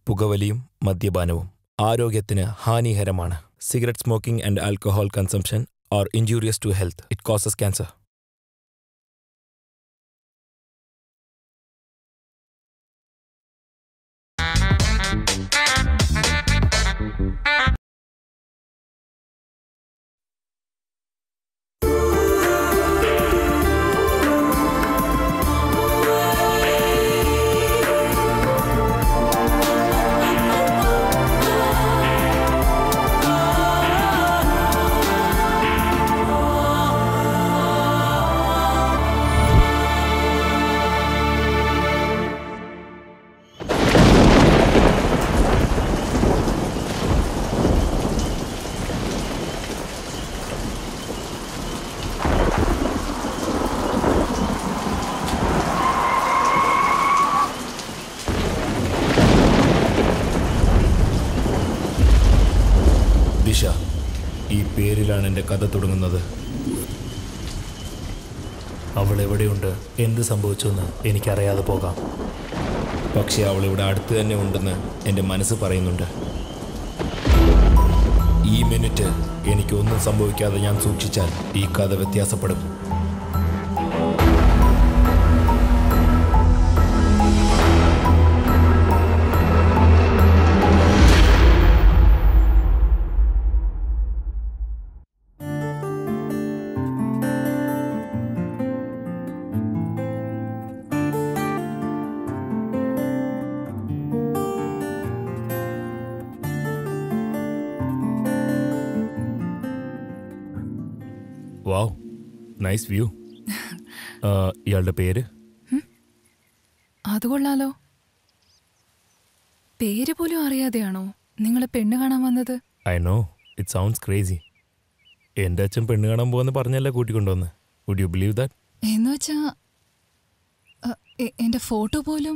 പുകവലിയും മദ്യപാനവും ആരോഗ്യത്തിന് ഹാനികരമാണ് cigarette smoking and alcohol consumption are injurious to health it causes cancer Disha ഈ പേരിലാണ് എൻ്റെ കഥ തുടങ്ങുന്നത് അവൾ എവിടെയുണ്ട് എന്ത് സംഭവിച്ചുവെന്ന് എനിക്കറിയാതെ പോകാം പക്ഷേ അവൾ ഇവിടെ അടുത്ത് തന്നെ ഉണ്ടെന്ന് എൻ്റെ മനസ്സ് പറയുന്നുണ്ട് ഈ മിനിറ്റ് എനിക്കൊന്നും സംഭവിക്കാതെ ഞാൻ സൂക്ഷിച്ചാൽ ഈ കഥ വ്യത്യാസപ്പെടും വാവ് നൈസ് വ്യൂ ഇയാളുടെ പേര് അത് കൊള്ളാലോ പേര് പോലും അറിയാതെയാണോ നിങ്ങൾ പെണ്ണ് കാണാൻ വന്നത് I know it sounds crazy എൻ്റെ അച്ഛൻ പെണ്ണ് കാണാൻ പോകുന്ന പറഞ്ഞല്ലേ കൂട്ടിക്കൊണ്ടുവന്ന് വുഡ് യു ബിലീവ് ദാറ്റ് എന്ന് വെച്ചാ അ, എ- എന്റെ ഫോട്ടോ പോലും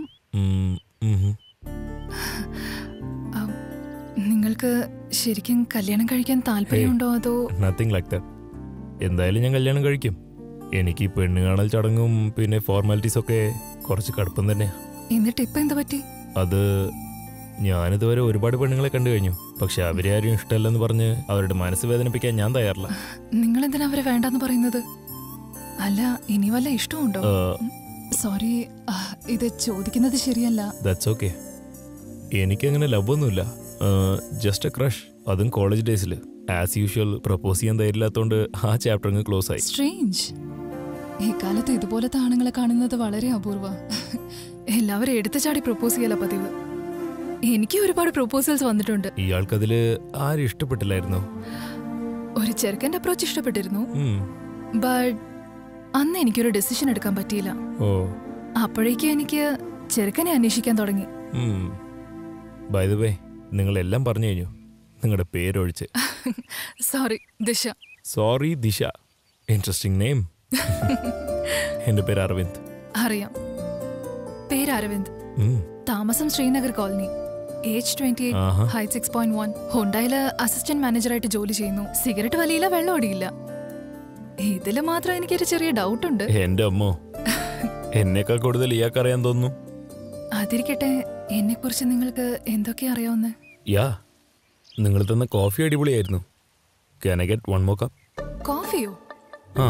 അ, നിങ്ങൾക്ക് ശരിക്കും കല്യാണം കഴിക്കാൻ താല്പര്യമുണ്ടോ അതോ നത്തിങ് ലൈക്ക് ദാറ്റ് എന്തായാലും ഞാൻ കല്യാണം കഴിക്കും എനിക്ക് ഈ പെണ്ണ് കാണൽ ചടങ്ങും പിന്നെ ഫോർമാലിറ്റീസ് ഒക്കെ കുറച്ച് കടുപ്പം തന്നെ എന്നിട്ട് ഇപ്പൊ എന്താ പറ്റി അത് ഞാനിതുവരെ ഒരുപാട് പെണ്ണുങ്ങളെ കണ്ടു കഴിഞ്ഞു പക്ഷെ അവരെ ആരും ഇഷ്ടമല്ലെന്ന് പറഞ്ഞ് അവരുടെ മനസ്സ് വേദനിപ്പിക്കാൻ ഞാൻ തയ്യാറില്ല നിങ്ങൾ എന്തിനാ അവരെ വേണ്ടെന്ന് പറയുന്നത് അല്ല ഇനി വല്ല ഇഷ്ടമുണ്ടോ സോറി ഇത് ചോദിക്കുന്നത് ശരിയല്ല ദാറ്റ്സ് ഓക്കെ എനിക്കങ്ങനെ ലവ് ഒന്നുമില്ല ജസ്റ്റ് എ ക്രഷ് അതും കോളേജ് ഡേയ്സിൽ ആസ് യൂഷ്വൽ പ്രപ്പോസ് ചെയ്യാൻ ധൈര്യമില്ലാത്തതുകൊണ്ട് ആ ചാപ്റ്റർ അങ്ങ് ക്ലോസ് ആയി സ്ട്രേഞ്ച് ഈ കാലത്ത് ഇതുപോലത്തെ ആണുങ്ങളെ കാണുന്നത് വളരെ അപൂർവ എല്ലാവരും എടുത്തു ചാടി പ്രപ്പോസ് ചെയ്യല പതിവ് എനിക്ക് ഒരുപാട് പ്രപ്പോസൽസ് വന്നിട്ടുണ്ട് ഇയാൾക്കതിൽ ആരും ഇഷ്ടപ്പെട്ടില്ലായിരുന്നു ഒരു ചെറുക്കൻ്റെ അപ്രോച്ച് ഇഷ്ടപ്പെട്ടിരുന്നു ഉം. ബട്ട് അന്ന് എനിക്കൊരു ഡെസിഷൻ എടുക്കാൻ പറ്റിയില്ല ഓ അപ്പോഴേക്കും എനിക്ക് ചെറുക്കനെ അന്വേഷിക്കാൻ തുടങ്ങി ബൈ ദ വേ നിങ്ങളെല്ലാം പറഞ്ഞു കഴിഞ്ഞു നിങ്ങളുടെ പേരൊഴിച്ച് sorry Disha sorry Disha interesting name എൻ്റെ പേര് അരവിന്ദ് അറിയാം പേര് അരവിന്ദ് ഉം. താമസം ശ്രീനഗർ കോളനി ഏജ് ട്വന്റി ആഹാ. Eight height six point one ഹോണ്ടയില് അസിസ്റ്റന്റ് മാനേജറായിട്ട് ജോലി ചെയ്യുന്നു സിഗരറ്റ് വലിയില്ല വെള്ളം ഒടിയില്ല ഇതില് മാത്രം എനിക്കൊരു ചെറിയ ഡൗട്ട് ഉണ്ട് എൻ്റെ അമ്മോ എന്നേക്കാൾ കൂടുതൽ ഇയാൾക്കറിയാൻ തോന്നുന്നു അതിരിക്കട്ടെ എന്നെ കുറിച്ച് നിങ്ങൾക്ക് എന്തൊക്കെ അറിയാവുന്ന യാ നിങ്ങൾ തന്ന കോഫി അടിപൊളിയായിരുന്നു can I get one more cup കോഫിയോ ആ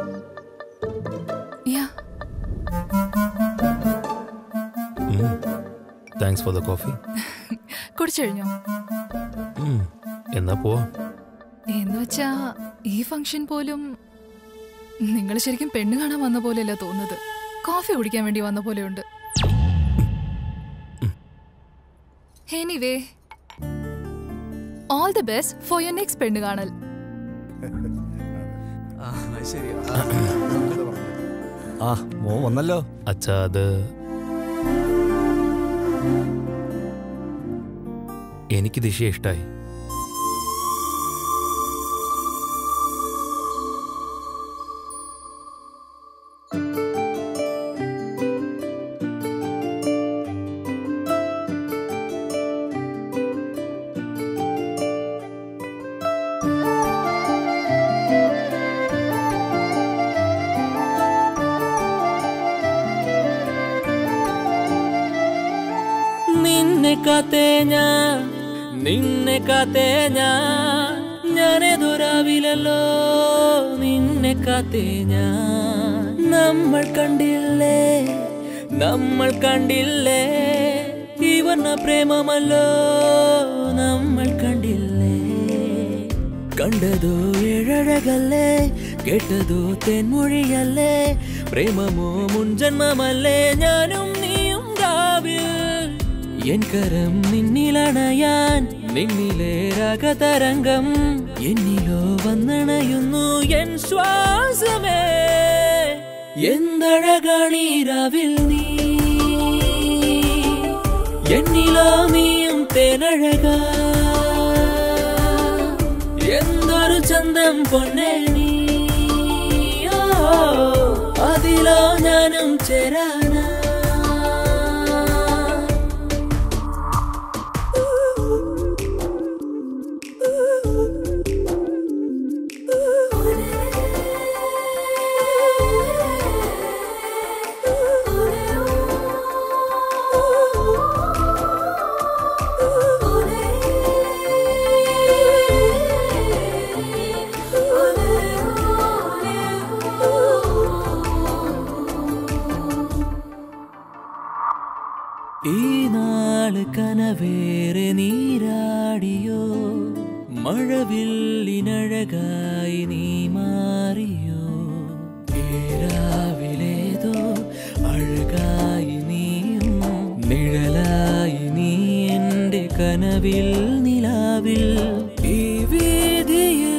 yeah thanks for the coffee കുടിച്ചു കഴിഞ്ഞോ എന്നാ പോവാം എന്ന് വെച്ചാ ഈ ഫംഗ്ഷൻ പോലും നിങ്ങൾ ശരിക്കും പെണ്ണ് കാണാൻ വന്ന പോലെയല്ല തോന്നുന്നത് കോഫി കുടിക്കാൻ വേണ്ടി വന്ന പോലെയുണ്ട് anyway all the best for your next പെണ്ണ് കാണൽ ആ മോ വന്നല്ലോ അച്ഛാ അത് എനിക്ക് ദിശയെ ഇഷ്ടായി നിന്നെ കാത്തേ ഞാൻ നിന്നെ കാത്തേ ഞാൻ ഞാനേതൊരാവിലല്ലോ നിന്നെ കാത്തേ ഞാൻ നമ്മൾ കണ്ടില്ലേ നമ്മൾ കണ്ടില്ലേ ഈ വർണ്ണ പ്രേമമല്ലോ നമ്മൾ കണ്ടില്ലേ കണ്ടതോ ഏഴഴകല്ലേ കേട്ടതോ തെൻമൊഴിയല്ലേ പ്രേമമോ മുൻജന്മമല്ലേ ഞാനും നീയും രാവിൽ എൻ കരം നിന്നിലണയാൻ നിന്നിലെ രാഗതരംഗം എന്നിലോ വന്നണയുന്നു എൻ ശ്വാസമേ എന്തഴകാണീ രാവിൽ നീ എന്നിലോ നീയും തേനഴക എന്തൊരു ചന്തം പൊന്നേ നീ ഓ, അതിലോ ഞാനും ചേരാനാ ഈ നാള് കനവേറെ നീരാടിയോ മഴവില്ലിനഴകായി നീ മാറിയോ ഏരാവിലേതോ അഴകായി നീയും നിഴലായി നീ എൻ്റെ കനവിൽ നിലാവിൽ ഈ വീതിയിൽ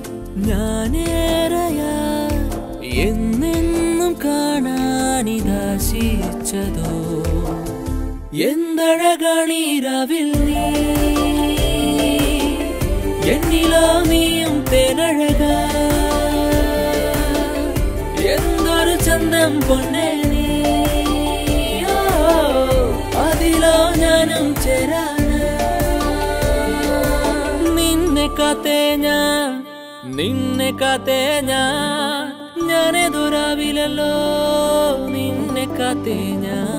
ഞാനേറയാ എന്നെന്നും കാണാനിതാശിച്ചതോ എന്തഴകാണീരാവിൽ നീ എന്നിലോ നീയും തേനഴക എന്തൊരു ചന്തം പൊന്നേ നീ ഓ, അതിലോ ഞാനും ചേരാന നിന്നെ കാത്തേ ഞാൻ നിന്നെ കാത്തേ ഞാൻ ഞാനേതൊരാവിലല്ലോ നിന്നെ കാത്തേ ഞാൻ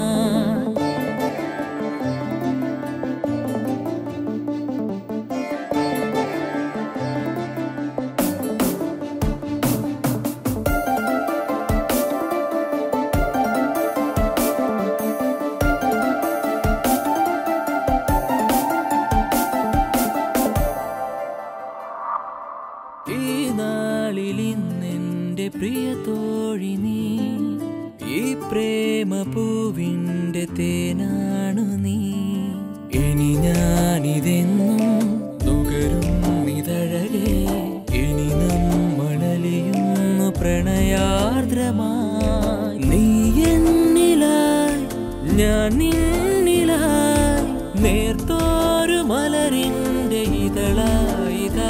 ഈ നാളിൽ ഇന്നെന്റെ പ്രിയ തോഴി നീ ഈ പ്രേമ പൂവിന്റെ തേനാണു നീ ഇനി ഞാനിതെന്നും നുകരും ഇതഴകെ ഇനി നമ്മളലിയുന്നു പ്രണയാർദ്രമായി നീ എന്നിലായി ഞാൻ നിന്നിലായി നേർത്തോരു മലരിന്റെ ഇതളായിതാ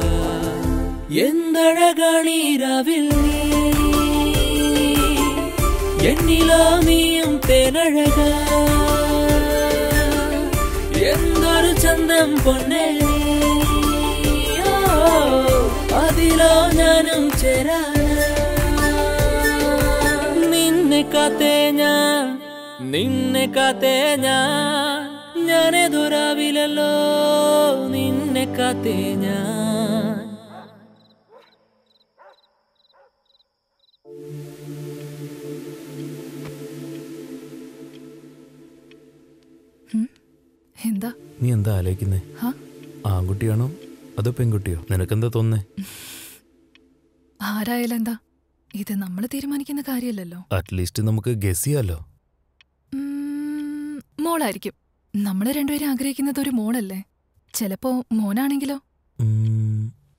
എന്തഴകാണീരാവിൽ നീ എന്നിലോ നീയും തേനഴക എന്തൊരു ചന്തം പൊന്നേ നീ ഓ, അതിലോ ഞാനും ചേരാന നിന്നെ കാത്തേ ഞാൻ നിന്നെ കാത്തേ ഞാൻ ഞാനേതൊരാവിലല്ലോ നിന്നെ കാത്തേ ഞാൻ എന്താ നീ എന്താ ആലോചിക്കുന്നേ ഹാ ആൺകുട്ടിയാണോ അതോ പെൺകുട്ടിയോ നിനക്കെന്താ തോന്നേ ആരായാലും എന്താ ഇത് നമ്മൾ തീരുമാനിക്കുന്ന കാര്യമല്ലല്ലോ അറ്റ്ലീസ്റ്റ് നമുക്ക് ഗസ് ചെയ്യാലോ ഉം, മോളായിരിക്കും നമ്മൾ രണ്ടുപേരും ആഗ്രഹിക്കുന്നത് ഒരു മോളല്ലേ ചിലപ്പോ മോനാണെങ്കിലോ ഉം.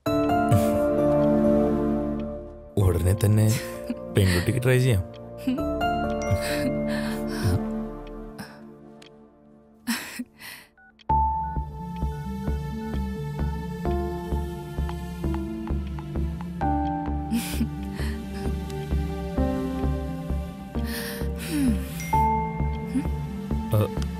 ഉടനെ തന്നെ പെൺകുട്ടിക്ക് ട്രൈ ചെയ്യാം ആ,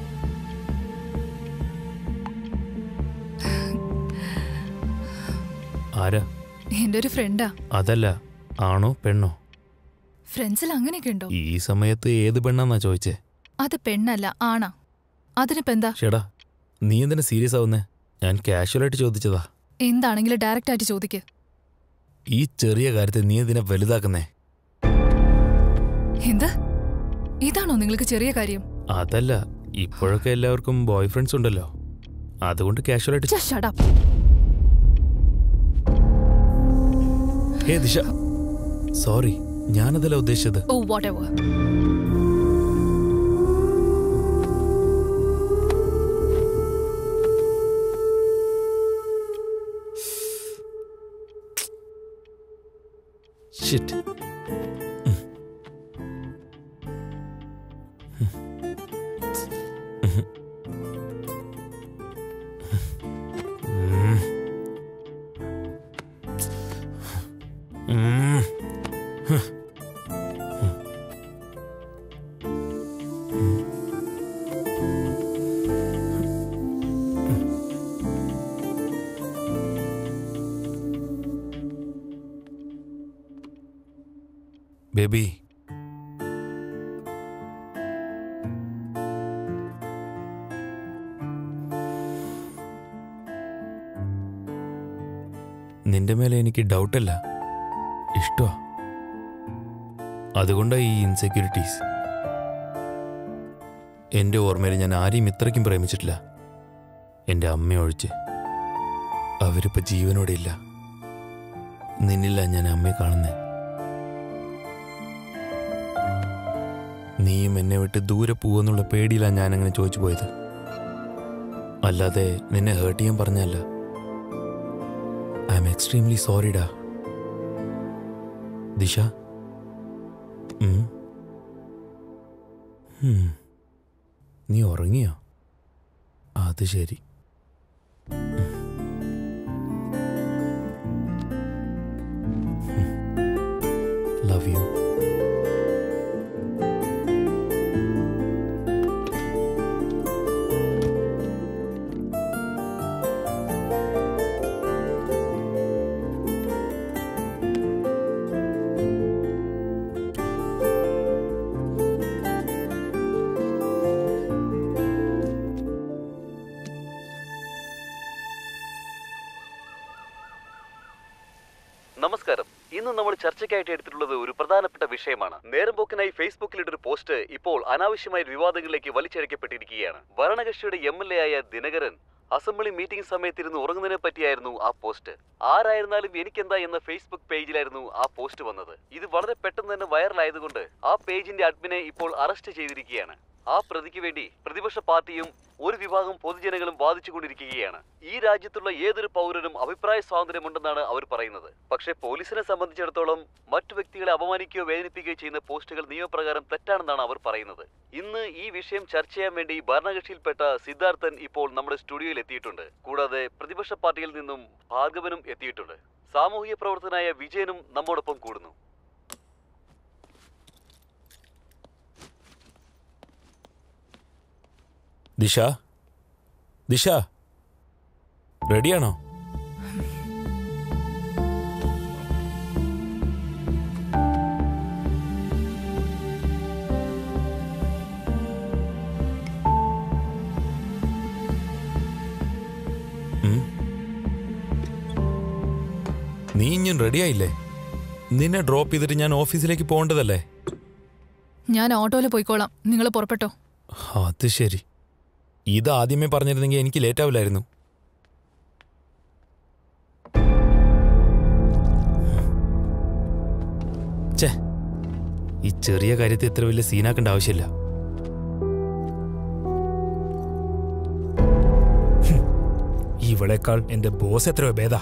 ആരാ എന്റെ ഒരു ഫ്രണ്ടാ അതല്ല ആണോ പെണ്ണോ ഫ്രണ്ട്സിൽ അങ്ങനെയൊക്കെ ഉണ്ടോ ഈ സമയത്ത് ഏത് പെണ്ണാന്നാ ചോദിച്ചേ അത് പെണ്ണല്ല ആണാ അതിനിപ്പോ എന്താ ചേടാ നീ എന്തിനാ സീരിയസ് ആവുന്നേ ഞാൻ കാഷ്വലായിട്ട് ചോദിച്ചതാ എന്താണെങ്കിലും ഡയറക്റ്റ് ആയിട്ട് ചോദിക്ക് ഈ ചെറിയ കാര്യത്തെ നീ എന്തിനാ വലുതാക്കുന്നേ എന്താ ഇതാണോ നിങ്ങൾക്ക് ചെറിയ കാര്യം അതല്ല ഇപ്പോഴൊക്കെ എല്ലാവർക്കും ബോയ് ഫ്രണ്ട്സ് ഉണ്ടല്ലോ അതുകൊണ്ട് കാഷ്വലായിട്ട് Just shut up. ഹേ ദിശ സോറി ഞാനതല്ല ഉദ്ദേശിച്ചത് Oh, whatever. ഷിറ്റ് ബേബി നിന്റെ മേലെ എനിക്ക് ഡൗട്ടല്ല ഇഷ്ടമാ അതുകൊണ്ടാ ഈ ഇൻസെക്യൂരിറ്റീസ് എൻ്റെ ഓർമ്മയിൽ ഞാൻ ആരെയും ഇത്രയ്ക്കും പ്രേമിച്ചിട്ടില്ല എൻ്റെ അമ്മ ഒഴിച്ച് അവരിപ്പോൾ ജീവനോടെ ഇല്ല നിന്നില്ല ഞാൻ അമ്മയെ കാണുന്നേ നീയും എന്നെ വിട്ട് ദൂരെ പോവെന്നുള്ള പേടിയിലാണ് ഞാൻ അങ്ങനെ ചോദിച്ചു പോയത് അല്ലാതെ നിന്നെ ഹേർട്ട് ചെയ്യാൻ പറഞ്ഞല്ല ഐ എം എക്സ്ട്രീംലി സോറിഡാ ദിശ ഉം. ഉം. നീ ഉറങ്ങിയോ അത് ശരി ലവ് യു നമസ്കാരം ഇന്ന് നമ്മൾ ചർച്ചയ്ക്കായിട്ട് എടുത്തിട്ടുള്ളത് ഒരു പ്രധാനപ്പെട്ട വിഷയമാണ് നേരമ്പോക്കിനായി ഫേസ്ബുക്കിലിട്ടൊരു പോസ്റ്റ് ഇപ്പോൾ അനാവശ്യമായ വിവാദങ്ങളിലേക്ക് വലിച്ചഴക്കപ്പെട്ടിരിക്കുകയാണ് ഭരണകക്ഷിയുടെ എം എൽ എ ആയ ദിനകരൻ അസംബ്ലി മീറ്റിംഗ് സമയത്തിരുന്ന് ഉറങ്ങുന്നതിനെ പറ്റിയായിരുന്നു ആ പോസ്റ്റ് ആരായിരുന്നാലും എനിക്കെന്താ എന്ന ഫേസ്ബുക്ക് പേജിലായിരുന്നു ആ പോസ്റ്റ് വന്നത് ഇത് വളരെ പെട്ടെന്ന് തന്നെ വൈറലായതുകൊണ്ട് ആ പേജിന്റെ അഡ്മിനെ ഇപ്പോൾ അറസ്റ്റ് ചെയ്തിരിക്കുകയാണ് ആ പ്രതിക്ക് വേണ്ടി പ്രതിപക്ഷ പാർട്ടിയും ഒരു വിഭാഗം പൊതുജനങ്ങളും വാദിച്ചുകൊണ്ടിരിക്കുകയാണ് ഈ രാജ്യത്തുള്ള ഏതൊരു പൗരനും അഭിപ്രായ സ്വാതന്ത്ര്യമുണ്ടെന്നാണ് അവർ പറയുന്നത് പക്ഷേ പോലീസിനെ സംബന്ധിച്ചിടത്തോളം മറ്റു വ്യക്തികളെ അപമാനിക്കുകയോ വേദനിപ്പിക്കുകയോ ചെയ്യുന്ന പോസ്റ്റുകൾ നിയമപ്രകാരം തെറ്റാണെന്നാണ് അവർ പറയുന്നത് ഇന്ന് ഈ വിഷയം ചർച്ച ചെയ്യാൻ വേണ്ടി ഭരണകക്ഷിയിൽപ്പെട്ട സിദ്ധാർത്ഥൻ ഇപ്പോൾ നമ്മുടെ സ്റ്റുഡിയോയിൽ എത്തിയിട്ടുണ്ട് കൂടാതെ പ്രതിപക്ഷ പാർട്ടിയിൽ നിന്നും ഭാർഗവനും എത്തിയിട്ടുണ്ട് സാമൂഹിക പ്രവർത്തനായ വിജയനും നമ്മോടൊപ്പം കൂടുന്നു ദിശ ദിശ റെഡിയാണോ ഉം. നീ ഇഞ്ഞും റെഡിയായില്ലേ നിന്നെ ഡ്രോപ്പ് ചെയ്തിട്ട് ഞാൻ ഓഫീസിലേക്ക് പോകേണ്ടതല്ലേ ഞാൻ ഓട്ടോയിൽ പോയിക്കോളാം നിങ്ങൾ പുറപ്പെട്ടോ അത് ശരി ഇത് ആദ്യമേ പറഞ്ഞിരുന്നെങ്കിൽ എനിക്ക് ലേറ്റ് ആവില്ലായിരുന്നു ഛേ ഈ ചെറിയ കാര്യത്തെ ഇത്ര വലിയ സീനാക്കേണ്ട ആവശ്യമില്ല ഇവളെക്കാൾ എന്റെ ബോസ് എത്രയോ ഭേദാ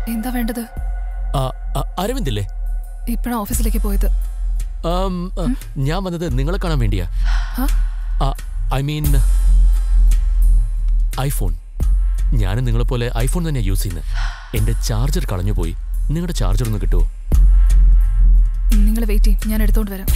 എന്താ വേണ്ടത് ആ, ആ, അരവിന്ദില്ലേ ഇപ്പഴാ ഓഫീസിലേക്ക് പോയത് ആം, ആ, ഞാൻ വന്നത് നിങ്ങളെ കാണാൻ വേണ്ടിയാ ആ? ഐ മീൻ ഐഫോൺ ഞാനും നിങ്ങളെപ്പോലെ ഐഫോൺ തന്നെയാണ് യൂസ് ചെയ്യുന്നത് എൻ്റെ ചാർജർ കളഞ്ഞുപോയി നിങ്ങളുടെ ചാർജർ ഒന്ന് കിട്ടുമോ നിങ്ങൾ വെയിറ്റ് ചെയ്യും ഞാൻ എടുത്തോണ്ട് വരാം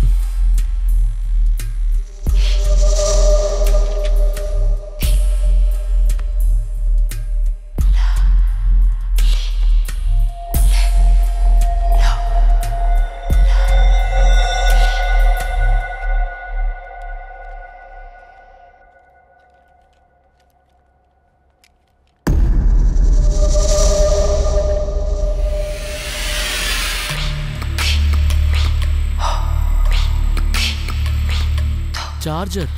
ചാർജർ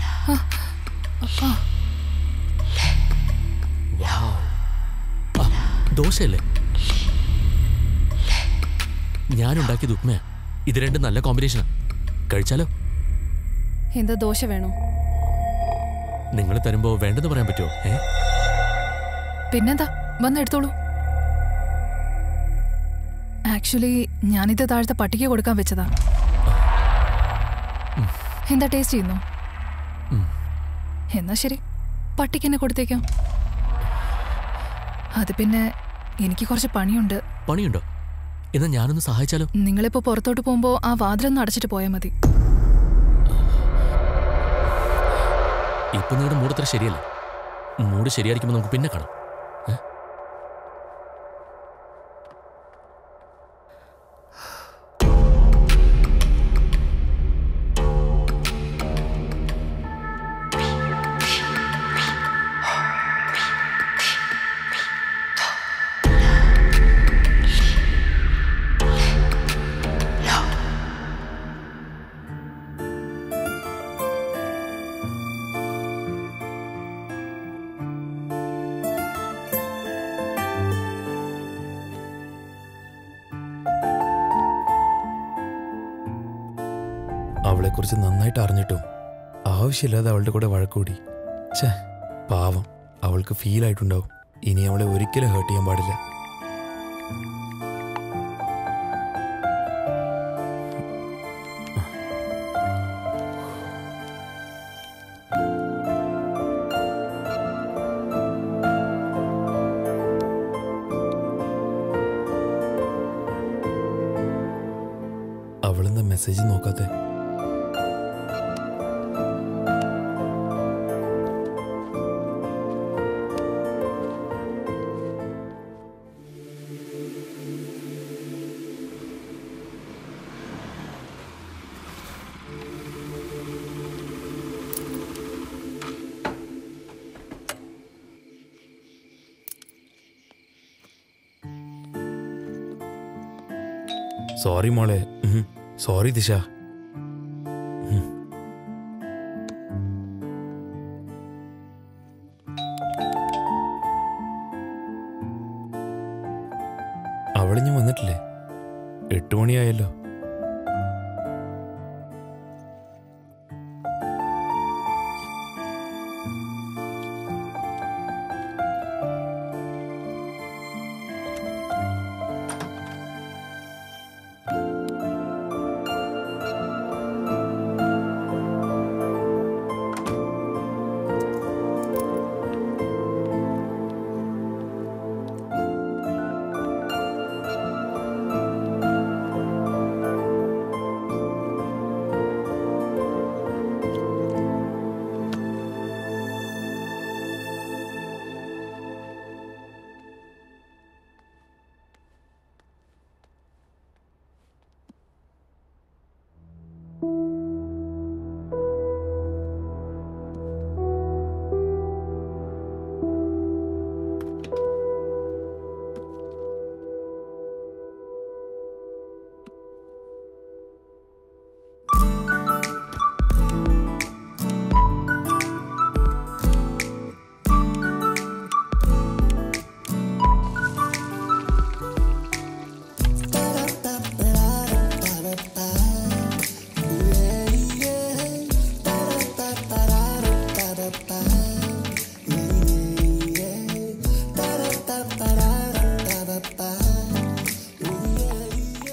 വൗ. ആ, ദോശയല്ലേ ഞാനുണ്ടാക്കിയത് ഉപ്മയാ ഇത് രണ്ടും നല്ല കോമ്പിനേഷനാ കഴിച്ചാലോ എന്താ ദോശ വേണോ നിങ്ങൾ തരുമ്പോ വേണ്ടെന്ന് പറയാൻ പറ്റുമോ ഏ പിന്നെന്താ വന്ന് എടുത്തോളൂ ആക്ച്വലി ഞാനിത് താഴത്തെ പട്ടിക കൊടുക്കാൻ വെച്ചതാ എന്താ ടേസ്റ്റ് ചെയ്യുന്നു ഉം. എന്നാ ശരി പട്ടിക്ക് എന്നെ കൊടുത്തേക്കാം അത് പിന്നെ എനിക്ക് കുറച്ച് പണിയുണ്ട് പണിയുണ്ടോ എന്നാ ഞാനൊന്ന് സഹായിച്ചാലോ നിങ്ങളിപ്പോ പുറത്തോട്ട് പോകുമ്പോ ആ വാതിലൊന്ന് അടച്ചിട്ട് പോയാൽ മതി ഇപ്പൊ നിങ്ങളുടെ മൂഡ് അത്ര ശരിയല്ല മൂഡ് ശരിയായിരിക്കുമ്പോൾ നമുക്ക് പിന്നെ കാണാം ഏ? അവളെക്കുറിച്ച് നന്നായിട്ട് അറിഞ്ഞിട്ടും ആവശ്യമില്ലാതെ അവളുടെ കൂടെ വഴക്കൂടി ഛേ പാവം അവൾക്ക് ഫീൽ ആയിട്ടുണ്ടാവും ഇനി അവളെ ഒരിക്കലും ഹേർട്ട് ചെയ്യാൻ പാടില്ല അവളെന്താ മെസ്സേജ് നോക്കാത്തെ സോറി മോളെ ഉം. സോറി ദിശ ഉം. അവളിഞ്ഞ് വന്നിട്ടില്ലേ എട്ട് മണിയായല്ലോ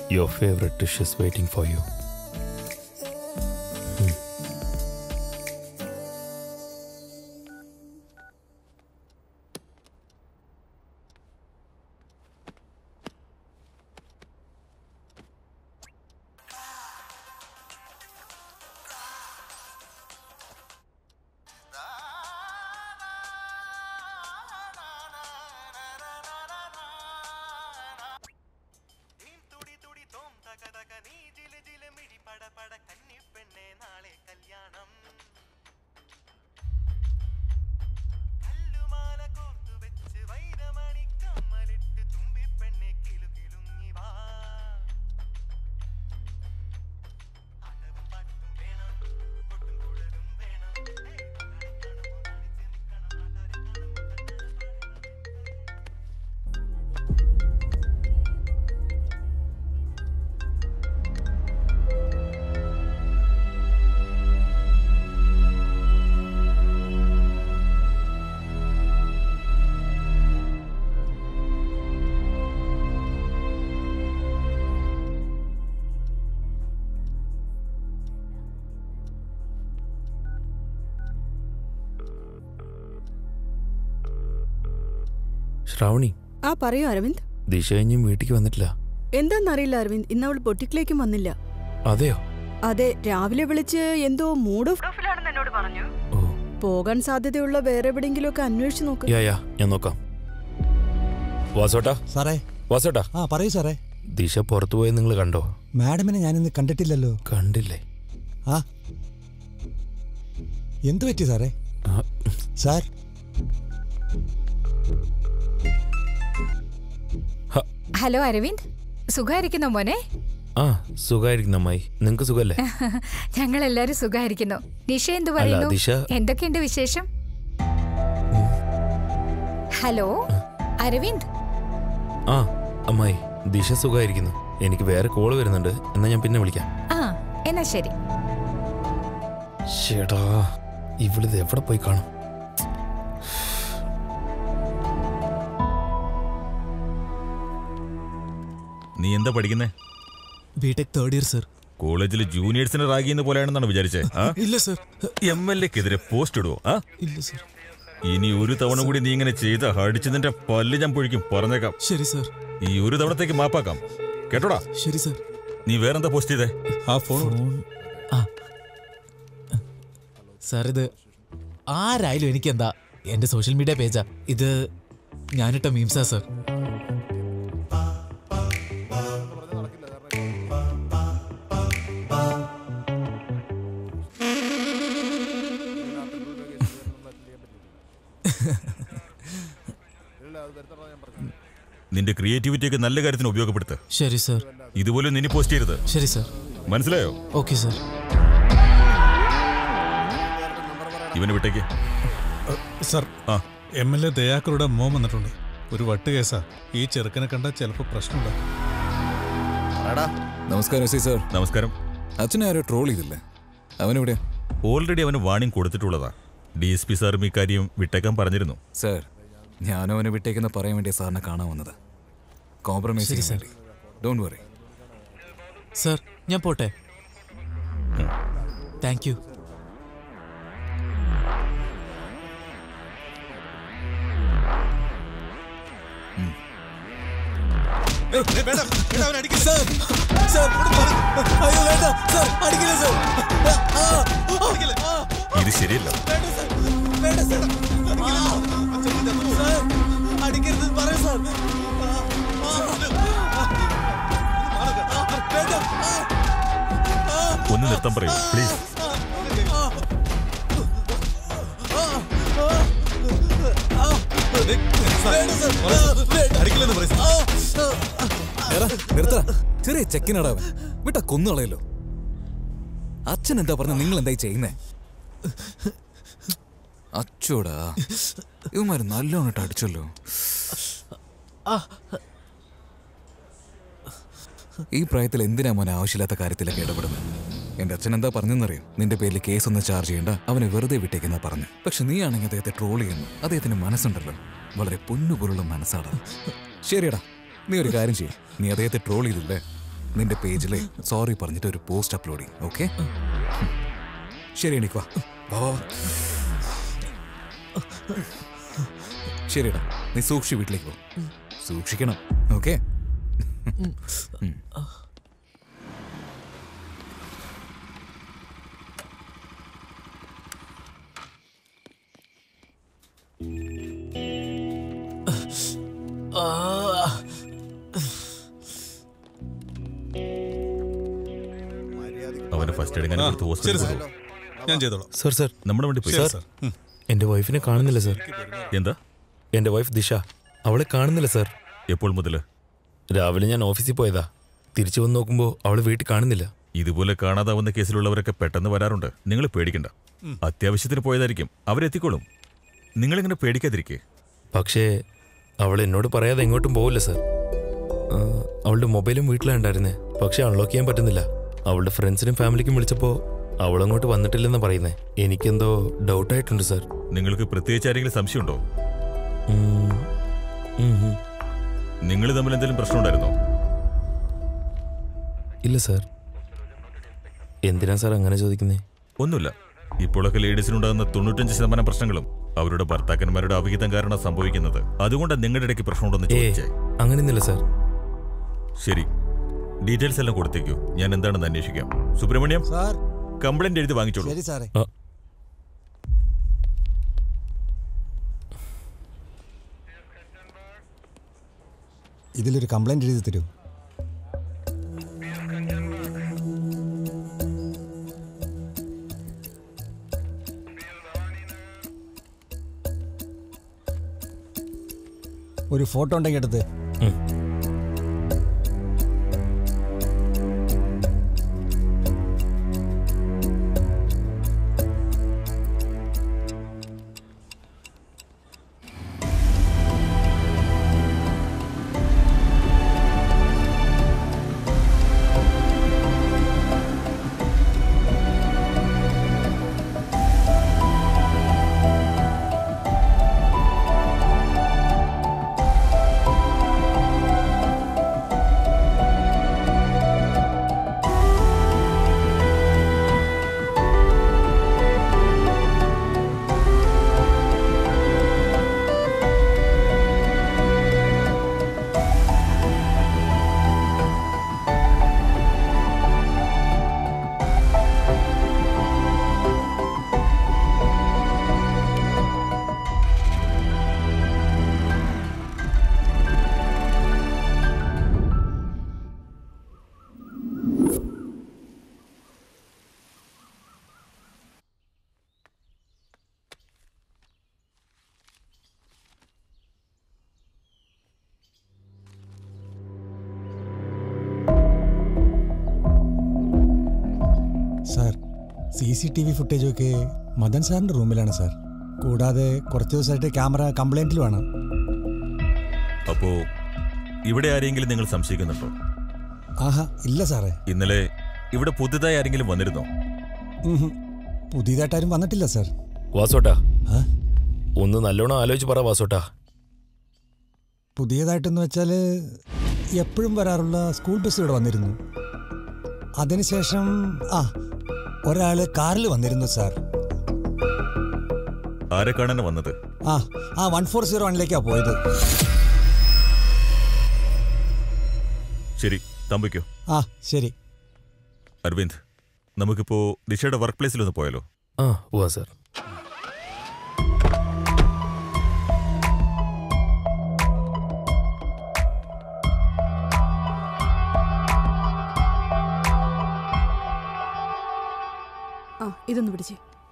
your favourite dish is waiting for you Shravani ആ പറയൂ അരവിന്ദ് ദിശ കഴിഞ്ഞും വീട്ടിലേക്ക് വന്നിട്ടില്ല എന്താന്നറിയില്ല അരവിന്ദ് ഇന്ന് അവൾ പൊട്ടിക്കിലേക്കും വന്നില്ല അതെയോ അതെ രാവിലെ വിളിച്ച് എന്തോ മൂഡ് ഓഫ് ഓഫിലാണെന്ന് എന്നോട് പറഞ്ഞു ഓ പോകാൻ സാധ്യതയുള്ള വേറെ എവിടെയെങ്കിലും ഒക്കെ അന്വേഷിച്ച് നോക്ക് യാ യാ ഞാൻ നോക്കാം വാസോട്ടാ സാറേ വാസോട്ടാ ആ പറയൂ സാറേ ദിശ പുറത്തു പോയത് നിങ്ങൾ കണ്ടോ മാഡമിനെ ഞാനിന്ന് കണ്ടിട്ടില്ലല്ലോ കണ്ടില്ലേ ആ എന്തു പറ്റി സാറേ ആ, സാർ ഹലോ അരവിന്ദ് സുഖായിരിക്കുന്നോ മോനെ ആ സുഖമായിരിക്കുന്നു അമ്മായി നിങ്ങൾക്ക് സുഖല്ലേ ഞങ്ങൾ എല്ലാരും സുഖായിരിക്കുന്നു നിഷ എന്തു അല്ല പറയുന്നു ദിശ എന്തൊക്കെയുണ്ട് വിശേഷം ഹലോ അരവിന്ദ് ആ അമ്മായി ദിശ സുഖമായിരിക്കുന്നു എനിക്ക് വേറെ കോള് വരുന്നുണ്ട് എന്നാ ഞാൻ പിന്നെ വിളിക്കാം ആ എന്നാ ശരി ചേടാ ഇവളിത് എവിടെ പോയി കാണും നീ എന്താ പഠിക്കുന്നേ ബിടെക് തേർഡ് ഇയർ സർ കോളേജിൽ ജൂനിയേഴ്സിനെ റാഗിയെന്ന് പോലെയാണെന്നാണ് വിചാരിച്ചേ ഇല്ല സർ എം എൽ എക്കെതിരെ പോസ്റ്റ് ഇടുവോ ആ ഇല്ല സർ ഇനി ഒരു തവണ കൂടി നീ ഇങ്ങനെ ചെയ്ത അടിച്ച് നിന്റെ പല്ല് ഞാൻ പൊഴിക്കും പറഞ്ഞേക്കാം ശരി സർ ഈ ഒരു തവണത്തേക്ക് മാപ്പാക്കാം കേട്ടോടാ ശരി സർ നീ വേറെന്താ പോസ്റ്റ് ചെയ്തേ ആ ഫോൺ ആ സാർ ഇത് ആരായാലും എനിക്കെന്താ എന്റെ സോഷ്യൽ മീഡിയ പേജാ ഇത് ഞാനിട്ട മീംസാ സർ നിന്റെ ക്രിയേറ്റിവിറ്റി ഒക്കെ നല്ല കാര്യത്തിന് ഉപയോഗപ്പെടുത്ത് ശരി സർ ഇതുപോലെ നിന്നെ പോസ്റ്റ് ചെയ്യരുത് ശരി സർ മനസ്സിലായോ ഓക്കെ സർ ഇവന് വിട്ടേക്ക് സർ ആ എം എൽ എ ദയാക്കറുടെ മോൻ വന്നിട്ടുണ്ട് ഒരു വട്ട് കേസാ ഈ ചെറുക്കനെ കണ്ടാൽ ചിലപ്പോൾ പ്രശ്നമുണ്ടാകും നമസ്കാരം എസ് സർ നമസ്കാരം അച്ഛനെ ആരോ ട്രോൾ ചെയ്തില്ലേ അവനെവിടെയാ ഓൾറെഡി അവന് വാണിംഗ് കൊടുത്തിട്ടുള്ളതാ ഡി എസ് പി സാറും ഇക്കാര്യം വിട്ടേക്കാൻ പറഞ്ഞിരുന്നു സർ ഞാനും അവനെ വിട്ടേക്കുന്ന പറയാൻ വേണ്ടി സാറിനെ കാണാൻ വന്നത് കോംപ്രമൈസ് ശരി, ചെയ്യാൻ സർ. വേണ്ടി ഡോണ്ട് വറി സർ ഞാൻ പോട്ടെ താങ്ക് യു ഇത് ശരിയല്ല ഒന്ന് നിർത്താൻ പറയൂ പ്ലീസ് നിർത്തറ ചെറിയ ചെക്കിനടാ അവൻ വിട്ട കൊന്നുകളയല്ലോ അച്ഛൻ എന്താ പറഞ്ഞ നിങ്ങൾ എന്തായി ചെയ്യുന്നേ അച്ചോടാ ഇവന്മാര് നല്ലോണം ഇട്ട് അടിച്ചല്ലോ ഈ പ്രായത്തിൽ എന്തിനാ മോനെ ആവശ്യമില്ലാത്ത കാര്യത്തിലൊക്കെ ഇടപെടുന്നത് എന്റെ അച്ഛൻ എന്താ പറഞ്ഞെന്നറിയോ നിന്റെ പേരിൽ കേസ് ഒന്ന് ചാർജ് ചെയ്യണ്ട അവനെ വെറുതെ വിട്ടേക്കെന്നാ പറഞ്ഞു പക്ഷെ നീ ആണെങ്കിൽ അദ്ദേഹത്തെ ട്രോൾ ചെയ്യുന്നു അദ്ദേഹത്തിന് മനസ്സുണ്ടല്ലോ വളരെ പൊന്നുപോലുള്ള മനസ്സാടാ ശരിയടാ നീ ഒരു കാര്യം ചെയ്യും നീ അദ്ദേഹത്തെ ട്രോൾ ചെയ്തില്ലേ നിന്റെ പേജിലെ സോറി പറഞ്ഞിട്ട് ഒരു പോസ്റ്റ് അപ്ലോഡ് ചെയ്യും ഓക്കെ ശരി എണീക്ക് വാ വാ, വാ, വാ. ശരിടാ നീ സൂക്ഷിച്ച് വീട്ടിലേക്ക് പോ സൂക്ഷിക്കണം ഓക്കെ അവന് ഫസ്റ്റ് എയ്ഡ് ആ, കൊടുത്ത് ശരി ഹോസ്പിറ്റലിൽ സാർ കൊണ്ടുപോ. ഞാൻ ചെയ്തോളാം സർ സർ നമ്മുടെ വണ്ടി പോയി ശരി, സർ സർ. ഉം. എൻ്റെ വൈഫിനെ കാണുന്നില്ല സർ എന്താ എൻ്റെ വൈഫ് ദിശ അവളെ കാണുന്നില്ല സർ എപ്പോൾ മുതൽ രാവിലെ ഞാൻ ഓഫീസിൽ പോയതാ തിരിച്ചു വന്ന് നോക്കുമ്പോൾ അവളെ വീട്ടിൽ കാണുന്നില്ല ഇതുപോലെ കാണാതാവുന്ന കേസിലുള്ളവരൊക്കെ പെട്ടെന്ന് വരാറുണ്ട് നിങ്ങൾ പേടിക്കണ്ട അത്യാവശ്യത്തിന് പോയതായിരിക്കും അവരെത്തിക്കോളും നിങ്ങളിങ്ങനെ പേടിക്കാതിരിക്കേ പക്ഷേ അവൾ എന്നോട് പറയാതെ എങ്ങോട്ടും പോവില്ല സർ ആ, അവളുടെ മൊബൈലും വീട്ടിലുണ്ടായിരുന്നേ പക്ഷെ അൺലോക്ക് ചെയ്യാൻ പറ്റുന്നില്ല അവളുടെ ഫ്രണ്ട്സിനും ഫാമിലിക്കും വിളിച്ചപ്പോൾ അവളങ്ങോട്ട് വന്നിട്ടില്ലെന്ന് പറയുന്നേ എനിക്കെന്തോ ഡൗട്ടായിട്ടുണ്ട് സർ നിങ്ങൾക്ക് പ്രത്യേകിച്ച് ആരെങ്കിലും സംശയമുണ്ടോ ഉം. ഉം, ഉം. നിങ്ങൾ തമ്മിൽ എന്തെങ്കിലും പ്രശ്നമുണ്ടായിരുന്നോ ഇല്ല സർ എന്തിനാ സാർ അങ്ങനെ ചോദിക്കുന്നേ ഒന്നുമില്ല ഇപ്പോഴൊക്കെ ലേഡീസിനുണ്ടാകുന്ന തൊണ്ണൂറ്റഞ്ച് ശതമാനം പ്രശ്നങ്ങളും അവരുടെ ഭർത്താക്കന്മാരുടെ അവിഹിതം കാരണം സംഭവിക്കുന്നത് അതുകൊണ്ടാണ് നിങ്ങളുടെ ഇടയ്ക്ക് പ്രശ്നമുണ്ടെന്ന് ഏ ചോദിച്ചേ അങ്ങനെയൊന്നുമില്ല സർ ശരി ഡീറ്റെയിൽസ് എല്ലാം കൊടുത്തേക്കൂ ഞാൻ എന്താണെന്ന് അന്വേഷിക്കാം സുബ്രഹ്മണ്യം സാർ കംപ്ലൈന്റ് എഴുതി വാങ്ങിച്ചോളൂ ശരി സാറേ ആ, ഇതിലൊരു കംപ്ലൈന്റ് എഴുതി തരൂ ഒരു ഫോട്ടോ ഉണ്ടെങ്കിൽ എടുത്ത് ഉം. Sir C C T V ഫുട്ടേജൊക്കെ മദൻ സാറിൻ്റെ റൂമിലാണ് സാർ കൂടാതെ കുറച്ച് ദിവസമായിട്ട് ക്യാമറ കംപ്ലൈൻറ്റിലുമാണ് അപ്പോ ഇവിടെ ആരെങ്കിലും നിങ്ങൾ സംശയിക്കുന്നുണ്ടോ ആഹാ ഇല്ല സാറേ ഇന്നലെ ഇവിടെ പുതുതായി ആരെങ്കിലും വന്നിരുന്നോ ഉം ഹും. പുതിയതായിട്ടാരും വന്നിട്ടില്ല സാർ വാസോട്ടാ ആ? ഒന്ന് നല്ലോണം ആലോചിച്ച് പറ വാസോട്ടാ പുതിയതായിട്ടെന്ന് വെച്ചാൽ എപ്പോഴും വരാറുള്ള സ്കൂൾ ബസ് ഇവിടെ വന്നിരുന്നു അതിനുശേഷം ആ ഒരാൾ കാറിൽ വന്നിരുന്നു സാർ ആരെ കാണാനാ വന്നത് ആ ആ വൺ ഫോർ സീറോ വണ്ണിലേക്കാണ് പോയത് ശരി തമ്പിക്കോ ആ ശരി അരവിന്ദ് നമുക്കിപ്പോ ദിശയുടെ വർക്ക് പ്ലേസിൽ ഒന്ന് പോയാലോ ആ പോവാ സാർ ആ ഇതൊന്ന് പിടിച്ചേ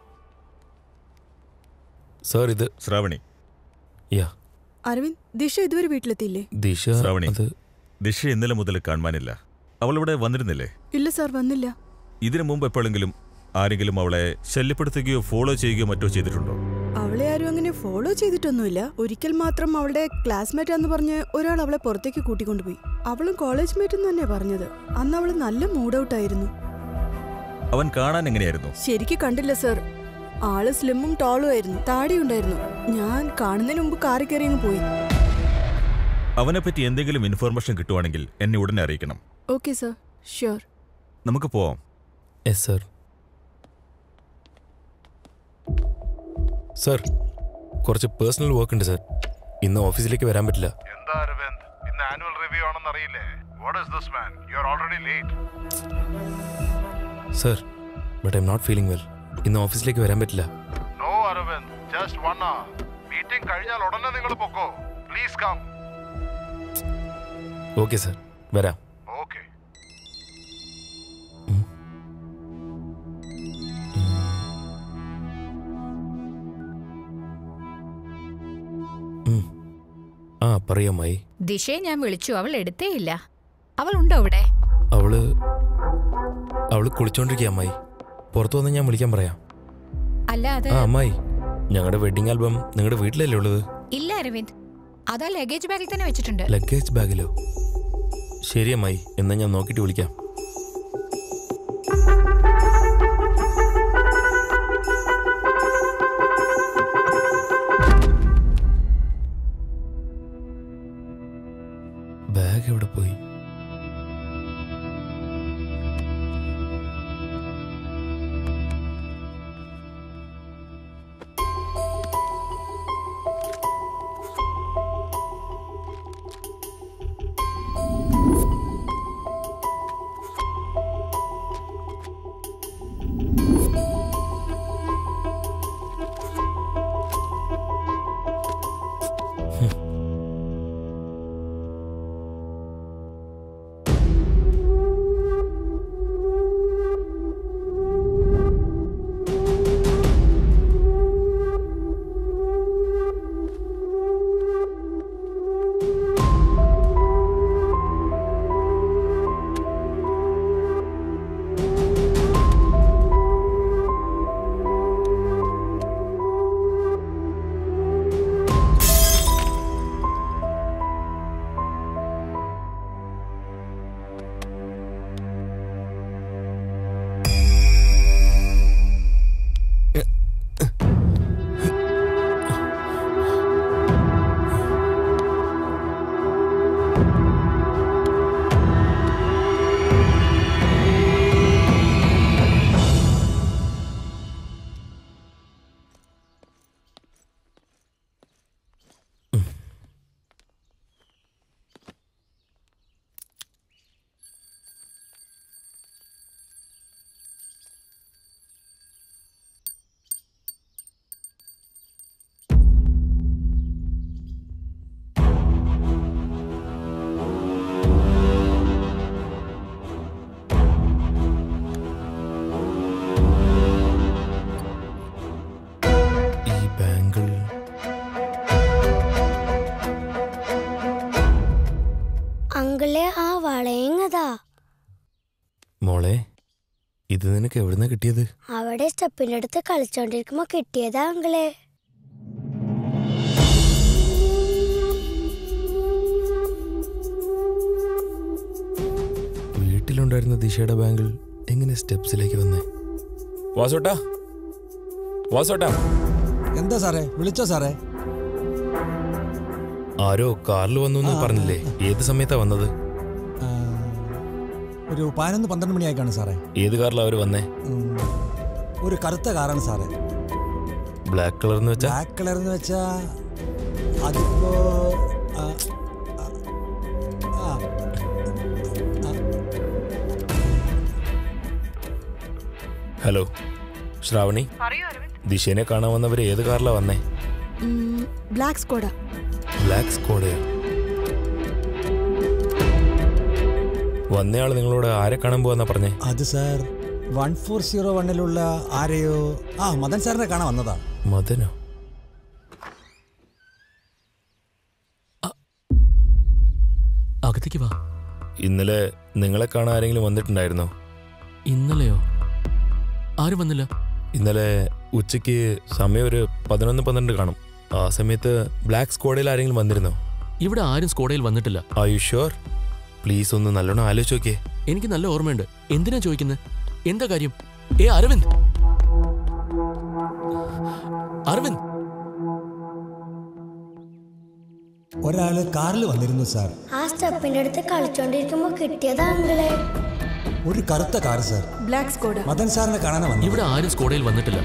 സാർ ഇത് ശ്രാവണി യാ അരവിന്ദ് ദിശ ഇതുവരെ വീട്ടിലെത്തിയില്ലേ ദിശ ശ്രാവണി അത് ദിശ ഇന്നലെ മുതൽ കാണുവാനില്ല അവൾ ഇവിടെ വന്നിരുന്നില്ലേ ഇല്ല സാർ വന്നില്ല ഇതിനു മുമ്പ് എപ്പോഴെങ്കിലും ആരെങ്കിലും അവളെ ശല്യപ്പെടുത്തുകയോ ഫോളോ ചെയ്യുകയോ മറ്റോ ചെയ്തിട്ടുണ്ടോ അവളെ ആരും അങ്ങനെ ഫോളോ ചെയ്തിട്ടൊന്നുമില്ല ഒരിക്കൽ മാത്രം അവളുടെ ക്ലാസ്മേറ്റ് എന്ന് പറഞ്ഞ് ഒരാൾ അവളെ പുറത്തേക്ക് കൂട്ടിക്കൊണ്ടുപോയി അവളും കോളേജ് മേറ്റ് എന്ന് തന്നെ പറഞ്ഞത് അന്ന് അവൾ നല്ല മൂഡ് ഔട്ട് ആയിരുന്നു അവൻ കാണാൻ എങ്ങനെയായിരുന്നു ശരിക്ക് കണ്ടില്ല സർ ആള് സ്ലിമ്മും ടോളും ആയിരുന്നു താടിയുണ്ടായിരുന്നു ഞാൻ കാണുന്നതിന് മുമ്പ് കാറി കയറി അങ്ങ് പോയി അവനെപ്പറ്റി എന്തെങ്കിലും ഇൻഫോർമേഷൻ കിട്ടുവാണെങ്കിൽ എന്നെ ഉടനെ അറിയിക്കണം ഓക്കെ സർ ഷ്യൂർ നമുക്ക് പോവാം യെസ് സർ സർ കുറച്ച് പേഴ്സണൽ വർക്ക് ഉണ്ട് സർ ഇന്ന് ഓഫീസിലേക്ക് വരാൻ പറ്റില്ല എന്താ അരവിന്ദ് ഇന്ന് ആനുവൽ റിവ്യൂ ആണെന്ന് അറിയില്ലേ what is this man you are already late sir but I'm not feeling well ഇന്ന് ഓഫീസിലേക്ക് വരാൻ പറ്റില്ല no Aravind just one hour meeting കഴിഞ്ഞാൽ ഉടനെ നിങ്ങൾ പൊക്കോ പ്ലീസ് കം ഓക്കെ സർ വരാം ഓക്കെ ഉം. ആ പറയാമായി ദിശയെ ഞാൻ വിളിച്ചു അവൾ എടുത്തേ ഇല്ല അവൾ ഉണ്ടോ അവിടെ അവള് അവള് കുളിച്ചോണ്ടിരിക്കുക അമ്മായി പുറത്തു വന്ന് ഞാൻ വിളിക്കാൻ പറയാം അല്ല അത് ആ അമ്മായി ഞങ്ങളുടെ വെഡിങ് ആൽബം നിങ്ങളുടെ വീട്ടിലല്ലേ ഉള്ളത് ഇല്ല അരവിന്ദ് അതാ ലഗേജ് ബാഗിൽ തന്നെ വെച്ചിട്ടുണ്ട് ലഗേജ് ബാഗിലോ ശരി അമ്മായി എന്നാ ഞാൻ നോക്കിയിട്ട് വിളിക്കാം ബാഗ് എവിടെ പോയി ഈ ബാങ്കിൾ അങ്കിളെ ആ വളയങ്ങതാ മോളെ ഇത് നിനക്ക് എവിടുന്ന കിട്ടിയത് അവിടെ സ്റ്റെപ്പിന്റെ അടുത്ത് കളിച്ചോണ്ടിരിക്കുമ്പോ കിട്ടിയതാ അങ്കിളെ വീട്ടിലുണ്ടായിരുന്ന ദിശയുടെ ബാങ്കിൾ എങ്ങനെ സ്റ്റെപ്സിലേക്ക് വന്നേ വാസോട്ടാ വാസോട്ടാ എന്താ സാറേ വിളിച്ചോ സാറേ ആരോ കാറിൽ വന്നു എന്ന് പറഞ്ഞില്ലേ ഏത് സമയത്താ വന്നത് ആ, ഒരു പതിനൊന്ന് പന്ത്രണ്ട് മണിയായി കാണും സാറേ ഏത് കാറിലാ അവര് വന്നേ ഉം, ഒരു കറുത്ത കാറാണ് സാറേ ബ്ലാക്ക് കളർ എന്ന് വെച്ചാ ബ്ലാക്ക് കളർ എന്ന് വെച്ചാ അതിപ്പോ ആ, ആ, ആ, ഹലോ ശ്രാവണി ദിശേനെ കാണാൻ വന്നവര് ഏത് കാറിലാ വന്നേ ബ്ലാക്ക് സ്കോഡ ബ്ലാക്ക് സ്കോഡയോ വന്നയാൾ നിങ്ങളോട് ആരെ കാണാൻ പോവാന്നാ പറഞ്ഞേ അത് സാർ വൺ ഫോർ സീറോ വണ്ണിലുള്ള ആരെയോ ആ മദൻ സാറിനെ കാണാൻ വന്നതാ മദനോ അകത്തേക്ക് വാ ഇന്നലെ നിങ്ങളെ കാണാൻ ആരെങ്കിലും വന്നിട്ടുണ്ടായിരുന്നോ ഇന്നലെയോ ആരും വന്നില്ല ഇന്നലെ ഉച്ചയ്ക്ക് സമയം ഒരു പതിനൊന്ന് പന്ത്രണ്ട് കാണും ആ സമയത്ത് ബ്ലാക്ക് സ്ക്വാഡിൽ ആരെങ്കിലും വന്നിരുന്നോ ഇവിടെ ആരും സ്കോഡയിൽ വന്നിട്ടില്ല ആ യു ഷുവർ പ്ലീസ് ഒന്ന് നല്ലോണം ആലോചിച്ച് നോക്കിയേ എനിക്ക് നല്ല ഓർമ്മയുണ്ട് എന്തിനാ ചോദിക്കുന്നത് എന്താ കാര്യം ഏ അരവിന്ദ് അരവിന്ദ് ഒരാള് കാറിൽ വന്നിരുന്നു സാർ ആ സ്റ്റെപ്പിന്റെ അടുത്ത് കളിച്ചോണ്ടിരിക്കുമ്പോ കിട്ടിയതാ അങ്കിളെ ഒരു കറുത്ത car sir black Skoda Madan സാറിനെ കാണാൻ വന്നു ഇവിടെ ആരും സ്കോഡയിൽ വന്നിട്ടില്ല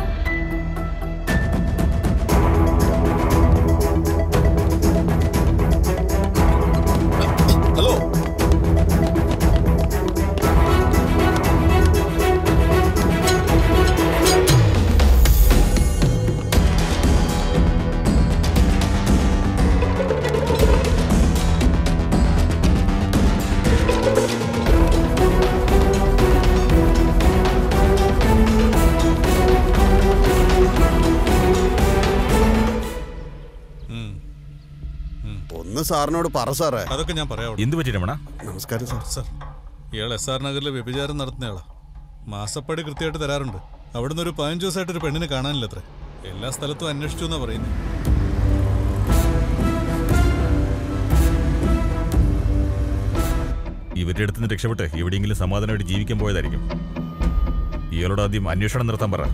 ഹലോ ഒന്ന് സാറിനോട് പറ സാറേ അതൊക്കെ ഞാൻ പറയാം എന്ത് പറ്റി രമണ നമസ്കാരം സാർ സാർ ഇയാൾ എസ് ആർ നഗറിൽ വ്യഭിചാരം നടത്തുന്നയാളാ മാസപ്പടി കൃത്യമായിട്ട് തരാറുണ്ട് അവിടുന്ന് ഒരു പതിനഞ്ച് ദിവസമായിട്ട് ഒരു പെണ്ണിനെ കാണാനില്ല അത്രേ എല്ലാ സ്ഥലത്തും അന്വേഷിച്ചു എന്നാ പറയുന്നത് ഇവരുടെ അടുത്ത് നിന്ന് രക്ഷപ്പെട്ട് എവിടെയെങ്കിലും സമാധാനമായിട്ട് ജീവിക്കാൻ പോയതായിരിക്കും ഇയാളോട് ആദ്യം അന്വേഷണം നിർത്താൻ പറ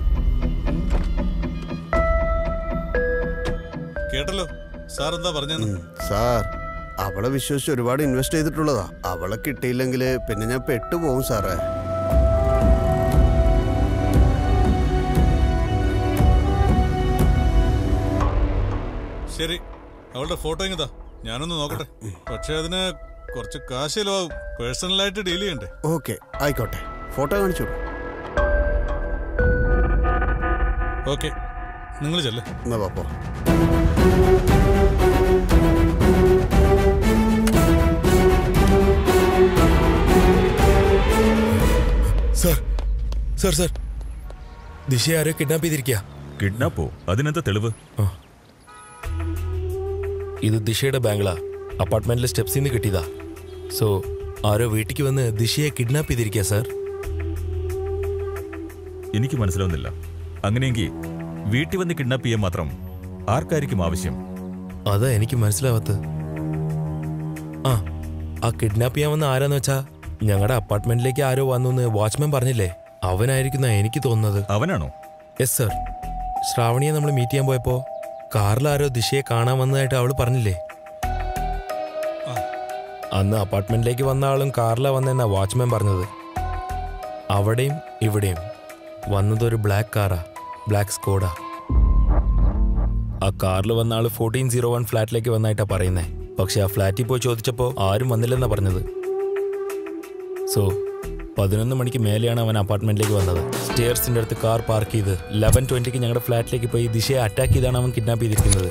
കേട്ടല്ലോ സാർ എന്താ പറഞ്ഞെന്ന് സാർ അവളെ വിശ്വസിച്ച് ഒരുപാട് ഇൻവെസ്റ്റ് ചെയ്തിട്ടുള്ളതാ അവളെ കിട്ടിയില്ലെങ്കിൽ പിന്നെ ഞാൻ പെട്ടുപോകും സാറേ ശരി അവളുടെ ഫോട്ടോ ഇങ്ങതാ ഞാനൊന്ന് നോക്കട്ടെ പക്ഷെ അതിന് കുറച്ച് കാശ് ചിലവാകും പേഴ്സണലായിട്ട് ഡീൽ ചെയ്യണ്ടേ ഓക്കെ ആയിക്കോട്ടെ ഫോട്ടോ കാണിച്ചു ഓക്കെ നിങ്ങൾ ചെല്ലേ എന്നാ പാപ്പോ സാർ സാർ സാർ ദിശയെ ആരോ കിഡ്നാപ്പ് ചെയ്തിരിക്കുക കിഡ്നാപ്പോ അതിനെന്താ തെളിവ് ഇത് ദിശയുടെ ബാങ്കിലാ അപ്പാർട്ട്മെന്റിലെ സ്റ്റെപ്സിൽ നിന്ന് കിട്ടിയതാ സോ ആരോ വീട്ടിലേക്ക് വന്ന് ദിശയെ കിഡ്നാപ്പ് ചെയ്തിരിക്കുക സാർ എനിക്ക് മനസ്സിലാവുന്നില്ല അങ്ങനെയെങ്കിൽ വീട്ടിൽ വന്ന് കിഡ്നാപ്പ് ചെയ്യാൻ മാത്രം ആർക്കായിരിക്കും ആവശ്യം അതാ എനിക്ക് മനസ്സിലാവാത്തത് ആ ആ കിഡ്നാപ്പ് ചെയ്യാൻ വന്ന ആരാന്ന് വെച്ചാ ഞങ്ങളുടെ അപ്പാർട്ട്മെന്റിലേക്ക് ആരോ വന്നു എന്ന് വാച്ച്മാൻ പറഞ്ഞില്ലേ അവനായിരിക്കുന്ന എനിക്ക് തോന്നുന്നത് അവനാണോ യെസ് സർ ശ്രാവണിയെ നമ്മൾ മീറ്റ് ചെയ്യാൻ പോയപ്പോ കാറിൽ ആരോ ദിശയെ കാണാൻ വന്നതായിട്ട് അവള് പറഞ്ഞില്ലേ അന്ന് അപ്പാർട്ട്മെന്റിലേക്ക് വന്ന ആളും കാറിലാ വന്നെന്നാ വാച്ച്മാൻ പറഞ്ഞത് അവിടെയും ഇവിടെയും വന്നത് ഒരു ബ്ലാക്ക് കാറാ ബ്ലാക്ക് സ്കോഡാ ആ കാറിൽ വന്ന ആള് ഫോർട്ടീൻ സീറോ വൺ ഫ്ലാറ്റിലേക്ക് വന്നായിട്ടാ പറയുന്നേ പക്ഷെ ആ ഫ്ലാറ്റിൽ പോയി ചോദിച്ചപ്പോ ആരും വന്നില്ലെന്നാ പറഞ്ഞത് സോ പതിനൊന്ന് മണിക്ക് മേലെയാണ് അവൻ അപ്പാർട്ട്മെന്റിലേക്ക് വന്നത് സ്റ്റേഴ്സിന്റെ അടുത്ത് കാർ പാർക്ക് ചെയ്ത് ലെവൻ ട്വന്റിക്ക് ഞങ്ങളുടെ ഫ്ലാറ്റിലേക്ക് പോയി ദിശയെ അറ്റാക്ക് ചെയ്താണ് അവൻ കിഡ്നാപ്പ് ചെയ്തിരിക്കുന്നത്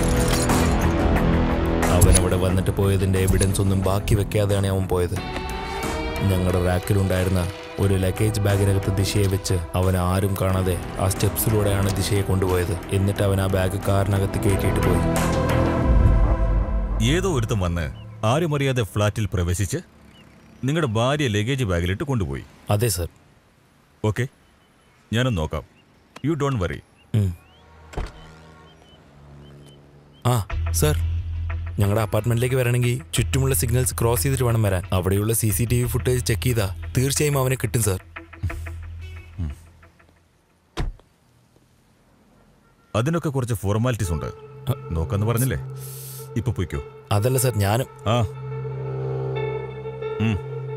അവൻ അവിടെ വന്നിട്ട് പോയതിന്റെ എവിഡൻസ് ഒന്നും ബാക്കി വെക്കാതെയാണ് അവൻ പോയത് ഞങ്ങളുടെ റാക്കിലുണ്ടായിരുന്ന ഒരു ലഗേജ് ബാഗിനകത്ത് ദിശയെ വെച്ച് അവൻ ആരും കാണാതെ ആ സ്റ്റെപ്സിലൂടെയാണ് ദിശയെ കൊണ്ടുപോയത് എന്നിട്ട് അവൻ ആ ബാഗ് കാറിനകത്ത് കയറ്റിയിട്ട് പോയി ഏതോ ഒരുത്തം വന്ന് ആരും അറിയാതെ ഫ്ളാറ്റിൽ പ്രവേശിച്ച് നിങ്ങളുടെ ഭാര്യ ലഗേജ് ബാഗിലിട്ട് കൊണ്ടുപോയി അതെ സർ ഓക്കെ ഞാനൊന്ന് നോക്കാം യു ഡോണ്ട് വറി ആ സർ ഞങ്ങളുടെ അപ്പാർട്ട്മെന്റിലേക്ക് വരണമെങ്കിൽ ചുറ്റുമുള്ള സിഗ്നൽസ് ക്രോസ് ചെയ്തിട്ട് വേണം വരാൻ അവിടെയുള്ള C C T V footage check ചെയ്താ തീർച്ചയായും അവനെ കിട്ടും സർ അതിനൊക്കെ കുറച്ച് ഫോർമാലിറ്റീസ് ഉണ്ട് നോക്കാന്ന് പറഞ്ഞില്ലേ ഇപ്പൊ പോയിക്കോ അതല്ല സർ ഞാനും ആ ഉം.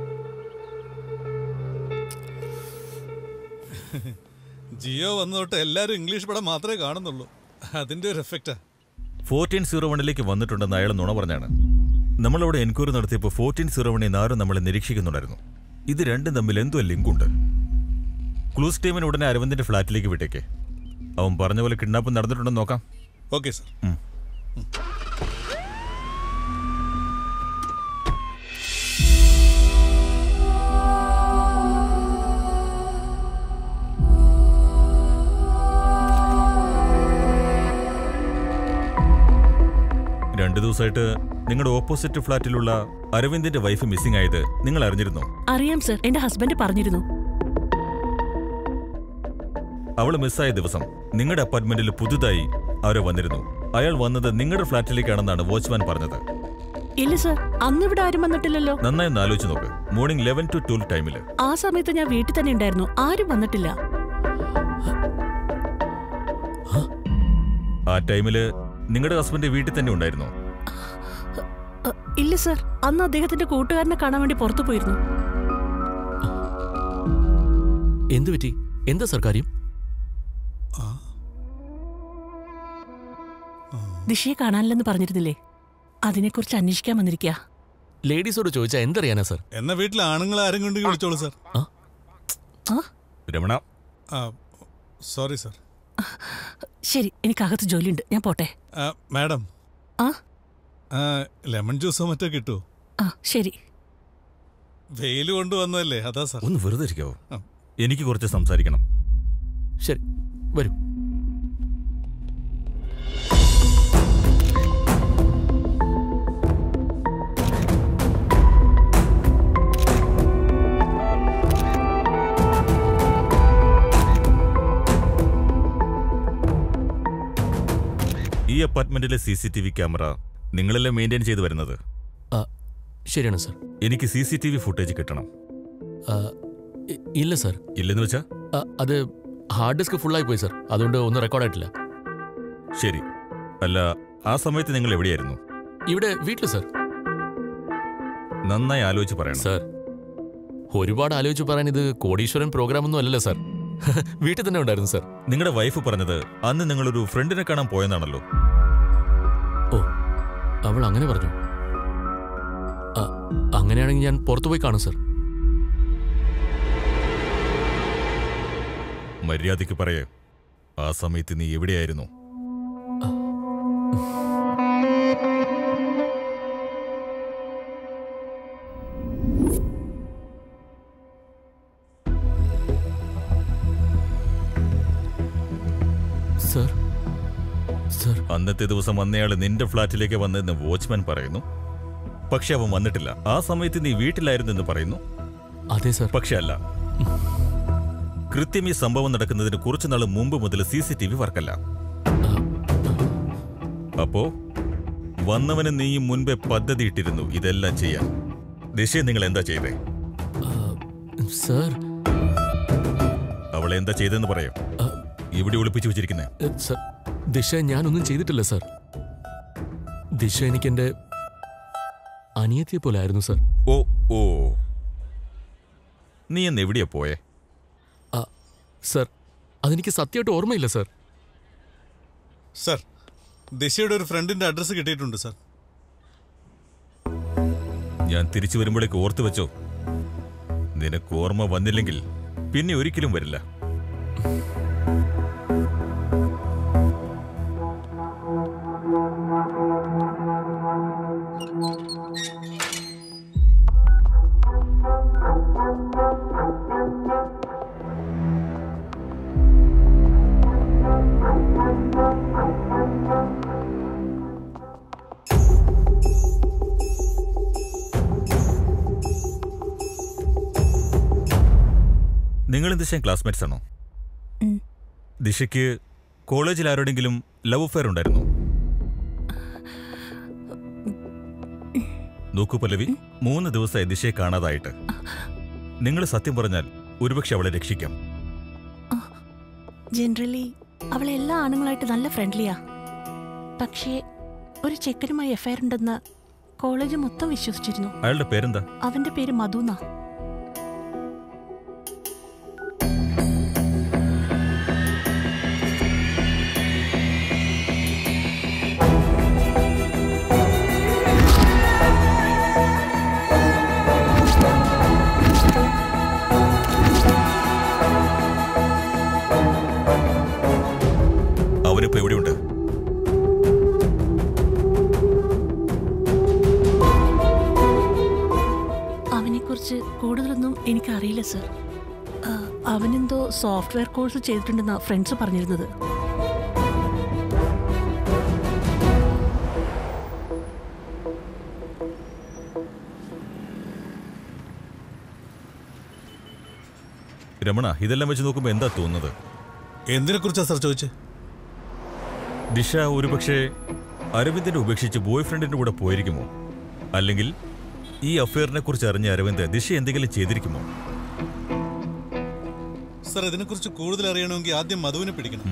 ജിയോ വന്ന തൊട്ട് എല്ലാവരും ഇംഗ്ലീഷ് പടം മാത്രമേ കാണുന്നുള്ളൂ അതിന്റെ ഒരു എഫക്റ്റാ ഫോർട്ടീൻ സീറോ വണ്ണിലേക്ക് വന്നിട്ടുണ്ടെന്ന് അയാൾ നുണ പറഞ്ഞാണ് നമ്മളവിടെ എൻക്വയറി നടത്തിയപ്പോൾ ഫോർട്ടീൻ സീറോ വണ്ണിൽ ആരും നമ്മളെ നിരീക്ഷിക്കുന്നുണ്ടായിരുന്നു ഇത് രണ്ടും തമ്മിൽ എന്തോ ലിങ്ക് ഉണ്ട് ക്ലൂസ് ടീമിന് ഉടനെ അരവിന്ദിന്റെ ഫ്ലാറ്റിലേക്ക് വിട്ടേക്ക് അവൻ പറഞ്ഞ പോലെ കിഡ്നാപ്പ് നടന്നിട്ടുണ്ടെന്ന് നോക്കാം ഓക്കെ സാർ രണ്ടു ദിവസമായിട്ട് നിങ്ങളുടെ ഓപ്പോസിറ്റ് ഫ്ലാറ്റിലുള്ള അരവിന്ദിന്റെ വൈഫ് മിസ്സിംഗ് ആയത് നിങ്ങൾ അറിഞ്ഞിരുന്നോ അറിയാം സർ എന്റെ ഹസ്ബൻഡ് പറഞ്ഞിരുന്നു അവൾ മിസ്സായ ദിവസം നിങ്ങളുടെ അപ്പാർട്ട്മെന്റിൽ പുതുതായി ആരോ വന്നിരുന്നു അയാൾ വന്നത് നിങ്ങളുടെ ഫ്ലാറ്റിലേക്കാണെന്നാണ് വാച്ച്മാൻ പറഞ്ഞത് ഇല്ല സർ അന്ന് ഇവിടെ ആരും വന്നിട്ടില്ലല്ലോ നന്നായി ഒന്ന് ആലോചിച്ച് നോക്ക് മോർണിംഗ് ലെവൻ ടു ട്വൽവ് ടൈമിൽ ആ സമയത്ത് ഞാൻ വീട്ടിൽ തന്നെ ഉണ്ടായിരുന്നു ആരും വന്നിട്ടില്ല ആ ടൈമില് നിങ്ങളുടെ ഹസ്ബൻഡ് വീട്ടിൽ തന്നെ ഉണ്ടായിരുന്നു അ, ഇല്ല സർ അന്ന് അദ്ദേഹത്തിന്റെ കൂട്ടുകാരനെ കാണാൻ വേണ്ടി പുറത്തു പോയിരുന്നു എന്തു പറ്റി എന്താ സർ കാര്യം ദിശയെ കാണാനില്ലെന്ന് പറഞ്ഞിരുന്നില്ലേ അതിനെക്കുറിച്ച് അന്വേഷിക്കാൻ വന്നിരിക്കുക ലേഡീസോട് ചോദിച്ചാൽ എന്തറിയാനാ സർ എന്നാ വീട്ടിൽ ആണുങ്ങൾ ആരും കൊണ്ടെങ്കിൽ വിളിച്ചോളൂ സാർ രമണ സോറി സാർ ശരി എനിക്ക് അകത്ത് ജോലിയുണ്ട് ഞാൻ പോട്ടെ മാഡം ആ ആ, ലെമൺ ജ്യൂസോ മറ്റോ കിട്ടുമോ ആ ശരി വെയിൽ കൊണ്ടുവന്നതല്ലേ അതാ സാർ ഒന്ന് വെറുതെ ഇരിക്കാവോ എനിക്ക് കുറച്ച് സംസാരിക്കണം ശരി വരൂ ഈ അപ്പാർട്ട്മെന്റിലെ C C T V camera നിങ്ങളെല്ലാം മെയിൻറ്റെയിൻ ചെയ്തു വരുന്നത് ശരിയാണ് സർ എനിക്ക് C C T V footage കിട്ടണം ഇല്ല സർ ഇല്ലെന്ന് വെച്ചാ അത് ഹാർഡ് ഡിസ്ക് ഫുള്ളായി പോയി സർ അതുകൊണ്ട് ഒന്നും റെക്കോർഡായിട്ടില്ല ശരി അല്ല ആ സമയത്ത് നിങ്ങൾ എവിടെയായിരുന്നു ഇവിടെ വീട്ടിൽ സർ നന്നായി ആലോചിച്ച് പറയണം സർ ഒരുപാട് ആലോചിച്ച് പറയാൻ ഇത് കോടീശ്വരൻ പ്രോഗ്രാം ഒന്നും അല്ലല്ലോ സർ വീട്ടിൽ തന്നെ ഉണ്ടായിരുന്നു സർ നിങ്ങളുടെ വൈഫ് പറഞ്ഞത് അന്ന് നിങ്ങളൊരു ഫ്രണ്ടിനെ കാണാൻ പോയെന്നാണല്ലോ ഓ അവൾ അങ്ങനെ പറഞ്ഞു ആ, അങ്ങനെയാണെങ്കിൽ ഞാൻ പുറത്തു പോയി കാണും സർ മര്യാദയ്ക്ക് പറയേ ആ സമയത്ത് നീ എവിടെയായിരുന്നു സർ സർ അന്നത്തെ ദിവസം വന്നയാള് നിന്റെ ഫ്ളാറ്റിലേക്ക് വന്നതെന്ന് വാച്ച്മാൻ പറയുന്നു പക്ഷെ അവൻ വന്നിട്ടില്ല ആ സമയത്ത് നീ വീട്ടിലായിരുന്നെന്ന് പറയുന്നു അതെ സർ പക്ഷെ അല്ല കൃത്യം ഈ സംഭവം നടക്കുന്നതിന് കുറച്ചു നാൾ മുമ്പ് മുതൽ സി സി ടി വി വർക്കല്ല അപ്പോ വന്നവന് നീയും മുൻപേ പദ്ധതി ഇട്ടിരുന്നു ഇതെല്ലാം ചെയ്യാൻ ദിശ നിങ്ങൾ എന്താ ചെയ്തേ സർ അവളെ എന്താ ചെയ്തെന്ന് പറയോ ഇവിടെ ഒളിപ്പിച്ചു വെച്ചിരിക്കുന്നേ സർ ദിശ ഞാനൊന്നും ചെയ്തിട്ടില്ല സർ ദിശ എനിക്ക് എന്റെ അനിയത്തിയെ പോലെ ആയിരുന്നു സർ ഓ ഓ നീ എന്ന് എവിടെയാ പോയേ സർ അതെനിക്ക് സത്യമായിട്ട് ഓർമ്മയില്ല സർ സർ ദിശയുടെ ഒരു ഫ്രണ്ടിന്റെ അഡ്രസ്സ് കിട്ടിയിട്ടുണ്ട് സർ ഞാൻ തിരിച്ചു വരുമ്പോഴേക്ക് ഓർത്തു വെച്ചോ നിനക്ക് ഓർമ്മ വന്നില്ലെങ്കിൽ പിന്നെ ഒരിക്കലും വരില്ല നിങ്ങൾ ദിശ ക്ലാസ്മേറ്റ്സ് ആണോ ഉം. ദിശയ്ക്ക് കോളേജിൽ ആരോടെങ്കിലും ലവ് അഫെയർ ഉണ്ടായിരുന്നു നോക്കൂ പല്ലവി മൂന്ന് ദിവസമായി ദിശയെ കാണാതായിട്ട് നിങ്ങൾ സത്യം പറഞ്ഞാൽ ഒരുപക്ഷെ അവളെ രക്ഷിക്കാം ജനറലി അവൾ എല്ലാ ആണുങ്ങളായിട്ട് നല്ല ഫ്രണ്ട്ലിയാ പക്ഷേ ഒരു ചെക്കനുമായി എഫ്ഐആർ ഉണ്ടെന്ന് കോളേജ് മൊത്തം വിശ്വസിച്ചിരുന്നു അയാളുടെ പേരെന്താ അവന്റെ പേര് മധുന അവനിപ്പോ എവിടെയുണ്ട് അവനെക്കുറിച്ച് കൂടുതലൊന്നും എനിക്കറിയില്ല സർ ആ, അവനെന്തോ സോഫ്റ്റ്വെയർ കോഴ്സ് ചെയ്തിട്ടുണ്ടെന്നാ ഫ്രണ്ട്സ് പറഞ്ഞിരുന്നത് രമണ ഇതെല്ലാം വെച്ച് നോക്കുമ്പോൾ എന്താ തോന്നുന്നത് എന്തിനെ കുറിച്ചാ സർ ചോദിച്ചേ ദിശ ഒരുപക്ഷെ അരവിന്ദിനെ ഉപേക്ഷിച്ച് ബോയ് ഫ്രണ്ടിന്റെ കൂടെ പോയിരിക്കുമോ അല്ലെങ്കിൽ ഈ അഫെയറിനെ കുറിച്ച് അറിഞ്ഞ അരവിന്ദ് ദിശ എന്തെങ്കിലും ചെയ്തിരിക്കുമോ സർ ഇതിനെക്കുറിച്ച് കൂടുതൽ അറിയണമെങ്കിൽ ആദ്യം മധുവിനെ പിടിക്കണം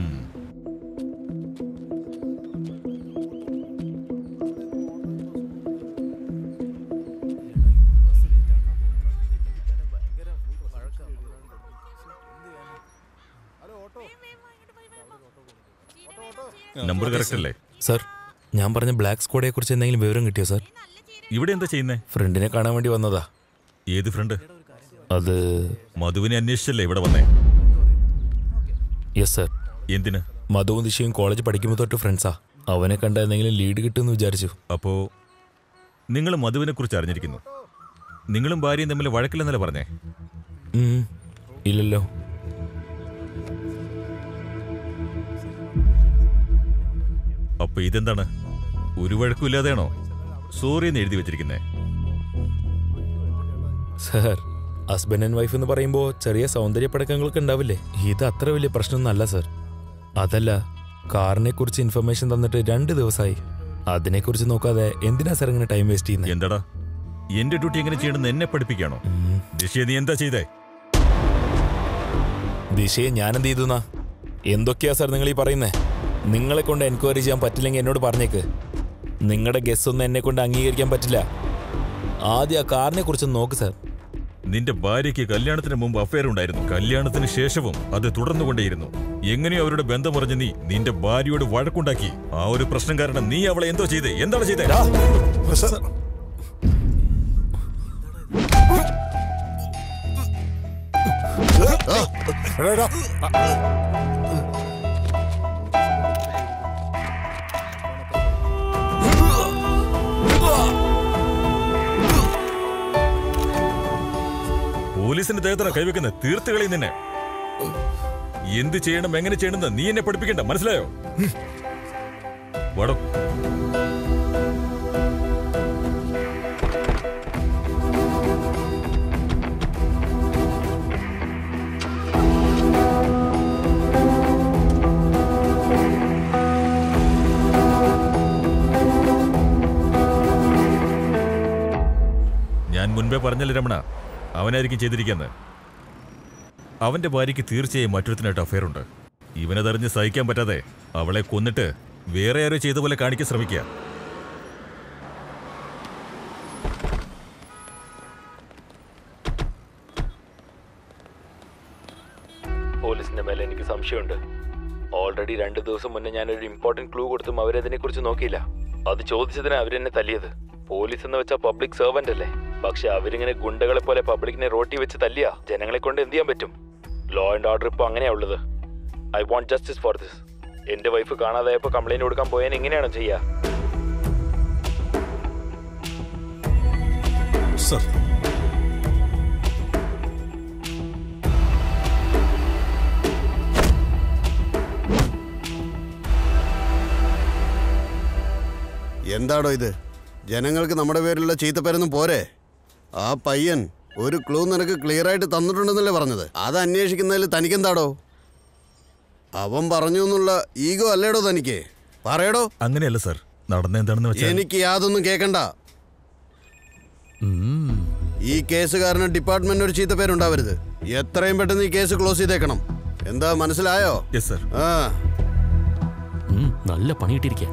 നമ്പർ കറക്റ്റ് അല്ലേ സർ ഞാൻ പറഞ്ഞ ബ്ലാക്ക് സ്ക്വാഡെ കുറിച്ച് എന്തെങ്കിലും വിവരം കിട്ടിയോ സർ ഇവിടെ എന്താ ചെയ്യുന്നേ ഫ്രണ്ടിനെ കാണാൻ വേണ്ടി വന്നതാ ഏത് ഫ്രണ്ട് അത് മധുവിനെ അന്വേഷിച്ചല്ലേ ഇവിടെ വന്നേ യെസ് സർ എന്തിന് മധുവും ദിശയും കോളേജ് പഠിക്കുമ്പോൾ തൊട്ട് ഫ്രണ്ട്സാ അവനെ കണ്ട എന്തെങ്കിലും ലീഡ് കിട്ടുമെന്ന് വിചാരിച്ചു അപ്പോ നിങ്ങൾ മധുവിനെ കുറിച്ച് അറിഞ്ഞിരിക്കുന്നു നിങ്ങളും ഭാര്യയും തമ്മിൽ വഴക്കില്ലെന്നല്ലേ പറഞ്ഞേ ഉം, ഇല്ലല്ലോ അപ്പൊ ഇതെന്താണ് ഒരു വഴക്കുമില്ലാതെയാണോ സോറി എന്ന് എഴുതി വെച്ചിരിക്കുന്നേ സർ ഹസ്ബൻഡ് ആൻഡ് വൈഫ് എന്ന് പറയുമ്പോൾ ചെറിയ സൗന്ദര്യപ്പടക്കങ്ങളൊക്കെ ഉണ്ടാവില്ലേ ഇത് അത്ര വലിയ പ്രശ്നമൊന്നുമല്ല സർ അതല്ല കാറിനെ കുറിച്ച് ഇൻഫർമേഷൻ തന്നിട്ട് രണ്ട് ദിവസമായി അതിനെക്കുറിച്ച് നോക്കാതെ എന്തിനാ സർ ഇങ്ങനെ ടൈം വേസ്റ്റ് ചെയ്യുന്നത് എന്താടാ എന്റെ ഡ്യൂട്ടി എങ്ങനെ ചെയ്യണമെന്ന് എന്നെ പഠിപ്പിക്കാണോ ദിശയെ നീ എന്താ ചെയ്തേ ദിശയെ ഞാൻ എന്ത് ചെയ്തുന്നാ എന്തൊക്കെയാ സർ നിങ്ങൾ ഈ പറയുന്നേ നിങ്ങളെ കൊണ്ട് എൻക്വയറി ചെയ്യാൻ പറ്റില്ലെങ്കിൽ എന്നോട് പറഞ്ഞേക്ക് നിങ്ങളുടെ ഗസ് ഒന്നും എന്നെ കൊണ്ട് അംഗീകരിക്കാൻ പറ്റില്ല ആദ്യം ആ കാറിനെ കുറിച്ച് നോക്ക് സർ നിന്റെ ഭാര്യയ്ക്ക് കല്യാണത്തിന് മുമ്പ് അഫയർ ഉണ്ടായിരുന്നു കല്യാണത്തിന് ശേഷവും അത് തുടർന്നുകൊണ്ടേയിരുന്നു എങ്ങനെയോ അവരുടെ ബന്ധം പറഞ്ഞ് നീ നിന്റെ ഭാര്യയോട് വഴക്കുണ്ടാക്കി ആ ഒരു പ്രശ്നം കാരണം നീ അവളെ എന്തോ ചെയ്തേ എന്താണ് ചെയ്തേ പോലീസിന്റെ ദേഹത്താണ് കൈവെക്കുന്നത് തീർത്ത് കളി നിന്നെ എന്ത് ചെയ്യണം എങ്ങനെ ചെയ്യണമെന്ന് നീ എന്നെ പഠിപ്പിക്കണ്ട മനസ്സിലായോ വടം ഞാൻ മുൻപേ പറഞ്ഞല്ലേ രമണ അവനായിരിക്കും ചെയ്തിരിക്കുന്നത് അവന്റെ ഭാര്യയ്ക്ക് തീർച്ചയായും മറ്റൊരുത്തിനായിട്ട് അഫയർ ഉണ്ട് ഇവനതറിഞ്ഞ് സഹിക്കാൻ പറ്റാതെ അവളെ കൊന്നിട്ട് വേറെ ആരോ ചെയ്ത പോലെ കാണിക്കാൻ ശ്രമിക്കുക പോലീസിന്റെ മേലെ എനിക്ക് സംശയമുണ്ട് ഓൾറെഡി രണ്ട് ദിവസം മുന്നേ ഞാനൊരു ഇമ്പോർട്ടന്റ് ക്ലൂ കൊടുത്തും അവരതിനെ കുറിച്ച് നോക്കിയില്ല അത് ചോദിച്ചതിന് അവരെന്നെ തല്ലിയത് പോലീസ് എന്ന് വെച്ചാൽ പബ്ലിക് സെർവന്റ് അല്ലേ പക്ഷെ അവരിങ്ങനെ ഗുണ്ടകളെ പോലെ പബ്ലിക്കിനെ റോട്ടി വെച്ച് തല്ലിയ ജനങ്ങളെ കൊണ്ട് എന്ത് ചെയ്യാൻ പറ്റും ലോ ആൻഡ് ഓർഡർ ഇപ്പോൾ അങ്ങനെയാ ഉള്ളത് I want justice for this എന്റെ വൈഫ് കാണാതായപ്പോൾ കംപ്ലൈന്റ് കൊടുക്കാൻ പോയാൽ എങ്ങനെയാണ് ചെയ്യുക സർ എന്താടോ ഇത് ജനങ്ങൾക്ക് നമ്മുടെ പേരിലുള്ള ചീത്തപ്പേരൊന്നും പോരെ ആ പയ്യൻ ഒരു ക്ലൂ നിനക്ക് ക്ലിയർ ആയിട്ട് തന്നിട്ടുണ്ടെന്നല്ലേ പറഞ്ഞത് അത് അന്വേഷിക്കുന്നതിൽ തനിക്കെന്താടോ അവൻ പറഞ്ഞു എന്നുള്ള ഈഗോ അല്ലേടോ തനിക്ക് പറയടോ അങ്ങനെയല്ല സർ നടന്ന എന്താണെന്ന് വെച്ചാൽ എനിക്ക് യാതൊന്നും കേക്കണ്ട ഈ കേസ് കാരണം ഡിപ്പാർട്ട്മെന്റ് ഒരു ചീത്ത പേരുണ്ടാവരുത് എത്രയും പെട്ടെന്ന് ഈ കേസ് ക്ലോസ് ചെയ്തേക്കണം എന്താ മനസ്സിലായോ യെസ് സർ ആ നല്ല പണിയിട്ടിരിക്കുക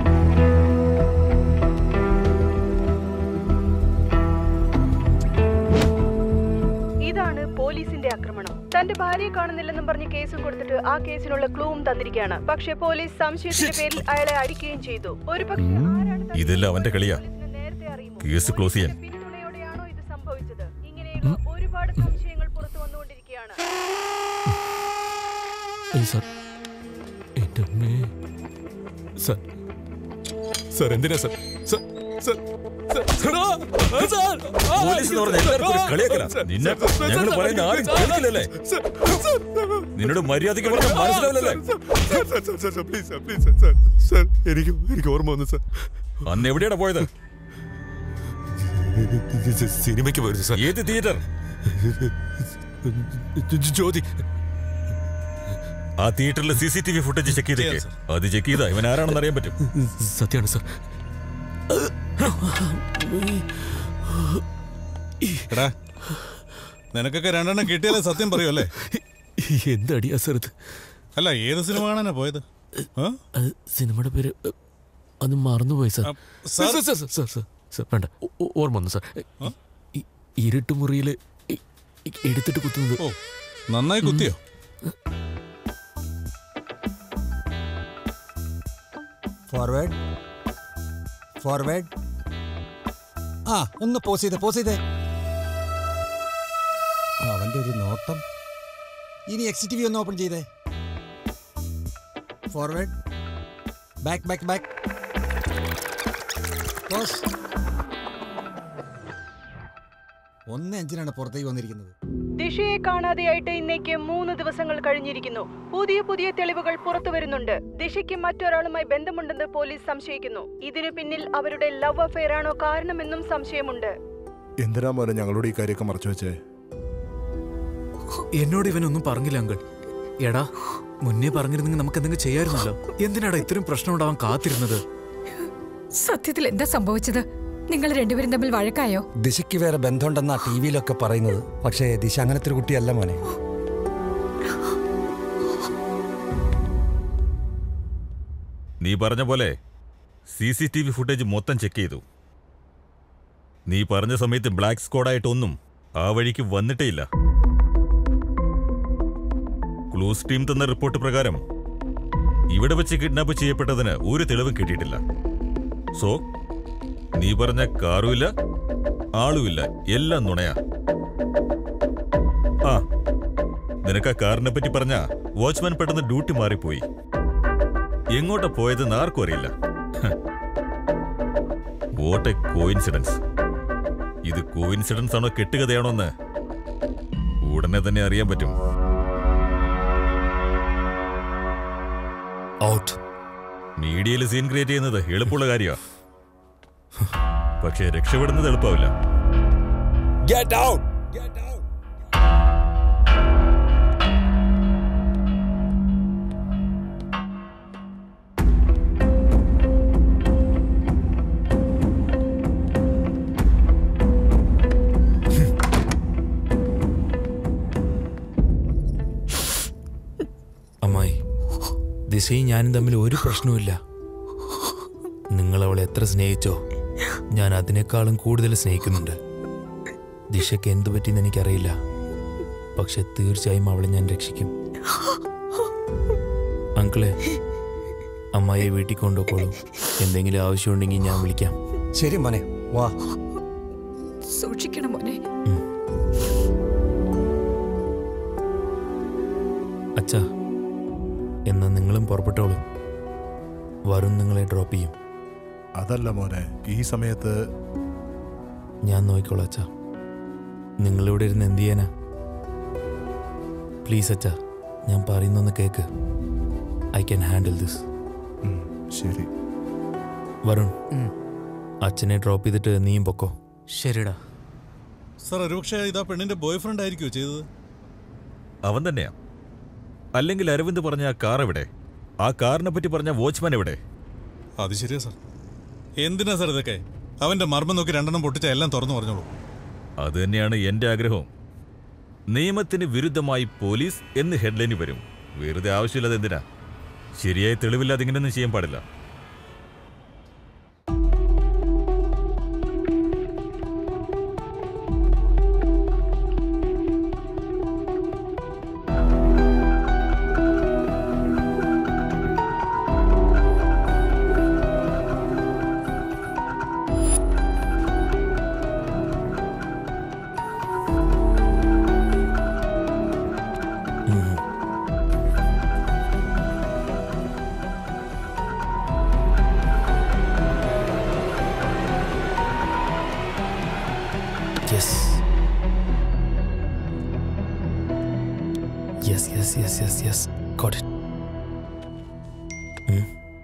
ഇതാണ് പോലീസിന്റെ ആക്രമണം തന്റെ ഭാര്യയെ കാണുന്നില്ലെന്നും പറഞ്ഞ് കേസും കൊടുത്തിട്ട് ആ കേസിനുള്ള ക്ലൂവും തന്നിരിക്കുകയാണ് പക്ഷേ പോലീസ് സംശയത്തിന്റെ പേരിൽ അയാളെ അടിക്കുകയും ചെയ്തു ഒരു പക്ഷേ ഇതെല്ലാം അവന്റെ കളിയാ കേസ് ക്ലോസ് ചെയ്യാൻ സംഭവിച്ചത് ഇങ്ങനെയുള്ള ഒരുപാട് സംശയങ്ങൾ പുറത്തു വന്നുകൊണ്ടിരിക്കുകയാണ് ഏയ് സാർ എൻ്റെ അമ്മേ സാർ സാർ എന്തിനാ സാർ സാർ സാർ പോലീസ് എന്ന് പറഞ്ഞ എല്ലാവർക്കും ഒരു കളിയാക്കലാ. നിന്നെ ഞങ്ങൾ പറയുന്ന ആരും കേൾക്കില്ലല്ലേ നിന്നോട് മര്യാദയ്ക്ക് പറഞ്ഞ മനസ്സിലാവില്ലല്ലേ എനിക്ക് എനിക്ക് ഓർമ്മ വന്നു സാർ അന്ന് എവിടെയാണ് പോയത് സിനിമയ്ക്ക് പോയിരുന്നു സാർ ഏത് തിയേറ്റർ ജ്യോതി ആ തിയേറ്ററിലെ C C T V footage check ചെയ്തേക്ക് അത് ചെക്ക് ചെയ്താ ഇവൻ ആരാണെന്ന് അറിയാൻ പറ്റും സത്യമാണ് സാർ എടാ നിനക്കൊക്കെ രണ്ടെണ്ണം കിട്ടിയാലേ സത്യം പറയൂ അല്ലേ എന്തടിയാ സാർ ഇത് അല്ല ഏത് സിനിമ കാണാനാ പോയത് ആ? അത് സിനിമയുടെ പേര് അ, അത് മറന്നുപോയി sir sir- sir sir sir sir sir വേണ്ട ഓ- ഓ- ഓർമ്മ വന്നു സാർ ഈ ഇരുട്ടുമുറിയിൽ എടുത്തിട്ട് കുത്തുന്നത് ഓ നന്നായി കുത്തിയോ ഫോർവേഡ് ഫോർവേഡ് ആ ഒന്ന് പോസ് ചെയ്തേ പോസ് ചെയ്തേ ആ, അവന്റെ ഒരു നോട്ടം ഇനി എക്സ് ടി വി ഒന്ന് ഓപ്പൺ ചെയ്തേ forward back back back pause ഒന്ന് അഞ്ചിനാണ് പുറത്തേക്ക് വന്നിരിക്കുന്നത് ദിശയെ കാണാതെയായിട്ട് ഇന്നേക്ക് മൂന്ന് ദിവസങ്ങൾ കഴിഞ്ഞിരിക്കുന്നു പുതിയ പുതിയ തെളിവുകൾ പുറത്തു വരുന്നുണ്ട് ദിശയ്ക്ക് മറ്റൊരാളുമായി ബന്ധമുണ്ടെന്ന് പോലീസ് സംശയിക്കുന്നു ഇതിനു പിന്നിൽ അവരുടെ ലവ് അഫെയർ ആണോ കാരണമെന്നും സംശയമുണ്ട് എന്തിനാ മോനെ ഞങ്ങളോട് ഈ കാര്യമൊക്കെ മറച്ചു വെച്ചേ എന്നോട് ഇവനൊന്നും പറഞ്ഞില്ല അങ്കിൾ എടാ മുന്നേ പറഞ്ഞിരുന്നെങ്കിൽ നമുക്ക് എന്തെങ്കിലും ചെയ്യായിരുന്നല്ലോ എന്തിനാടാ ഇത്രയും പ്രശ്നം ഉണ്ടാവാൻ കാത്തിരുന്നത് സത്യത്തിൽ എന്താ സംഭവിച്ചത് നിങ്ങൾ രണ്ടുപേരും തമ്മിൽ വഴക്കായോ ദിശയ്ക്ക് വേറെ ബന്ധമുണ്ടെന്നാ ടി വിയിലൊക്കെ പറയുന്നത് പക്ഷേ ദിശ അങ്ങനത്തെ ഒരു കുട്ടിയല്ല മോനെ നീ പറഞ്ഞ പോലെ C C T V footage മൊത്തം ചെക്ക് ചെയ്തു നീ പറഞ്ഞ സമയത്ത് ബ്ലാക്ക് സ്ക്വാഡായിട്ടൊന്നും ആ വഴിക്ക് വന്നിട്ടേ ഇല്ല ക്ലൂസ് ടീം തന്ന റിപ്പോർട്ട് പ്രകാരം ഇവിടെ വെച്ച് കിഡ്നാപ്പ് ചെയ്യപ്പെട്ടതിന് ഒരു തെളിവും കിട്ടിയിട്ടില്ല സോ നീ പറഞ്ഞ കാറുമില്ല ആളുമില്ല എല്ലാം നുണയാ ആ നിനക്ക് ആ കാറിനെ പറ്റി പറഞ്ഞ വാച്ച്മാൻ പെട്ടെന്ന് ഡ്യൂട്ടി മാറിപ്പോയി എങ്ങോട്ടാ പോയതെന്ന് ആർക്കും അറിയില്ല വോട്ട് എ കോയിൻസിഡൻസ് ഇത് കോയിൻസിഡൻസ് ആണോ കെട്ടുകഥയാണോ എന്ന് ഉടനെ തന്നെ അറിയാൻ പറ്റും ഔട്ട് മീഡിയയിൽ സീൻ ക്രിയേറ്റ് ചെയ്യുന്നത് എളുപ്പമുള്ള കാര്യമാ പക്ഷേ രക്ഷപ്പെടുന്നത് എളുപ്പമില്ല ഗെറ്റ് ഔട്ട് അമ്മായി ദിശയും ഞാനും തമ്മിൽ ഒരു പ്രശ്നവുമില്ല നിങ്ങൾ അവളെ എത്ര സ്നേഹിച്ചോ ഞാൻ അതിനേക്കാളും കൂടുതൽ സ്നേഹിക്കുന്നുണ്ട് ദിശയ്ക്ക് എന്തു പറ്റിയെന്ന് എനിക്കറിയില്ല പക്ഷെ തീർച്ചയായും അവളെ ഞാൻ രക്ഷിക്കും അങ്കിളെ അമ്മായിയെ വീട്ടിൽ കൊണ്ടുപോക്കോളൂ എന്തെങ്കിലും ആവശ്യമുണ്ടെങ്കിൽ ഞാൻ വിളിക്കാം ശരി മോനെ വാ സൂക്ഷിക്കണം മോനെ അച്ഛാ എന്നാ നിങ്ങളും പുറപ്പെട്ടോളൂ വരുൺ നിങ്ങളെ ഡ്രോപ്പ് ചെയ്യും അതല്ല മോനെ ഈ സമയത്ത് ഞാൻ നോക്കിക്കോളാം അച്ഛാ നിങ്ങളിവിടെ ഇരുന്ന് എന്ത് ചെയ്യാനാ പ്ലീസ് അച്ഛാ ഞാൻ പറയുന്നൊന്ന് കേക്ക് ഐ ക്യാൻ ഹാൻഡിൽ ദിസ് ശരി വരുൺ അച്ഛനെ ഡ്രോപ്പ് ചെയ്തിട്ട് നീയും പൊക്കോ ശരിടാ സാർ ഒരുപക്ഷെ ഇതാ പെണ്ണിന്റെ ബോയ് ഫ്രണ്ട് ആയിരിക്കുമോ ചെയ്തത് അവൻ തന്നെയാ അല്ലെങ്കിൽ അരവിന്ദ് പറഞ്ഞ ആ കാർ എവിടെ ആ കാറിനെ പറ്റി പറഞ്ഞ വാച്ച്മാൻ എവിടെ അത് ശരിയാ സാർ എന്തിനാ സാർ ഇതൊക്കെ അവന്റെ മർമ്മം നോക്കി രണ്ടെണ്ണം പൊട്ടിച്ച എല്ലാം തുറന്നു പറഞ്ഞോളൂ അത് തന്നെയാണ് എന്റെ ആഗ്രഹവും നിയമത്തിന് വിരുദ്ധമായി പോലീസ് എന്ന് ഹെഡ്ലൈനിൽ വരും വെറുതെ ആവശ്യമില്ലാതെ എന്തിനാ ശരിയായ തെളിവില്ലാതെ ഇങ്ങനെയൊന്നും ചെയ്യാൻ പാടില്ല Yes. Yes, yes, yes, yes, yes. Got it. Hmm?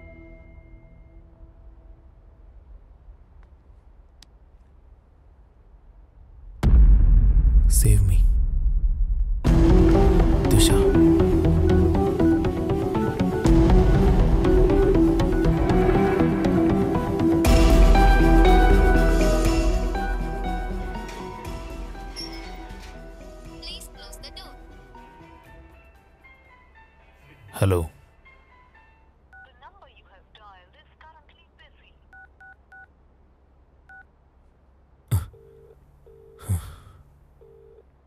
Save me. Disha. Hello.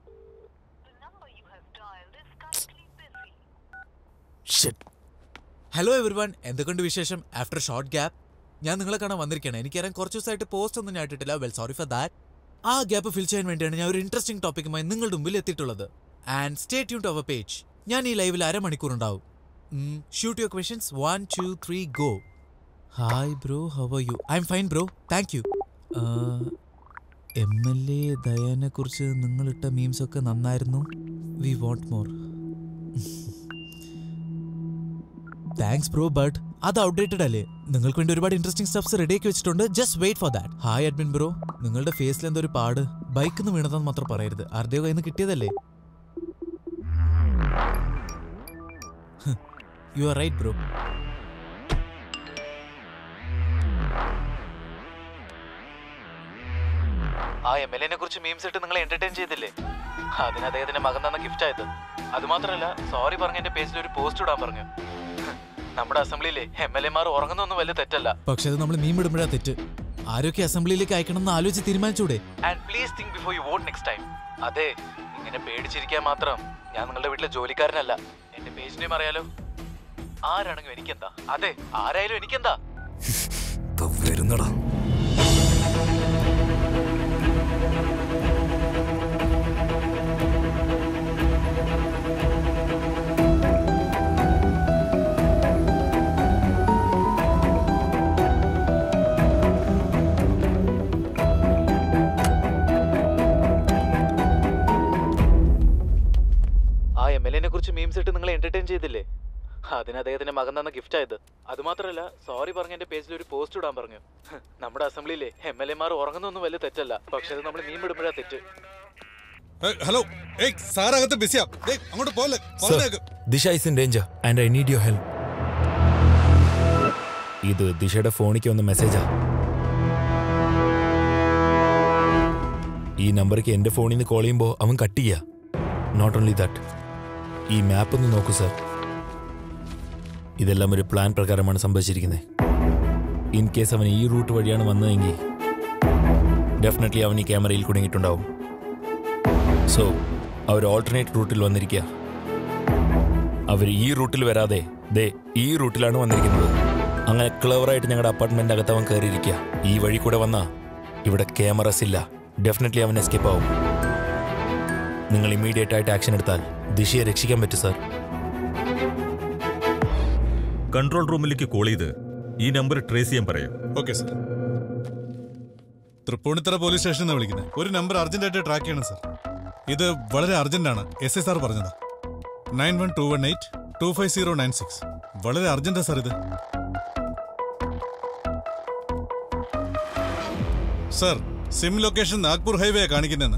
Shit. Hello everyone എന്തൊക്കെയുണ്ട് വിശേഷം ആഫ്റ്റർ ഷോർട്ട് ഗ്യാപ്പ് ഞാൻ നിങ്ങളെ കാണാൻ വന്നിരിക്കുകയാണ് എനിക്കറിയാം കുറച്ച് ദിവസമായിട്ട് പോസ്റ്റ് ഒന്നും ഞാൻ ഇട്ടിട്ടില്ല വെൽ സോറി ഫോർ ദാറ്റ് ആ ഗ്യാപ്പ് ഫിൽ ചെയ്യാൻ വേണ്ടിയാണ് ഞാൻ ഒരു ഇൻട്രസ്റ്റിംഗ് ടോപ്പിക്കുമായി നിങ്ങളുടെ മുമ്പിൽ എത്തിയിട്ടുള്ളത് and stay tune to our page ഞാൻ ഈ ലൈവിൽ അരമണിക്കൂർ ഉണ്ടാവും shoot your questions one two three go hi bro how are you I'm fine bro thank you M L A ദയാനെ കുറിച്ച് നിങ്ങളിട്ട മീംസ് ഒക്കെ നന്നായിരുന്നു we want more thanks bro but അത് ഔട്ട്ഡേറ്റഡ് അല്ലേ നിങ്ങൾക്ക് വേണ്ടി ഒരുപാട് ഇൻട്രസ്റ്റിംഗ് സ്റ്റഫ്സ് റെഡിയാക്കി വെച്ചിട്ടുണ്ട് just wait for that hi admin bro നിങ്ങളുടെ ഫേസിൽ എന്തോ ഒരു പാട് ബൈക്കിൽ നിന്ന് വീണതെന്ന് മാത്രം പറയരുത് ആരുടെയോ കയ്യിൽ നിന്ന് കിട്ടിയതല്ലേ യു ആർ റൈറ്റ് ബ്രോ ആ എം എൽ എനെ കുറിച്ച് മീംസ് ഇട്ട് നിങ്ങളെ എന്റർടൈൻ ചെയ്തില്ലേ അതിന് അദ്ദേഹത്തിന്റെ മകൻ തന്ന ഗിഫ്റ്റ് ആയത് അത് മാത്രമല്ല സോറി പറഞ്ഞ എന്റെ പേജിൽ ഒരു പോസ്റ്റ് ഇടാൻ പറഞ്ഞു നമ്മുടെ അസംബ്ലിയിലെ എം എൽ എമാർ ഉറങ്ങുന്നൊന്നും വലിയ തെറ്റല്ല പക്ഷെ അത് നമ്മൾ മീം ഇടുമ്പോഴാ തെറ്റ് ആരൊക്കെ അസംബ്ലിയിലേക്ക് അയക്കണം എന്ന് ആലോചിച്ച് തീരുമാനിച്ചൂടെ and please think before you vote next time അതെ ഇങ്ങനെ പേടിച്ചിരിക്കാൻ മാത്രം ഞാൻ നിങ്ങളുടെ വീട്ടിലെ ജോലിക്കാരനല്ല എന്റെ പേജിനെയും അറിയാലോ ആരാണെങ്കിലും എനിക്കെന്താ അതെ ആരായാലും എനിക്കെന്താ വരുന്നടാ ആ എം എൽ എനെ കുറിച്ച് മീംസ് ഇട്ട് നിങ്ങളെ എന്റർടൈൻ ചെയ്തില്ലേ അതിന് അദ്ദേഹത്തിന്റെ മകൻ തന്ന ഗിഫ്റ്റ് ആയത് അത് മാത്രമല്ല സോറി പറഞ്ഞ എന്റെ പേജിൽ ഒരു പോസ്റ്റ് ഇടാൻ പറഞ്ഞു നമ്മുടെ അസംബ്ലിയിലെ എം എൽ എമാർ ഉറങ്ങുന്നൊന്നും വലിയ തെറ്റല്ല പക്ഷെ അത് നമ്മൾ മീം ഇടുമ്പോഴാ തെറ്റ് ഹലോ ഏയ് സാറകത്ത് ബിസിയാ ഏയ് അങ്ങോട്ട് പോലെ പറഞ്ഞേക്ക് Disha is in danger and I need your help ഇത് ദിശയുടെ ഫോണിക്ക് വന്ന മെസ്സേജാ ഈ നമ്പർക്ക് എന്റെ ഫോണിൽ നിന്ന് കോൾ ചെയ്യുമ്പോൾ അവൻ കട്ട് ചെയ്യുക നോട്ട് ഓൺലി ദാറ്റ് ഈ മാപ്പ് ഒന്ന് നോക്കൂ സർ ഇതെല്ലാം ഒരു പ്ലാൻ പ്രകാരമാണ് സംഭവിച്ചിരിക്കുന്നത് ഇൻ കേസ് അവൻ ഈ റൂട്ട് വഴിയാണ് വന്നതെങ്കിൽ ഡെഫിനറ്റ്ലി അവൻ ഈ ക്യാമറയിൽ കുടുങ്ങിയിട്ടുണ്ടാവും സോ അവർ ഓൾട്ടർനേറ്റ് റൂട്ടിൽ വന്നിരിക്കുക അവർ ഈ റൂട്ടിൽ വരാതെ ദേ ഈ റൂട്ടിലാണ് വന്നിരിക്കുന്നത് അങ്ങനെ ക്ലവറായിട്ട് ഞങ്ങളുടെ അപ്പാർട്ട്മെന്റ് അകത്ത് അവൻ കയറിയിരിക്കുക ഈ വഴി കൂടെ വന്നാ ഇവിടെ ക്യാമറസ് ഇല്ല ഡെഫിനറ്റ്ലി അവൻ എസ്കേപ്പ് ആവും നിങ്ങൾ ഇമ്മീഡിയറ്റ് ആയിട്ട് ആക്ഷൻ എടുത്താൽ ദിശയെ രക്ഷിക്കാൻ പറ്റും സാർ കൺട്രോൾ റൂമിലേക്ക് കോൾ ചെയ്ത് ഈ നമ്പർ ട്രേസ് ചെയ്യാൻ പറയും ഓക്കെ സർ തൃപ്പൂണിത്തറ പോലീസ് സ്റ്റേഷനിൽ നിന്ന് വിളിക്കുന്നത് ഒരു നമ്പർ അർജന്റായിട്ട് ട്രാക്ക് ചെയ്യണം സർ ഇത് വളരെ അർജന്റ് ആണ് എസ് ഐ സാർ പറഞ്ഞതാ nine one two one eight two five zero nine six വളരെ അർജന്റാ സാർ ഇത് sir SIM location Nagpur highway കാണിക്കുന്നതെന്ന്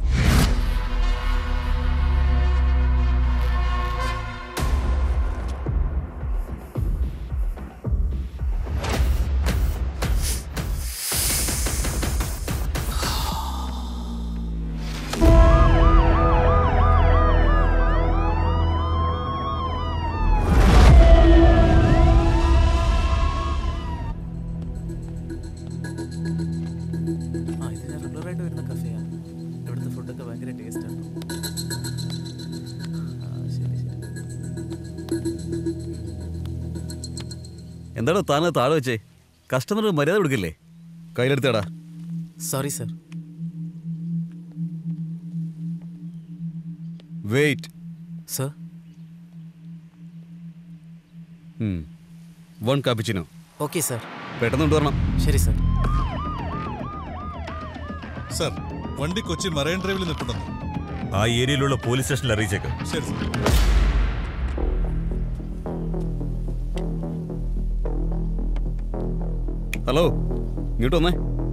ആ ഇത് ഞാൻ റെഗുലർ ആയിട്ട് വരുന്ന കഫേയാണ് ഇവിടുത്തെ ഫുഡൊക്കെ ഭയങ്കര ടേസ്റ്റാണ് എന്താടോ താനത് താഴെ വെച്ചേ കസ്റ്റമർ മര്യാദ കൊടുക്കില്ലേ കയ്യിലെടുത്തേടാ sorry sir wait sir one cappuccino okay sir പെട്ടെന്ന് കൊണ്ടുവരണം ശരി സർ സർ വണ്ടി കൊച്ചി മറൈൻ ഡ്രൈവിൽ നിൽപ്പുണ്ടെന്ന് ആ ഏരിയയിലുള്ള പോലീസ് സ്റ്റേഷനിൽ അറിയിച്ചേക്ക് ശരി സർ ഹലോ ഇങ്ങോട്ട് വന്നേ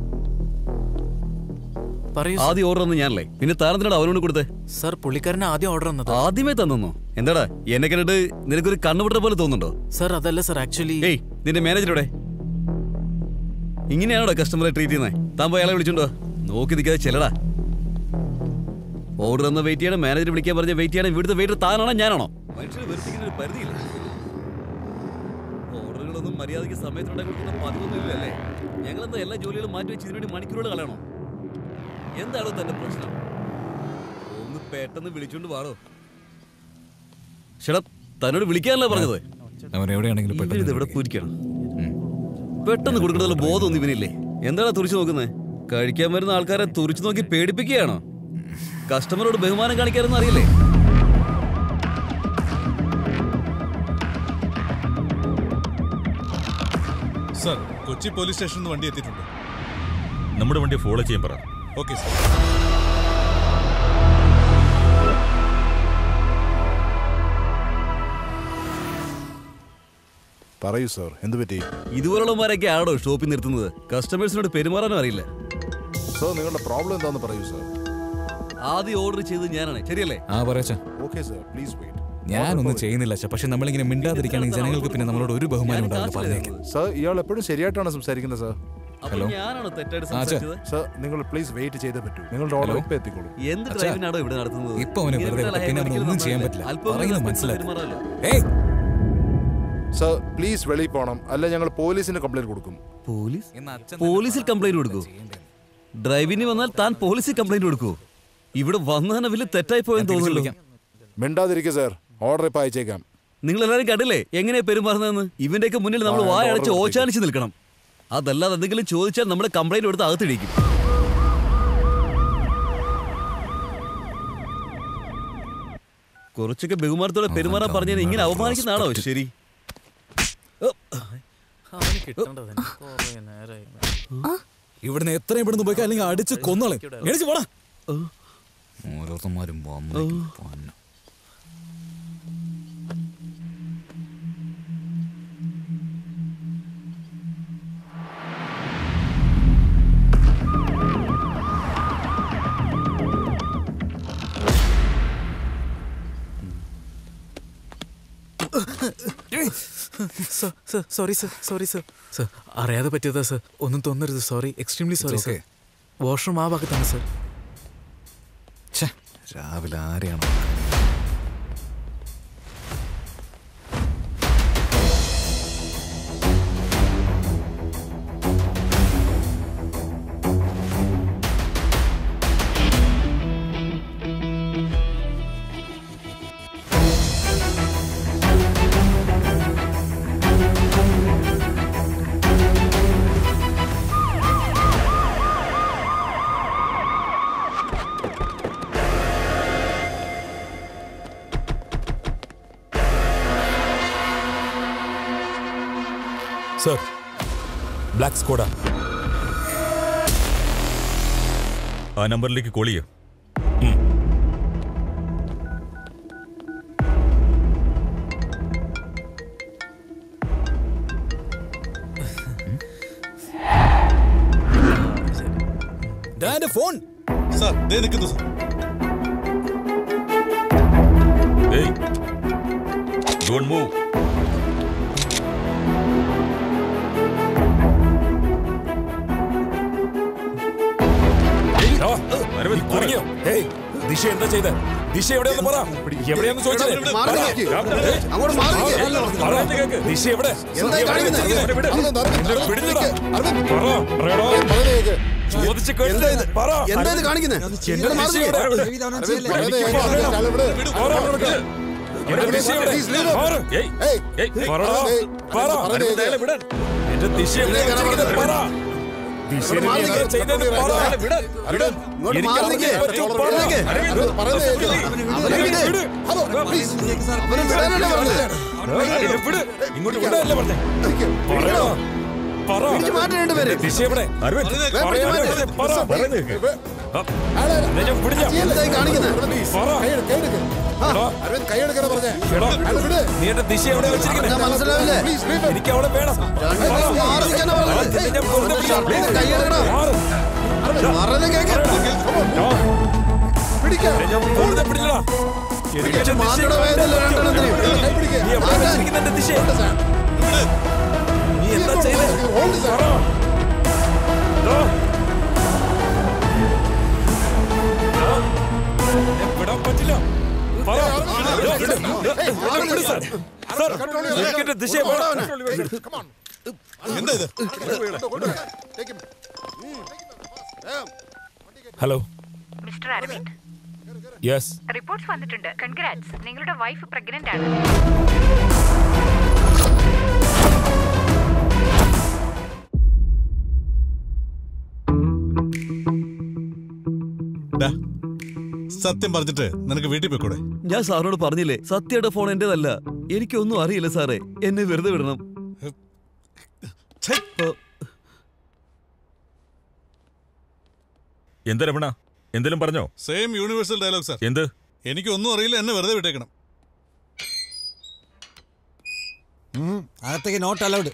പറയൂ ആദ്യം ഓർഡർ തന്നു ഞാനല്ലേ പിന്നെ താരത്തിനോട് അവനോട് കൊടുത്തേ സർ പുള്ളിക്കാരന് ആദ്യം ഓർഡർ തന്നത് ആദ്യമേ തന്നോ എന്താടാ എന്നെ കണ്ടിട്ട് നിനക്കൊരു കണ്ണുപിടുത്ത പോലെ തോന്നുന്നുണ്ടോ സർ അതല്ല സർ ആക്ച്വലി ഏയ് നിന്റെ മാനേജറോടെ ഇങ്ങനെയാണോടാ കസ്റ്റമറെ ട്രീറ്റ് ചെയ്യുന്നത് താൻ പോയി അയാളെ വിളിച്ചോണ്ടോ നോക്കി നിൽക്കാതെ ചെല്ലടാ ഓർഡർ തന്ന വെയിറ്റ് ചെയ്യണം മാനേജർ വിളിക്കാൻ പറഞ്ഞ വെയിറ്റ് ചെയ്യണം ഇവിടുത്തെ വെയിറ്റർ താനാണോ ഞാനാണോ മനുഷ്യരെ വെറുപ്പിക്കുന്ന ഒരു പരിധിയില്ല ഓർഡറുകളൊന്നും മര്യാദയ്ക്ക് സമയത്തുണ്ടാക്കി കൊടുക്കുന്ന പതിവൊന്നുമില്ലല്ലേ ഞങ്ങളെന്താ എല്ലാ ജോലികളും മാറ്റി വെച്ച് ഇതിനുവേണ്ടി മണിക്കൂറുകൾ കളയണോ എന്താണോ തന്റെ പ്രശ്നം ഒന്ന് പെട്ടെന്ന് വിളിച്ചോണ്ട് വാടോ ചേട്ടാ തന്നോട് വിളിക്കാനല്ലേ പറഞ്ഞത് അവൻ എവിടെയാണെങ്കിലും ഇവരിത് പെട്ടെന്ന് ഇവിടെ പൂരിക്കണം പെട്ടെന്ന് കൊടുക്കണതിൽ ബോധമൊന്നും ഇവനില്ലേ എന്താണ് തുറിച്ചു നോക്കുന്നത് കഴിക്കാൻ വരുന്ന ആൾക്കാരെ തുറിച്ചു നോക്കി പേടിപ്പിക്കുകയാണോ കസ്റ്റമറോട് ബഹുമാനം കാണിക്കാറൊന്നും അറിയില്ലേ സർ കൊച്ചി പോലീസ് സ്റ്റേഷനിൽ നിന്ന് വണ്ടി എത്തിയിട്ടുണ്ട് നമ്മുടെ വണ്ടി ഫോളോ ചെയ്യാൻ പറ ഓക്കെ സർ പറയൂ സർ എന്ത് പറ്റി ഇതുപോലുള്ളവന്മാരൊക്കെ ആണോ ഷോപ്പിൽ നിർത്തുന്നത് കസ്റ്റമേഴ്സിനോട് പെരുമാറാനും അറിയില്ല സർ നിങ്ങളുടെ പ്രോബ്ലം എന്താണെന്ന് പറയൂ സർ ആദ്യം ഓർഡർ ചെയ്തത് ഞാനാണ് ശരിയല്ലേ ആ പറയാ ഓക്കെ സർ പ്ലീസ് വെയിറ്റ് ഞാനൊന്നും ചെയ്യുന്നില്ല അച്ഛാ പക്ഷെ നമ്മളിങ്ങനെ മിണ്ടാതിരിക്കുകയാണെങ്കിൽ ജനങ്ങൾക്ക് പിന്നെ നമ്മളോട് ഒരു ബഹുമാനം ഉണ്ടാവില്ല പറഞ്ഞേക്കാം സർ ഇയാൾ എപ്പോഴും ശരിയായിട്ടാണ് സംസാരിക്കുന്നത് സർ ഹലോ ഞാനാണോ തെറ്റായിട്ട് ആ, അച്ഛാ. സംസാരിച്ചത് സർ നിങ്ങൾ പ്ലീസ് വെയിറ്റ് ചെയ്തേ പറ്റൂ നിങ്ങളുടെ ഓർഡർ ഹലോ? ഇപ്പൊ എത്തിക്കോളൂ എന്ത് അച്ഛാ, ഡ്രൈവിനാണോ ഇവിടെ നടത്തുന്നത് ഇപ്പൊ അവനെ ഇങ്ങനെ വെറുതെ വിട്ടാൽ വിട്ടു. പിന്നെ അവനെ അയാൾ ഒന്നും ചെയ്യാൻ ഒരിക്കലും പറ്റില്ല അല്പം പറയുന്നത് respect മനസ്സിലാക്കി പെരുമാറാമല്ലോ. ഏയ് സർ പ്ലീസ് വെളിയിൽ പോകണം അല്ല ഞങ്ങൾ പോലീസിന് കംപ്ലൈന്റ് കൊടുക്കും പോലീസ് പോലീസിൽ കംപ്ലൈന്റ് കൊടുക്കൂ ഡ്രൈവിന് വന്നാൽ താൻ പോലീസിൽ കംപ്ലൈന്റ് കൊടുക്കൂ ഇവിടെ വന്നതിന് വലിയ തെറ്റായി പോയെന്ന് തോന്നുന്നു മിണ്ടാതിരിക്കുക സർ ഓർഡർ ഇപ്പൊ അയച്ചേക്കാം നിങ്ങൾ എല്ലാവരും കണ്ടില്ലേ എങ്ങനെയാ പെരുമാറുന്നതെന്ന് ഇവന്റെയൊക്കെ മുന്നിൽ നമ്മൾ ആ, വായടച്ച് order ഓച്ചാനിച്ച് നിൽക്കണം അതല്ലാതെ എന്തെങ്കിലും ചോദിച്ചാൽ നമ്മൾ കംപ്ലൈന്റ് കൊടുത്ത് അകത്തിടിക്കും കുറച്ചൊക്കെ ബഹുമാനത്തോടെ പെരുമാറാൻ പറഞ്ഞാൽ ഇങ്ങനെ അവമാനിക്കുന്നതാണോ ശരി അവന് കിട്ടേണ്ടത് കുറേ നേരമായി ഇവിടുന്ന് എത്രയും ഇവിടുന്ന് പോയി അല്ലെങ്കിൽ അടിച്ച് കൊന്നോളെ എണിച്ച് പോടാ ഓരോരുത്തന്മാരും വന്നേക്കും, പൊന്നെ. Sorry sir sorry sir sir അറിയാതെ പറ്റിയതാ സർ ഒന്നും തോന്നരുത് sorry extremely sorry sir okay. Washroom ആ ഭാഗത്താണ് സർ ഛെ, രാവിലെ ആരെയാണോ സർ ബ്ലാക്ക് സ്കോഡ ആ നമ്പറിലേക്ക് കോൾ ചെയ്യും ഡാന്റെ ഫോൺ സാർ ദേ നിൽക്കുന്നു സാർ ഏയ് ഡോണ്ട് മൂവ് കുടുങ്ങിയോ ഏയ് ദിശ എന്താ ചെയ്ത ദിശ എവിടെയെന്ന് പറ എവിടെയാന്ന് ചോദിച്ചത് മാറി നിൽക്ക്. അങ്ങോട്ട് മാറി നിൽക്ക്. പറ, കേക്ക്. ദിശ എവിടെ എന്തായി കാണിക്കുന്നത്? എന്നെ വിട്. അരവിന്ദ്, അരവിന്ദ്, എന്നെ പിടിച്ചിടാ. അരവിന്ദ്. പറ, പറയടാ. പറയുന്നത് കേൾക്ക്. ചോദിച്ച് എന്താ കേട്ടില്ലേ? ഇത്? പറ. എന്താ ഇത് കാണിക്കുന്നത്? എന്റെ ഇത് മാറി ദിശ നിൽക്ക്. എവിടെ? അരവിന്ദ്, എനിക്ക് പറയുന്നത് കേൾക്ക്. പറയണം. അരവിന്ദ്, വിട്. പറ. എന്റെ ദിശ എവിടെ? Please leave him. പറ. ഏയ് ഏയ്, ഏയ് പറടാ. ഏയ്, പറ. പറയുന്നത് കേൾക്ക്. അയാളെ വിടാൻ എന്റെ ദിശ എവിടെ ഇതിലേക്ക് വെച്ചിരിക്കുന്നത്? വരാൻ പറ. ദിശ ഇവിടെ മാറി എന്താ നിൽക്ക്. ചെയ്തതെന്ന് പറ. അരവിന്ദ്, ഇങ്ങോട്ട് എനിക്ക് മാറി നിൽക്ക്. അറിയാൻ പറ്റും. മാറി നിൽക്ക്. അരവിന്ദ്, പറയുന്നത് കേൾക്ക്. അവനെ വിട്. Hello, please. അവനെ വിടാനല്ലേ പറഞ്ഞത്? എന്നെ വിട്. ഇങ്ങോട്ട് വിടാനല്ലേ പറഞ്ഞേ? പറയടാ. പറ. പിടിച്ച് മാറ്റ് രണ്ടുപേരെ. എന്റെ ദിശ എവിടെ? അരവിന്ദ് പറയാൻ മാറ്റ്. പറ. പറയുന്നത് കേൾക്ക്. ആളെ, എന്നെ ഞാൻ പിടിഞ്ഞ. എന്തായി കാണിക്കുന്നത്? പറ. കൈയെടു, കൈയെടുക്ക്. ആ, എടാ. അരവിന്ദ് കൈയെടുക്കാനാ പറഞ്ഞേ എടാ. അയാളെ വിട്. നീ എന്റെ ദിശ എവിടെ ഞാൻ വെച്ചിരിക്കുന്നത് മനസ്സിലാവില്ലേ Please, leave him. എനിക്ക് അവിടെ വേണം രണ്ടുപേരും മാറി നിൽക്കാനാ പറഞ്ഞത്. നിന്നെ ഞാൻ കൊന്നു പിടിക്കാം. Please, കൈയെടുക്കടാ. മാറ്. പറയുന്നത് കേൾക്ക്. പിടിക്കാം. എന്നെ ഞാൻ വെറുതെ പിടിച്ചടാ. എനിക്ക് എന്റെ ദിശ മാറ്റയുടെ വേദനയില്ല രണ്ടെണ്ണത്തിനെയും. കൈ പിടിക്ക്. നീ എവിടെ മാറ്റാൻ. വെച്ചിരിക്കുന്ന എന്റെ ദിശ ഉണ്ട് സാർ. നീ എന്താ ചെയ്തത് ഉണ്ട് സാർ. ദാ. എന്നെ വിടാൻ പറ്റില്ല പറ. ദാ, വിട്. ഏയ്, മാറി വിട് നിൽക്ക്. സാർ. സാർ, എനിക്ക് എന്റെ ദിശ ഓടാ വേണം. അവനെ. Come on. എന്താ ഇത് കൊണ്ടുവരാം. Take him. ഉം. വേഗം. Hello mister Aravind yes reports വന്നിട്ടുണ്ട് കൺഗ്രാറ്റ്സ് നിങ്ങളുടെ വൈഫ് പ്രഗ്നന്റ് ആണ് ഡാ, സത്യം പറഞ്ഞിട്ട് നിനക്ക് വീട്ടിൽ പോയിക്കൂടെ ഞാൻ സാറിനോട് പറഞ്ഞില്ലേ സത്യയുടെ ഫോൺ എന്റേതല്ല എനിക്കൊന്നും അറിയില്ല സാറേ എന്നെ വെറുതെ വിടണം എന്താ രമണ എന്തെങ്കിലും പറഞ്ഞോ സെയിം യൂണിവേഴ്സൽ ഡയലോഗ് സാർ എന്ത് എനിക്കൊന്നും അറിയില്ല എന്നെ വെറുതെ വിട്ടേക്കണം അകത്തേക്ക് നോട്ട് അലൗഡ്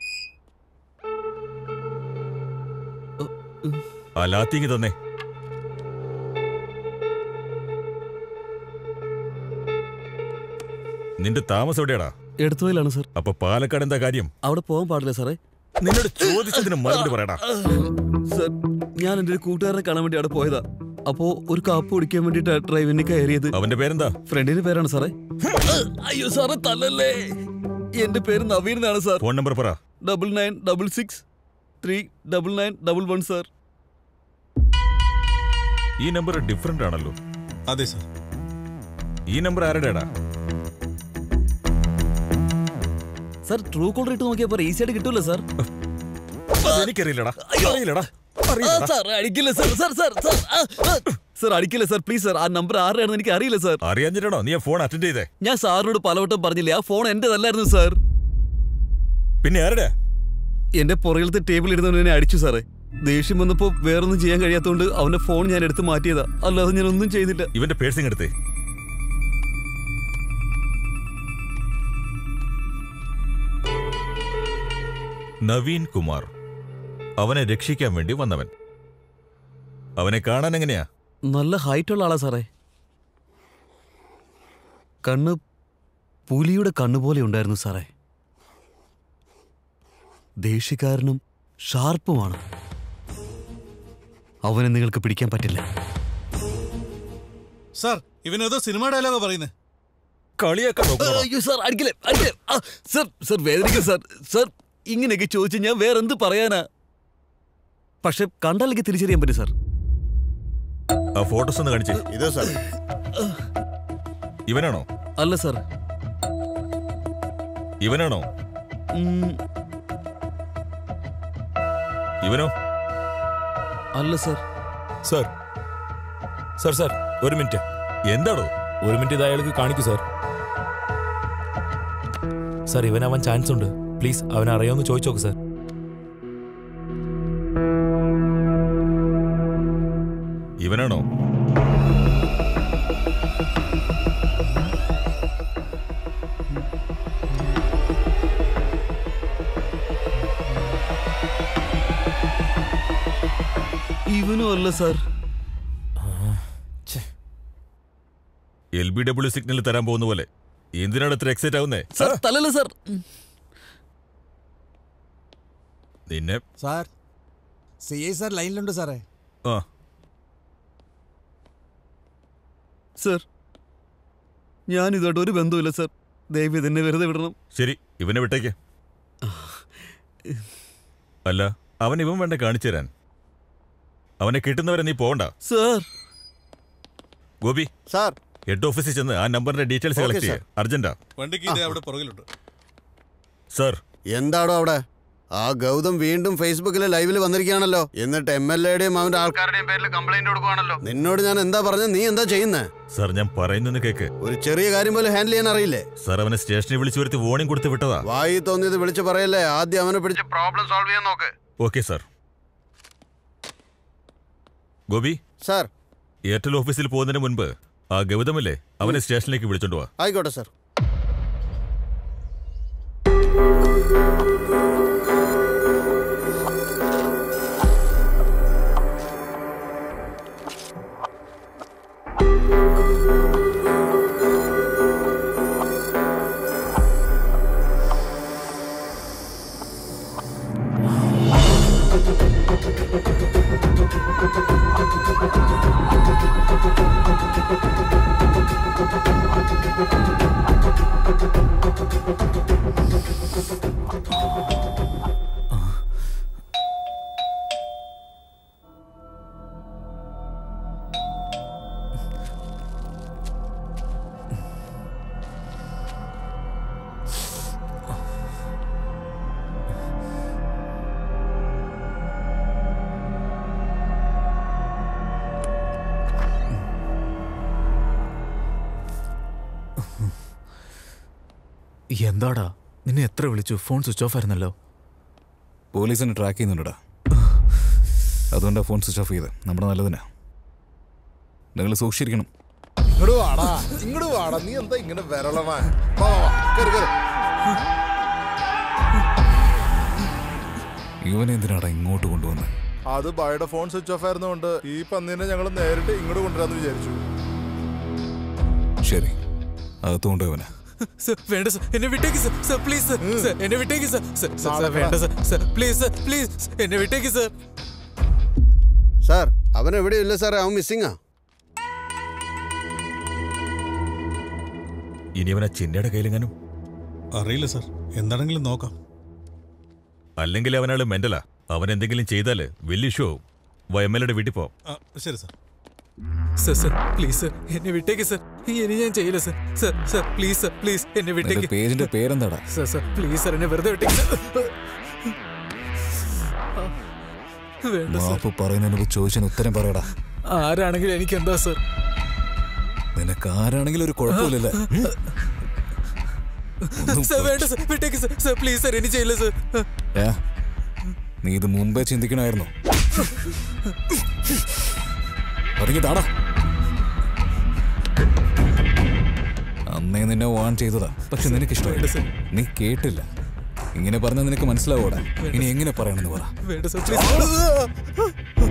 ആ ലാത്തിങ് തന്നെ നിന്റെ താമസം എവിടെയാടാ എടുത്തുപോയിലാണ് സാർ അപ്പൊ പാലക്കാട് എന്താ കാര്യം അവിടെ പോകാൻ പാടില്ല സാറേ നിന്നോട് ചോദിച്ചതിന് മറുപടി പറയടാ സാർ ഞാൻ എൻ്റെ ഒരു കൂട്ടുകാരനെ കാണാൻ വേണ്ടി അവിടെ പോയതാ അപ്പോ ഒരു കാപ്പ് കുടിക്കാൻ വേണ്ടിട്ട് ഡ്രൈവിന് കയറിയത് അവന്റെ പേരെന്താ ഫ്രണ്ടിന്റെ പേരാണ് സാറേ അയ്യോ സാറേ തല്ലല്ലേ എന്റെ പേര് നവീൻ എന്നാണ് സാർ ഫോൺ നമ്പർ പറ double nine double six three double nine double one sir ഈ നമ്പർ ഡിഫറെന്റ് ആണല്ലോ അതെ സാർ ഈ നമ്പർ ആരുടെയാടാ സാർ ട്രൂ കോളർ ഇട്ട് നോക്കിയാൽ പോരെ ഈസി ആയിട്ട് കിട്ടൂല്ലോ സാർ എനിക്കറിയില്ലടാ അറിയില്ലടാ ആ, സാർ അടിക്കില്ല സാർ സാർ സാർ സാർ ആ, ആ. സാർ അടിക്കില്ല സാർ പ്ലീസ് സാർ ആ നമ്പർ ആരുടെയാണെന്ന് എനിക്ക് അറിയില്ല സാർ അറിയാഞ്ഞിട്ടാണോ നീ ആ ഫോൺ അറ്റൻഡ് ചെയ്തേ ഞാൻ സാറിനോട് പലവട്ടം പറഞ്ഞില്ലേ ആ ഫോൺ എന്റേതല്ലായിരുന്നു സാർ പിന്നെ ആരുടെ എന്റെ പുറകിലത്തെ ടേബിൾ ഇരുന്നവനെ അടിച്ചു സാറേ ദേഷ്യം വന്നപ്പോ വേറൊന്നും ചെയ്യാൻ കഴിയാത്തതുകൊണ്ട് അവന്റെ ഫോൺ ഞാൻ എടുത്ത് മാറ്റിയതാ അല്ലാതെ ഞാൻ ഒന്നും ചെയ്തില്ല ഇവന്റെ പേഴ്സിങ് എടുത്തേ നവീൻ കുമാർ അവനെ രക്ഷിക്കാൻ വേണ്ടി വന്നവൻ അവനെ കാണാൻ എങ്ങനെയാ നല്ല ഹൈറ്റ് ഉള്ള ആളാ സാറേ കണ്ണ് പുലിയുടെ കണ്ണുപോലെ ഉണ്ടായിരുന്നു സാറേ ദേഷ്യക്കാരനും ഷാർപ്പുമാണ് അവനെ നിങ്ങൾക്ക് പിടിക്കാൻ പറ്റില്ല സാർ ഇവനേതോ സിനിമ ഡയലോഗാ പറയുന്നത് കളിയാക്കാൻ അയ്യോ സാർ അടിക്കലേ അടിക്കലേ ആ, സാർ സാർ വേദനിക്കും സാർ സാർ ഇങ്ങനെയൊക്കെ ചോദിച്ചു ഞാൻ വേറെ എന്ത് പറയാനാ പക്ഷെ കണ്ടാലേക്ക് തിരിച്ചറിയാൻ പറ്റും സാർ ആ ഫോട്ടോസ് ഒന്ന് കാണിച്ചേ ഇതോ സാർ ഇവനാണോ അല്ല സാർ ഇവനാണോ ഉം, ഇവനോ അല്ല സാർ സാർ സാർ സാർ ഒരു മിനിറ്റ് എന്താണോ ഒരു മിനിറ്റ് ഇത് അയാൾക്ക് കാണിക്കൂ സാർ സാർ ഇവനാവാൻ ചാൻസ് ഉണ്ട് പ്ലീസ് അവനെ അറിയാമെന്ന് ചോദിച്ചു നോക്ക് സാർ ഇവനാണോ ഇവനും അല്ല sir L B W signal തരാൻ പോകുന്ന പോലെ എന്തിനാണ് ഇത്ര എക്സൈറ്റ് ആവുന്നേ സാർ തലല്ല സാർ നിന്നെ സാർ സി ഐ സാർ ലൈനിലുണ്ട് സാറേ ആ സാർ ഞാൻ ഇതുമായിട്ട് ഒരു ബന്ധവുമില്ല സാർ ദയവ് ഇതെന്നെ വെറുതെ വിടണം ശരി ഇവനെ വിട്ടേക്ക് അല്ല അവൻ ഇവൻ വേണ്ട കാണിച്ചു തരാൻ അവനെ കിട്ടുന്നവരെ നീ പോകണ്ട സാർ ഗോപി സാർ ഹെഡ് ഓഫീസിൽ ചെന്ന് ആ നമ്പറിന്റെ ഡീറ്റെയിൽസ് ഓക്കേ, കളക്ട് സാർ. ചെയ്യുക അർജന്റാ വണ്ടിക്ക് ഇതേ അവിടെ പുറകിലുണ്ട് സാർ എന്താടോ അവിടെ ആ ഗൗതം വീണ്ടും ഫേസ്ബുക്കിലെ ലൈവിൽ വന്നിരിക്കുകയാണല്ലോ എന്നിട്ട് എം എൽ എയുടെയും അവന്റെ ആൾക്കാരുടെയും പേരിൽ കംപ്ലൈന്റ് കൊടുക്കുവാണല്ലോ നിന്നോട് ഞാൻ എന്താ പറഞ്ഞത് നീ എന്താ ചെയ്യുന്നത് സാർ ഞാൻ പറയുന്നെന്ന് കേക്ക് ഒരു ചെറിയ കാര്യം പോലും ഹാൻഡിൽ ചെയ്യാൻ അറിയില്ലേ സാർ അവനെ സ്റ്റേഷനിൽ വിളിച്ചു വരുത്തി വാർണിംഗ് കൊടുത്ത് വിട്ടതാ വായി തോന്നിയത് വിളിച്ച് പറയല്ലേ ആദ്യം അവനെ പിടിച്ച് പ്രോബ്ലം സോൾവ് ചെയ്യാൻ നോക്ക് okay sir Gopi sir Airtel ഓഫീസിൽ പോകുന്നതിന് മുൻപ് ആ ഗൗതമല്ലേ അവനെ സ്റ്റേഷനിലേക്ക് വിളിച്ചോണ്ട് പോവാ ആയിക്കോട്ടെ സാർ Thank you. എന്താടാ നിന്നെ എത്ര വിളിച്ചു ഫോൺ സ്വിച്ച് ഓഫ് ആയിരുന്നല്ലോ പോലീസിനെ ട്രാക്ക് ചെയ്യുന്നുണ്ടടാ അതുകൊണ്ടാണ് ഫോൺ സ്വിച്ച് ഓഫ് ചെയ്ത് നമ്മുടെ നല്ലതിനാ നിങ്ങൾ സൂക്ഷിച്ചിരിക്കണം ഇങ്ങോട്ട് വാടാ ഇങ്ങോട്ട് വാടാ നീ എന്താ ഇങ്ങനെ വിരളമാ വാ വാ, വാ കേറ് കേറ് ഇവനെ എന്തിനാടാ ഇങ്ങോട്ട് കൊണ്ടുവന്നത് അത് ബയുടെ ഫോൺ സ്വിച്ച് ഓഫ് ആയിരുന്നതുകൊണ്ട് ഈ പന്നീനെ ഞങ്ങൾ നേരിട്ട് ഇങ്ങോട്ട് കൊണ്ടുവരാന്ന് വിചാരിച്ചു ശരി അകത്ത് കൊണ്ടുപോവനെ സർ വേണ്ട സർ എന്നെ വിട്ടേക്ക് sir sir please sir sir എന്നെ വിട്ടേക്ക് സർ സർ സർ സർ വേണ്ട sir sir please sir please എന്നെ വിട്ടേക്ക് സർ സാർ അവൻ എവിടെയില്ല സാറേ അവൻ മിസ്സിങ്ങാ ഇനി അവനെ ചിന്നയുടെ കയ്യിലെങ്ങാനും അറിയില്ല സാർ എന്താണെങ്കിലും നോക്കാം അല്ലെങ്കിൽ അവനാള് മെന്റലാ അവൻ എന്തെങ്കിലും ചെയ്താല് വലിയ ഇഷ്യൂ ആവും വാ എം എൽ എയുടെ വീട്ടിൽ പോവാം ആ, ശരി sir sir sir please sir എന്നെ വിട്ടേക്ക് സർ ഇനി ഞാൻ ചെയ്യില്ല sir sir sir please sir please എന്നെ നിന്റെ വിട്ടേക്ക് പേജിന്റെ പേരെന്താടാ സർ സർ പ്ലീസ് സർ എന്നെ വെറുതെ വിട്ടേക്ക് സർ വേണ്ട സർ മാപ്പ് പറയുന്നതിന് ചോദിച്ചതിന് ഉത്തരം പറയടാ ആരാണെങ്കിലും എനിക്ക് എന്താ സർ നിനക്ക് ആരാണെങ്കിലും ഒരു കുഴപ്പമില്ലല്ലേ ഒന്നും സർ വേണ്ട സർ വിട്ടേക്ക് സർ സർ പ്ലീസ് സർ ഇനി ചെയ്യില്ല സർ ഏ? നീ ഇത് മുമ്പേ ചിന്തിക്കണമായിരുന്നു ഇറങ്ങി താടാ അന്നേ നിന്നെ വാൺ ചെയ്തതാ പക്ഷെ നിനക്ക് ഇഷ്ടമായി നീ കേട്ടില്ല ഇങ്ങനെ പറഞ്ഞാൽ നിനക്ക് മനസ്സിലാവൂടാ ഇനി എങ്ങനെ പറയണമെന്ന് പറ വേണ്ട സർ പ്ലീസ്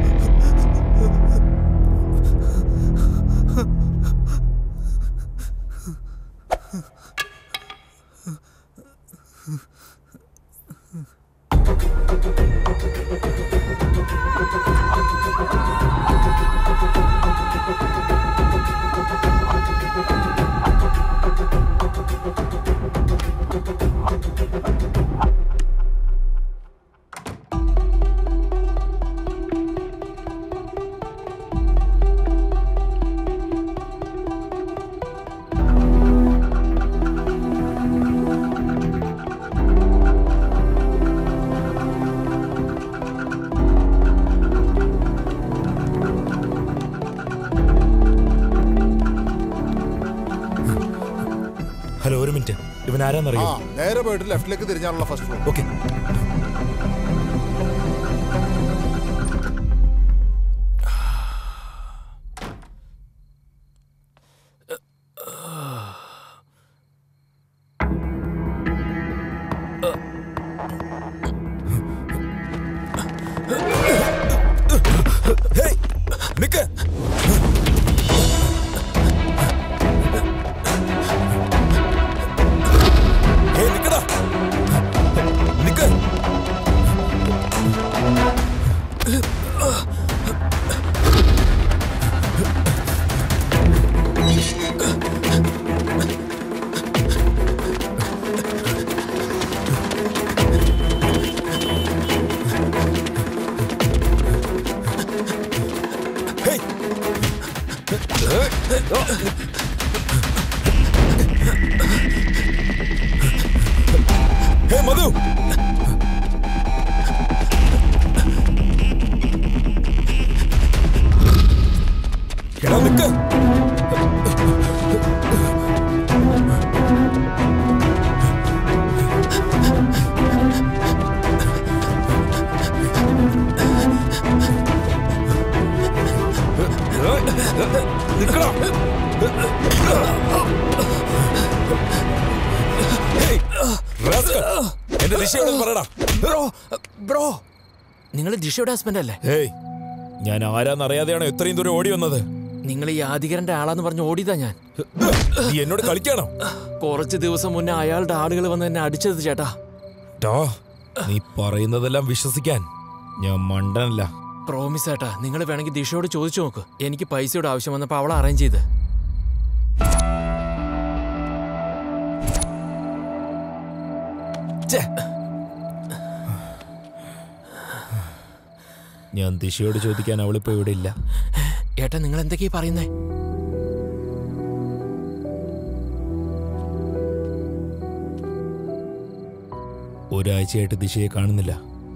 ഹലോ ഒരു മിനിറ്റ് ഇവൻ ആരാന്നറിയോ ആ നേരെ പോയിട്ട് ലെഫ്റ്റിലേക്ക് തിരിഞ്ഞാലുള്ള ഫസ്റ്റ് ഫ്ലോർ ഓക്കെ ഹേയ്, നിക്ക് ഹേയ്, നിക്കടാ നിക്ക് ഹേ മധു എടാ നിക്ക് നിക്കടാ ഹേയ്, rascal. എന്റെ ദിശയോട് പറയടാ ബ്രോ ബ്രോ നിങ്ങൾ ജിഷയുടെ ഹസ്ബൻഡ് അല്ലേ ഹേയ് ഞാൻ ആരാന്നറിയാതെയാണോ ഇത്രയും ദൂരം ഓടി വന്നത് നിങ്ങൾ ഈ ആധികരന്റെ ആളാന്ന് പറഞ്ഞ് ഓടിയതാ ഞാൻ നീ എന്നോട് കളിക്കാണോ കുറച്ച് ദിവസം മുന്നേ അയാളുടെ ആളുകൾ വന്ന് എന്നെ അടിച്ചത് ചേട്ടാ ടാ നീ പറയുന്നതെല്ലാം വിശ്വസിക്കാൻ ഞാൻ മണ്ടനല്ല പ്രോമിസ് ചേട്ടാ നിങ്ങൾ വേണമെങ്കിൽ ദിഷയോട് ചോദിച്ചു നോക്ക് എനിക്ക് പൈസയുടെ ആവശ്യം വന്നപ്പോൾ അവളെ അറേഞ്ച് ചെയ്ത് ഛെ. ഞാൻ ദിശയോട് ചോദിക്കാൻ അവളിപ്പോ ഇവിടെ ഇല്ല ഏട്ടാ നിങ്ങൾ എന്തൊക്കെയാ പറയുന്നേ ഒരാഴ്ചയായിട്ട് ദിശയെ കാണുന്നില്ല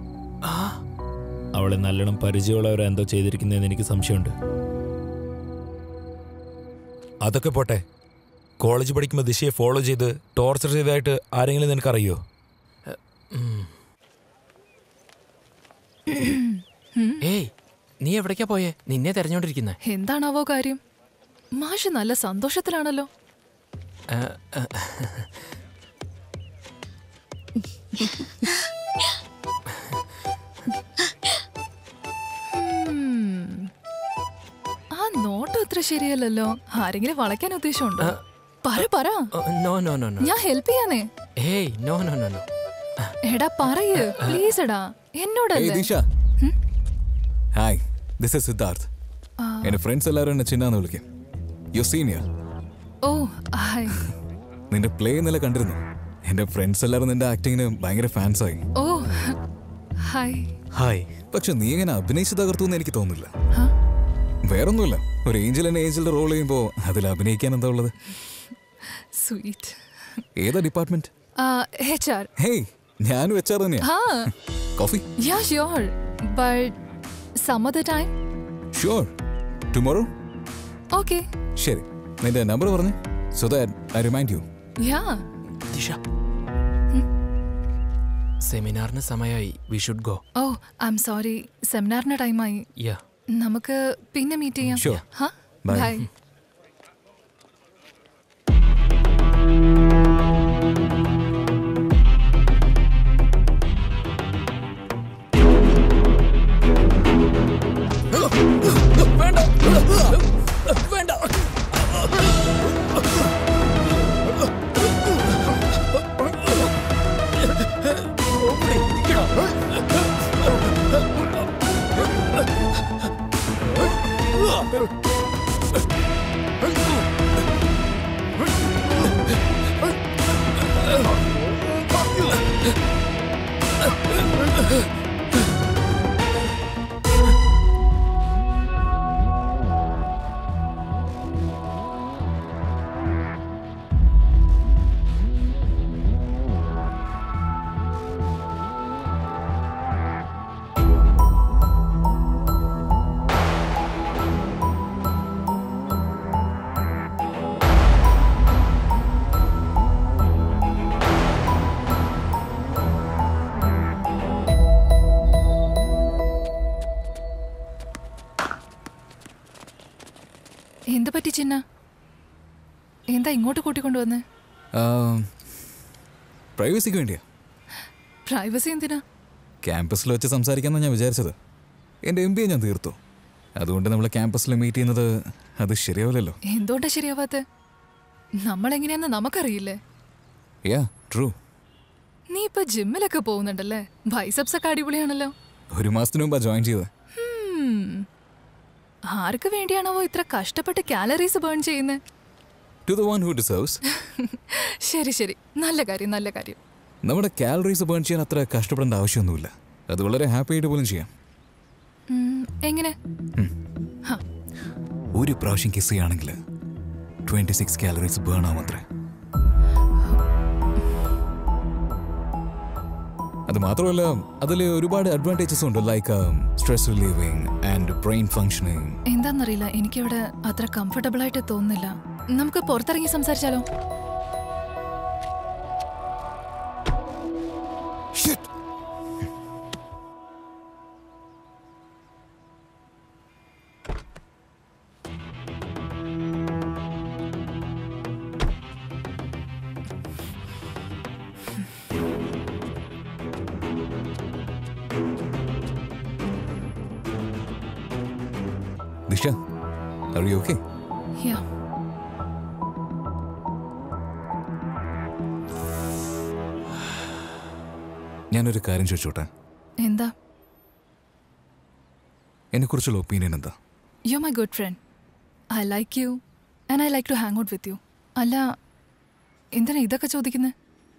അവളെ നല്ലോണം പരിചയമുള്ളവരെ എന്തോ ചെയ്തിരിക്കുന്നതെന്ന് എനിക്ക് സംശയമുണ്ട് അതൊക്കെ പോട്ടെ കോളേജ് പഠിക്കുമ്പോൾ ദിശയെ ഫോളോ ചെയ്ത് ടോർച്ചർ ചെയ്തതായിട്ട് ആരെങ്കിലും നിനക്കറിയോ ഏയ് നീ എവിടേക്കാ പോയേ നിന്നെ തെരഞ്ഞോണ്ടിരിക്കുന്നേ എന്താണാവോ കാര്യം മാഷ് നല്ല സന്തോഷത്തിലാണല്ലോ ഉം. ആ നോട്ടം അത്ര ശരിയല്ലല്ലോ ആരെങ്കിലും വളയ്ക്കാൻ ഉദ്ദേശമുണ്ടോ പറ പറ നോ നോ നോ നോ ഞാൻ ഹെൽപ്പ് ചെയ്യാനേ ഏയ് നോ നോ നോ നോ എടാ പറയ് പ്ലീസ് എടാ Hey, എന്നോടല്ലേ ദിശ ഹായ് ദിസ് ഇസ് സിദ്ധാർത്ഥ് ആ. എന്റെ ഫ്രണ്ട്സ് എല്ലാവരും എന്നെ ചിന്നാന്ന് വിളിക്കും യു സീനിയർ ഓ ഹായ് നിന്റെ പ്ലേ ഇന്നലെ കണ്ടിരുന്നു എന്റെ ഫ്രണ്ട്സ് എല്ലാവരും നിന്റെ ആക്ടിങ്ങിന് ഭയങ്കര ഫാൻസ് ആയി ഓ ഹായ് ഹായ് പക്ഷെ നീ എങ്ങനെ അഭിനയിച്ച് തകർത്തു എന്ന് എനിക്ക് തോന്നുന്നില്ല വേറൊന്നുമില്ല ഒരു ഏഞ്ചൽ ആൻഡ് ഏഞ്ചലിന്റെ റോൾ ചെയ്യുമ്പോ അതിൽ അഭിനയിക്കാൻ എന്താ ഉള്ളത് സ്വീറ്റ് ഏതാ ഡിപ്പാർട്ട്മെന്റ് എച്ച് ആർ ഹേയ് ഞാനും വെച്ചാർ തന്നെയാ ഹാ coffee yeah sure but some of the time sure tomorrow okay ശരി നിന്റെ നമ്പർ പറഞ്ഞു so that I remind you yeah Disha സെമിനാറിന് സമയമായി we should go oh I'm sorry സെമിനാറിന്റെ ടൈമായി യാ നമുക്ക് പിന്നെ മീറ്റ് ചെയ്യാം Sure. ഹാ Bye. ബൈ വേണ്ട വേണ്ട എന്ത് പറ്റി ചിന്ന എന്താ ഇങ്ങോട്ട് കൂട്ടിക്കൊണ്ടുവന്ന് പ്രൈവസിക്ക് വേണ്ടിയാ പ്രൈവസി എന്തിനാ ക്യാമ്പസിൽ വെച്ച് സംസാരിക്കാമെന്നാണ് ഞാൻ വിചാരിച്ചത് എൻ്റെ എം ബി എ ഞാൻ തീർത്തു അതുകൊണ്ട് നമ്മൾ ക്യാമ്പസിൽ മീറ്റ് ചെയ്യുന്നത് അത് ശരിയാവില്ലല്ലോ എന്തുകൊണ്ടാ ശരിയാവാത്ത നമ്മൾ എങ്ങനെയാന്ന് നമുക്കറിയില്ലേ യാ ട്രൂ നീ ഇപ്പൊ ജിമ്മിലൊക്കെ പോകുന്നുണ്ടല്ലേ ബൈസപ്സ് ഒക്കെ അടിപൊളിയാണല്ലോ ഒരു മാസത്തിന് മുമ്പാ ജോയിൻ ചെയ്തത് ഹും. ആർക്ക് വേണ്ടിയാണാവോ ഇത്ര കഷ്ടപ്പെട്ട് കാലറീസ് ബേൺ ചെയ്യുന്നത് to the one who deserves ശരി ശരി നല്ല കാര്യം നല്ല കാര്യം നമ്മുടെ കാലറീസ് ബേൺ ചെയ്യാൻ അത്ര കഷ്ടപ്പെടേണ്ട ആവശ്യമൊന്നുമില്ല അത് വളരെ ഹാപ്പി ആയിട്ട് പോലും ചെയ്യാം ഉം, എങ്ങനെ ഒരു പ്രാവശ്യം കിസ് ചെയ്യുകയാണെങ്കിൽ ട്വന്റി സിക്സ് കാലറീസ് ബേൺ ആവും അത്രേ അത് മാത്രമല്ല അതിൽ ഒരുപാട് അഡ്വാൻറ്റേജസ് ഉണ്ട് like stress relieving and brain functioning എന്താന്നറിയില്ല എനിക്കവിടെ അത്ര കംഫർട്ടബിൾ ആയിട്ട് തോന്നുന്നില്ല നമുക്ക് പുറത്തിറങ്ങി സംസാരിച്ചാലോ ദിശ ആർ യു ഓക്കെ യാ ഞാനൊരു കാര്യം ചോദിച്ചോട്ടെ എന്താ എന്നെക്കുറിച്ചുള്ള ഒപ്പീനിയൻ എന്താ you my good friend I like you and I like to hang out with you അല്ല എന്തിനാ ഇതൊക്കെ ചോദിക്കുന്നത്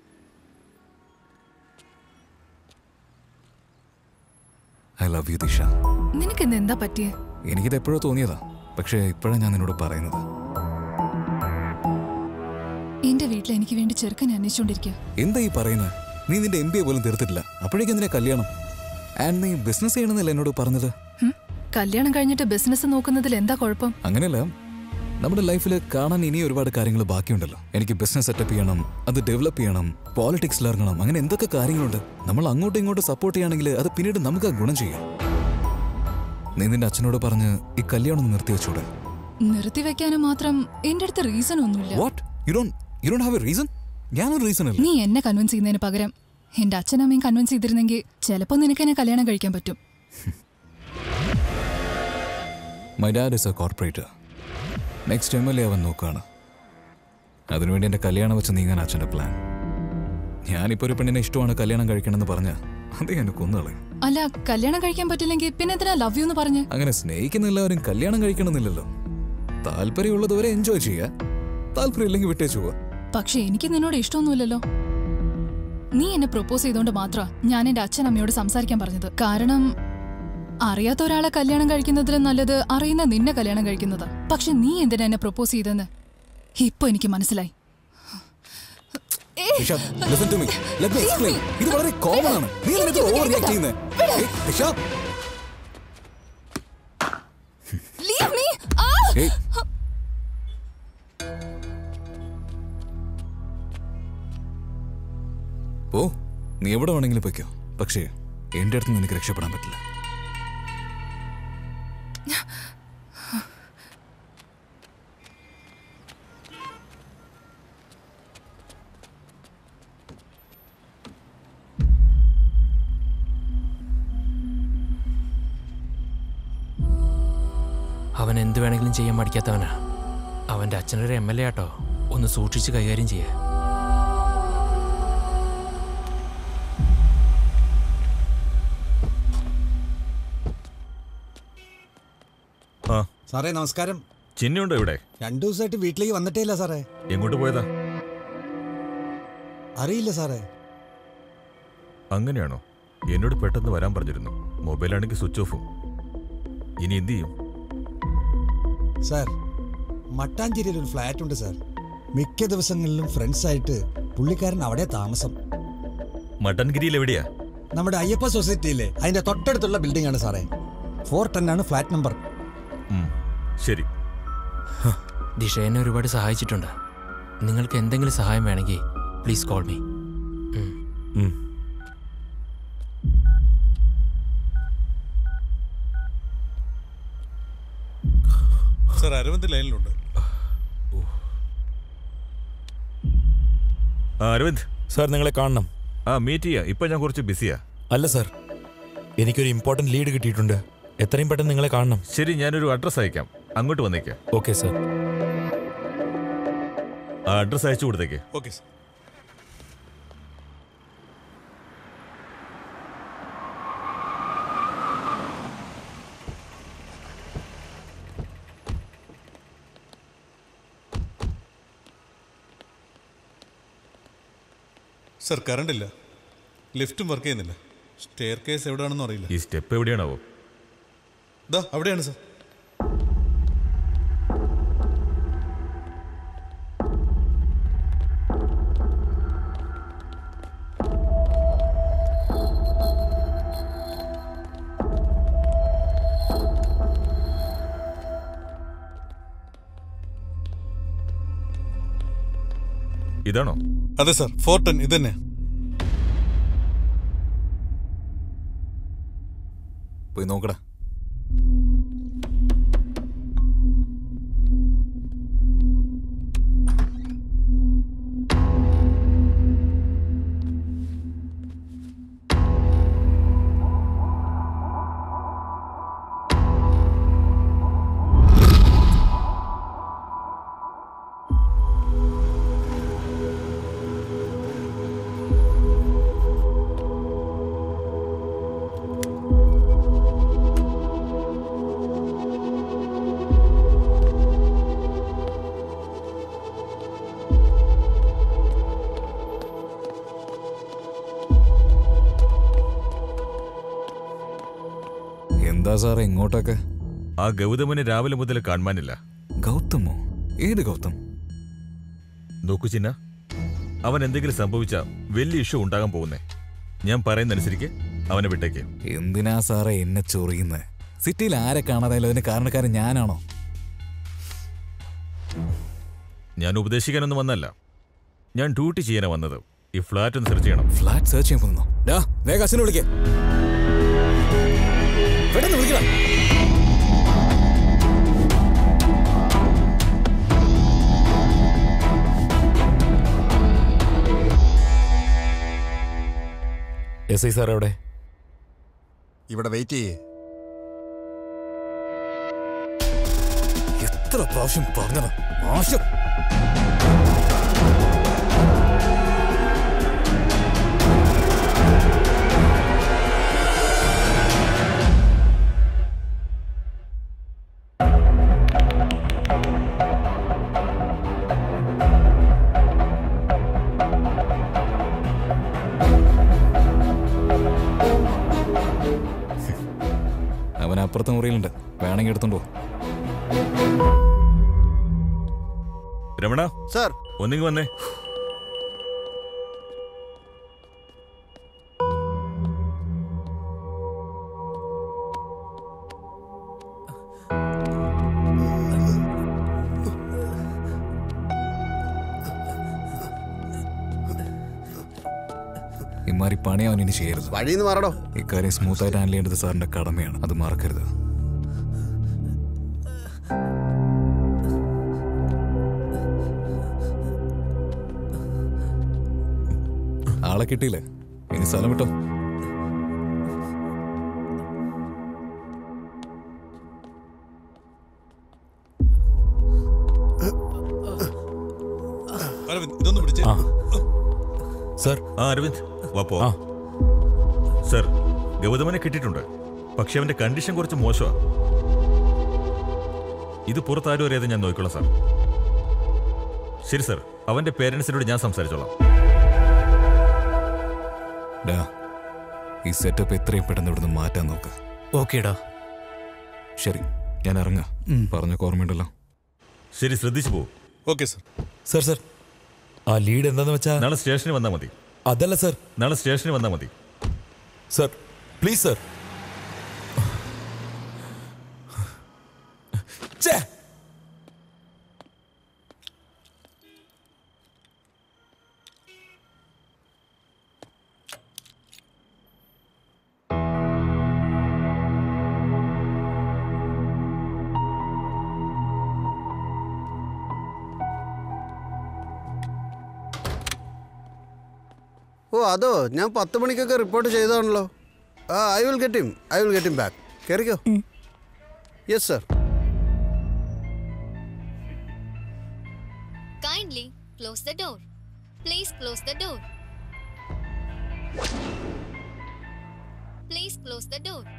ഐ ലവ് യു ദിശ നിനക്ക് ഇന്ന് എന്താ പറ്റിയേ എനിക്കിത് എപ്പോഴോ തോന്നിയതാ പക്ഷേ ഇപ്പോഴാണ് ഞാൻ നിന്നോട് പറയുന്നത് എന്റെ വീട്ടിൽ എനിക്ക് വേണ്ടി ചെറുക്കനെ അന്വേഷിച്ചുകൊണ്ടിരിക്കുക എന്താ ഈ പറയുന്നത് നീ നിന്റെ എം ബി എ പോലും തീർത്തിട്ടില്ല അപ്പോഴേക്കും എന്തിനാ കല്യാണം ആൻഡ് നീ ബിസിനസ് ചെയ്യണമെന്നല്ല എന്നോട് പറഞ്ഞത് കല്യാണം കഴിഞ്ഞിട്ട് ബിസിനസ് നോക്കുന്നതിൽ എന്താ കുഴപ്പം അങ്ങനെയല്ല നമ്മുടെ ലൈഫിൽ കാണാൻ ഇനി ഒരുപാട് കാര്യങ്ങൾ ബാക്കിയുണ്ടല്ലോ എനിക്ക് ബിസിനസ് സെറ്റപ്പ് ചെയ്യണം അത് ഡെവലപ്പ് ചെയ്യണം പോളിറ്റിക്സിൽ ഇറങ്ങണം അങ്ങനെ എന്തൊക്കെ കാര്യങ്ങളുണ്ട് നമ്മൾ അങ്ങോട്ടും ഇങ്ങോട്ടും സപ്പോർട്ട് ചെയ്യുകയാണെങ്കിൽ അത് പിന്നീട് നമുക്ക് ആ ഗുണം ചെയ്യും നീ നിന്റെ അച്ഛനോട് പറഞ്ഞ് ഈ കല്യാണം ഒന്ന് നിർത്തി വെച്ചൂടെ നിർത്തിവെക്കാനും മാത്രം എന്റെ അടുത്ത് റീസൺ ഒന്നുമില്ല what you don't you don't have a reason ഞാനൊരു റീസൺ അല്ല നീ എന്നെ കൺവിൻസ് ചെയ്യുന്നതിന് പകരം എന്റെ അച്ഛനമ്മയും കൺവിൻസ് ചെയ്തിരുന്നെങ്കിൽ ചിലപ്പോ നിനക്ക് എന്നെ കല്യാണം കഴിക്കാൻ പറ്റും my dad is a corporator next M L A അവൻ നോക്കുകയാണ് അതിനുവേണ്ടി എൻ്റെ കല്യാണം വെച്ച് നീങ്ങാൻ അച്ഛൻ്റെ പ്ലാൻ ഞാനിപ്പോൾ ഒരു പെണ്ണിനെ ഇഷ്ടമാണ് കല്യാണം കഴിക്കണമെന്ന് പറഞ്ഞ അതേ എന്നെ കൊന്നുകളയും അല്ല കല്യാണം കഴിക്കാൻ പറ്റില്ലെങ്കിൽ പിന്നെ എന്തിനാ ലവ് യു എന്ന് പറഞ്ഞ് അങ്ങനെ സ്നേഹിക്കുന്ന എല്ലാവരും കല്യാണം കഴിക്കണമെന്നില്ലല്ലോ താല്പര്യമുള്ളതുവരെ എൻജോയ് ചെയ്യുക താല്പര്യമില്ലെങ്കിൽ വിട്ടേച്ചു പോവാ പക്ഷെ എനിക്ക് നിന്നോട് ഇഷ്ടമൊന്നുമില്ലല്ലോ നീ എന്നെ പ്രൊപ്പോസ് ചെയ്തോണ്ട് മാത്ര ഞാൻ എന്റെ അച്ഛൻ അമ്മയോട് സംസാരിക്കാൻ പറഞ്ഞത് കാരണം അറിയാത്ത ഒരാളെ കല്യാണം കഴിക്കുന്നതിലും നല്ലത് അറിയുന്ന നിന്നെ കല്യാണം കഴിക്കുന്നതാ പക്ഷെ നീ എന്തിനാ എന്നെ പ്രൊപ്പോസ് ചെയ്തെന്ന് ഇപ്പൊ എനിക്ക് മനസ്സിലായി Rishabh, listen to me. Let me explain. ഇത് വളരെ കോമൺ ആണ് നീ എന്തിനാ ഓവർ റിയാക്ട് ചെയ്യുന്നത് ഋഷഭ് Leave me! ആ! ഏയ് ഓ നീ എവിടെ വേണമെങ്കിലും പൊയ്ക്കോ പക്ഷേ എന്റെ അടുത്ത് നിനക്ക് രക്ഷപ്പെടാൻ പറ്റില്ല അവൻ എന്ത് വേണമെങ്കിലും ചെയ്യാൻ മടിക്കാത്തവനാ അവന്റെ അച്ഛനൊരു എം എൽ എ ആട്ടോ ഒന്ന് സൂക്ഷിച്ച് കൈകാര്യം ചെയ്യേ ആ സാറേ നമസ്കാരം ചിന്നുണ്ടോ ഇവിടെ രണ്ടു ദിവസമായിട്ട് വീട്ടിലേക്ക് വന്നിട്ടേ ഇല്ല സാറേ എങ്ങോട്ട് പോയതാ അറിയില്ല സാറേ അങ്ങനെയാണോ എന്നോട് പെട്ടെന്ന് വരാൻ പറഞ്ഞിരുന്നു മൊബൈലാണെങ്കിൽ സ്വിച്ച് ഓഫും ഇനി എന്ത് ചെയ്യും സാർ മട്ടാഞ്ചേരിയിൽ ഒരു ഫ്ലാറ്റ് ഉണ്ട് സാർ മിക്ക ദിവസങ്ങളിലും ഫ്രണ്ട്സ് ആയിട്ട് പുള്ളിക്കാരൻ അവിടെ താമസം മട്ടൻഗിരിയിൽ എവിടെയാ നമ്മുടെ അയ്യപ്പ സൊസൈറ്റിയിലെ അതിന്റെ തൊട്ടടുത്തുള്ള ബിൽഡിംഗ് ആണ് സാറേ ഫോർ ടെൻ ആണ് ഫ്ലാറ്റ് നമ്പർ ഉം, ശരി ദിശ എന്നെ ഒരുപാട് സഹായിച്ചിട്ടുണ്ട് നിങ്ങൾക്ക് എന്തെങ്കിലും സഹായം വേണമെങ്കിൽ please call me sir Aravind ലൈനിലുണ്ട് ആ, അരവിന്ദ് സാർ നിങ്ങളെ കാണണം ആ മീറ്റ് ചെയ്യാ ഇപ്പൊ ഞാൻ കുറച്ച് ബിസിയാ അല്ല സാർ എനിക്കൊരു ഇമ്പോർട്ടന്റ് ലീഡ് കിട്ടിയിട്ടുണ്ട് എത്രയും പെട്ടെന്ന് നിങ്ങളെ കാണണം ശരി ഞാനൊരു അഡ്രസ് അയക്കാം അങ്ങോട്ട് വന്നേക്കാം ഓക്കെ സാർ ആ അഡ്രസ് അയച്ചു കൊടുത്തേക്ക് ഓക്കെ സാർ സാർ കറണ്ട് ഇല്ല ലിഫ്റ്റും വർക്ക് ചെയ്യുന്നില്ല സ്റ്റെയർ കേസ് എവിടെയാണെന്നും അറിയില്ല ഈ സ്റ്റെപ്പ് എവിടെയാണാവോ ദാ അവിടെയാണ് സാർ ഇതാണോ അതെ സാർ ഫോർ ടെൻ ഇത് തന്നെ പോയി നോക്കടാ എന്താ സാറേ ഇങ്ങോട്ടൊക്കെ ആ ഗൗതമനെ രാവിലെ മുതൽ കാണുവാനില്ല ഗൗതമോ ഏത് ഗൗതം നോക്കൂ ചിന്ന അവൻ എന്തെങ്കിലും സംഭവിച്ച വലിയ ഇഷ്യൂ ഉണ്ടാകാൻ പോകുന്നേ ഞാൻ പറയുന്നതനുസരിക്ക് അവനെ വിട്ടേക്ക് എന്തിനാ സാറേ എന്നെ ചൊറിയുന്നത് സിറ്റിയിൽ ആരെ കാണാതായാലും അതിന് കാരണക്കാരൻ ഞാനാണോ ഞാൻ ഉപദേശിക്കാനൊന്നും വന്നല്ല ഞാൻ ഡ്യൂട്ടി ചെയ്യാനാ വന്നത് ഈ ഫ്ലാറ്റ് ഒന്ന് സെർച്ച് ചെയ്യണം ഫ്ലാറ്റ് സെർച്ച് ചെയ്യാൻ പോകുന്നു ഡാ വേഗം അച്ഛനെ വിളിക്കേ പെട്ടെന്ന് വിളിക്കണം എസ് ഐ സാർ എവിടെ ഇവിടെ വെയിറ്റ് ചെയ്യേ എത്ര പ്രാവശ്യം പറഞ്ഞതാ നാശം അവൻ അപ്പുറത്തെ മുറിയിലുണ്ട് വേണമെങ്കിൽ എടുത്തോണ്ടോ രമണ സാർ ഒന്നിങ്ങ് വന്നേ ഇമാരി പണി അവൻ ഇനി ചെയ്യരുത് വഴിന്ന് മാറടോ ഇക്കാര്യം സ്മൂത്ത് ആയിട്ട് ഹാൻഡിൽ ചെയ്യേണ്ടത് സാറിന്റെ കടമയാണ് അത് മറക്കരുത് ആളെ കിട്ടിയില്ലേ ഇനി സ്ഥലം വിട്ടോ അരവിന്ദ് ഇതൊന്ന് പിടിച്ചേ സർ ആ അരവിന്ദ് വാപ്പോ സർ ഗൗതമനെ കിട്ടിയിട്ടുണ്ട് പക്ഷെ അവന്റെ കണ്ടീഷൻ കുറച്ച് മോശമാ ഇത് പുറത്താരും അറിയാതെ ഞാൻ നോക്കിക്കോളാം സാർ ശരി സർ അവന്റെ പേരൻസിനോട് ഞാൻ സംസാരിച്ചോളാം ഡാ ഈ സെറ്റപ്പ് എത്രയും പെട്ടെന്ന് ഇവിടുന്ന് മാറ്റാൻ നോക്ക് ഓക്കേടാ ശരി ഞാൻ ഇറങ്ങാം പറഞ്ഞ ഓർമ്മയുണ്ടല്ലോ ശരി ശ്രദ്ധിച്ചു പോകും ഓക്കെ സർ സർ സർ ആ ലീഡ് എന്താന്ന് വെച്ചാ നാളെ സ്റ്റേഷനിൽ വന്നാൽ മതി അതല്ല സർ നാളെ സ്റ്റേഷനിൽ വന്നാൽ മതി സർ പ്ലീസ് സർ ഓ അതോ ഞാൻ പത്ത് മണിക്കൊക്കെ റിപ്പോർട്ട് ചെയ്തതാണല്ലോ ആ I will get him I will get him back കയറിക്കോ yes sir Kindly close the door. Please close the door. Please close the door.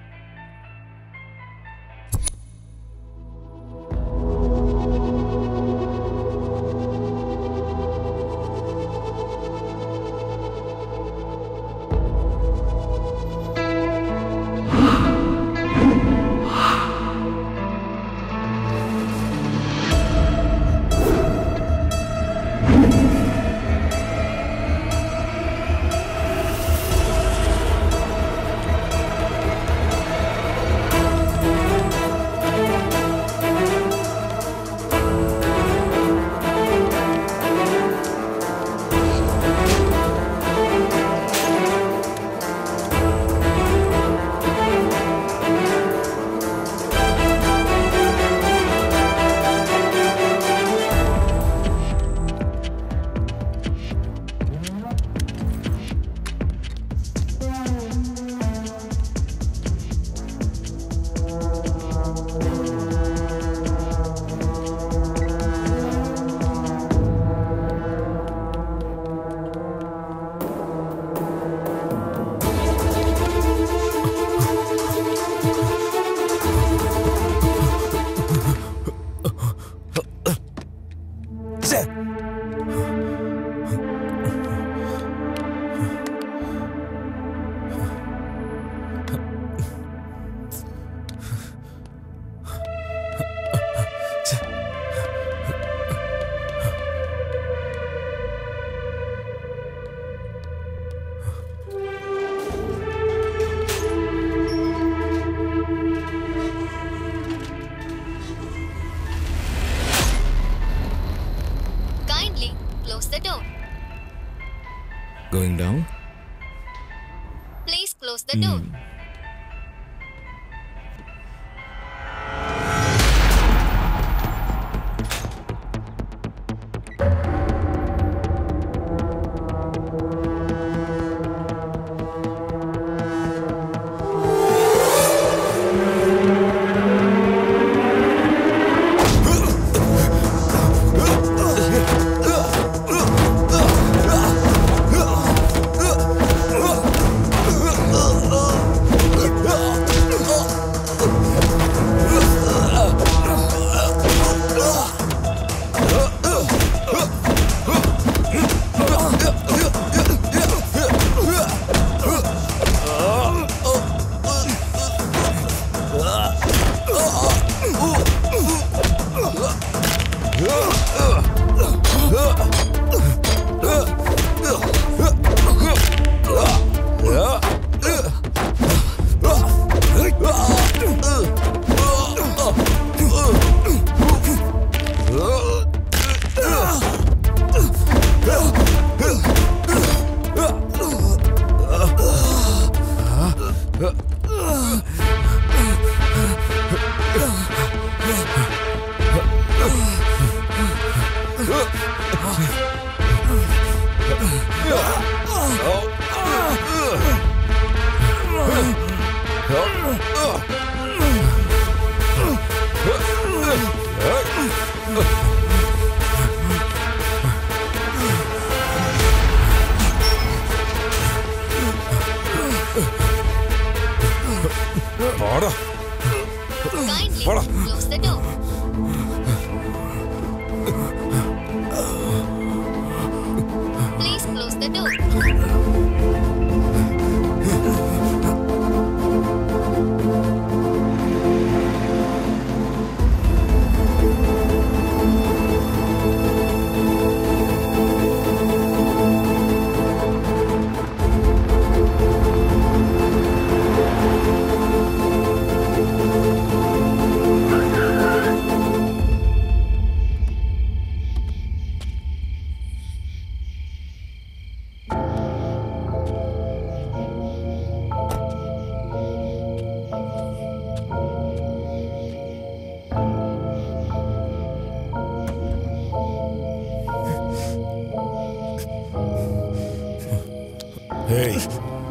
ആ going down Please close the door. Kindly close the door. Please close the door. Hey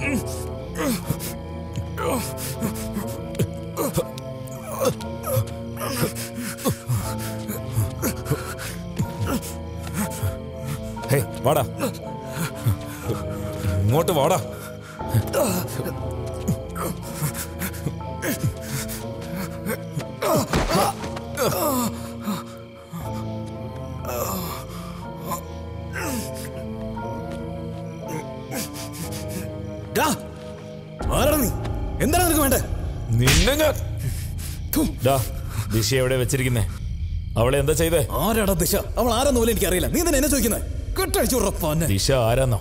hey വാടാ ഇങ്ങോട്ട് വാടാ ആരാണ് നീ എന്താണ് നിനക്ക് വേണ്ടേ നിന്നെ ഞാൻ ഡാ ദിശ എവിടെ വെച്ചിരിക്കുന്നേ അവളെ എന്താ ചെയ്തേ ആരാടാ ദിശ അവൾ ആരാന്ന് പോലും എനിക്ക് അറിയില്ല നീ തന്നെ എന്നെ ചോദിക്കുന്നത് കെട്ടഴിച്ചു ഉറപ്പാന്നെ ദിശ ആരാന്നോ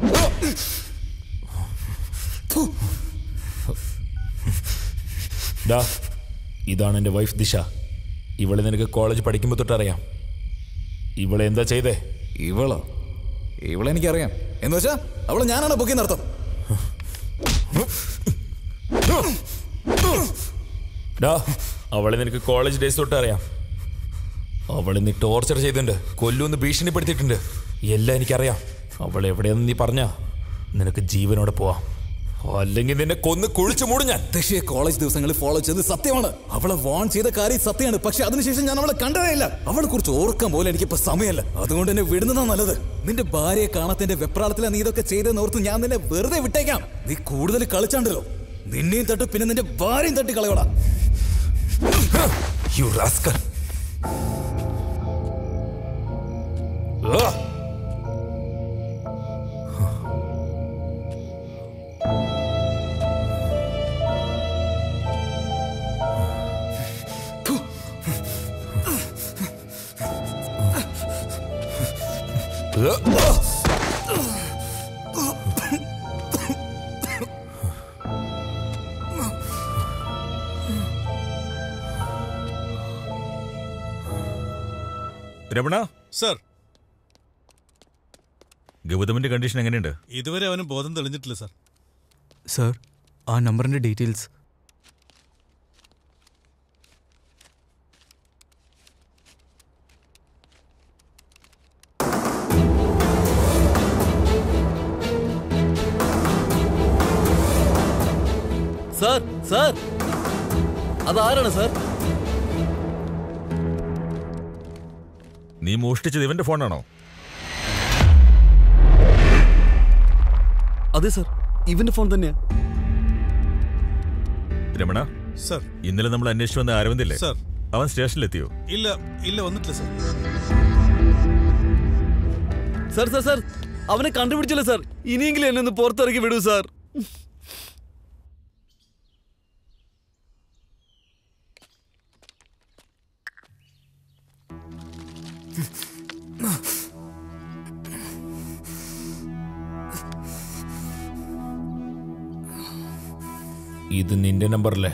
ഡാ ഇതാണ് എൻ്റെ വൈഫ് ദിശ ഇവളെ നിനക്ക് കോളേജ് പഠിക്കുമ്പോൾ തൊട്ടറിയാം ഇവളെ എന്താ ചെയ്തേ ഇവളോ ഇവളെ എനിക്കറിയാം എന്ന് വെച്ചാ അവള് ഞാനാണ് ബുക്ക് നടത്തും ഡാ അവളെ നിനക്ക് കോളേജ് ഡേയ്സ് തൊട്ട് അറിയാം അവളെ നീ ടോർച്ചർ ചെയ്തിട്ടുണ്ട് കൊല്ലൂന്ന് ഭീഷണിപ്പെടുത്തിയിട്ടുണ്ട് എല്ലാം എനിക്കറിയാം അവൾ എവിടെയെന്ന് നീ പറഞ്ഞാ നിനക്ക് ജീവനോടെ പോവാം അല്ലെങ്കിൽ നിന്നെ കൊന്ന് കുഴിച്ചു മൂടും ഞാൻ ദിശയെ കോളേജ് ദിവസങ്ങളിൽ ഫോളോ ചെയ്ത് സത്യമാണ് അവളെ വാൺ ചെയ്ത കാര്യം സത്യമാണ് പക്ഷെ അതിനുശേഷം ഞാൻ അവളെ കണ്ടതേയില്ല അവളെ കുറിച്ച് ഓർക്കാൻ പോലും എനിക്കിപ്പോ സമയമല്ല അതുകൊണ്ട് എന്നെ വിടുന്നതാ നല്ലത് നിന്റെ ഭാര്യയെ കാണാത്തിന്റെ വെപ്രാളത്തിലാണ് നീ ഇതൊക്കെ ചെയ്തെന്ന് ഓർത്ത് ഞാൻ നിന്നെ വെറുതെ വിട്ടേക്കാം നീ കൂടുതൽ കളിച്ചാണ്ടല്ലോ നിന്നെയും തട്ട് പിന്നെ നിന്റെ ഭാര്യയും തട്ടി കളയോടാ യു റാസ്കൽ രമണ സർ ഗൗതമിന്റെ കണ്ടീഷൻ എങ്ങനെയുണ്ട് ഇതുവരെ അവന് ബോധം തെളിഞ്ഞിട്ടില്ല സാർ സാർ ആ നമ്പറിന്റെ ഡീറ്റെയിൽസ് സാർ സാർ അതാരാണ് സാർ നീ മോഷ്ടിച്ചത് ഇവന്റെ ഫോണാണോ അതെ സാർ ഇവന്റെ ഫോൺ തന്നെയാ രമണ സർ ഇന്നലെ നമ്മൾ അന്വേഷിച്ചു വന്ന അരവിന്ദില്ലേ സർ. അവൻ സ്റ്റേഷനിലെത്തിയോ ഇല്ല ഇല്ല വന്നിട്ടില്ല സാർ സാർ സാർ സാർ അവനെ കണ്ടുപിടിച്ചല്ലോ സാർ ഇനിയെങ്കിലും എന്നെ ഒന്ന് പുറത്തിറക്കി വിടൂ സാർ ഇത് നിന്റെ നമ്പറല്ലേ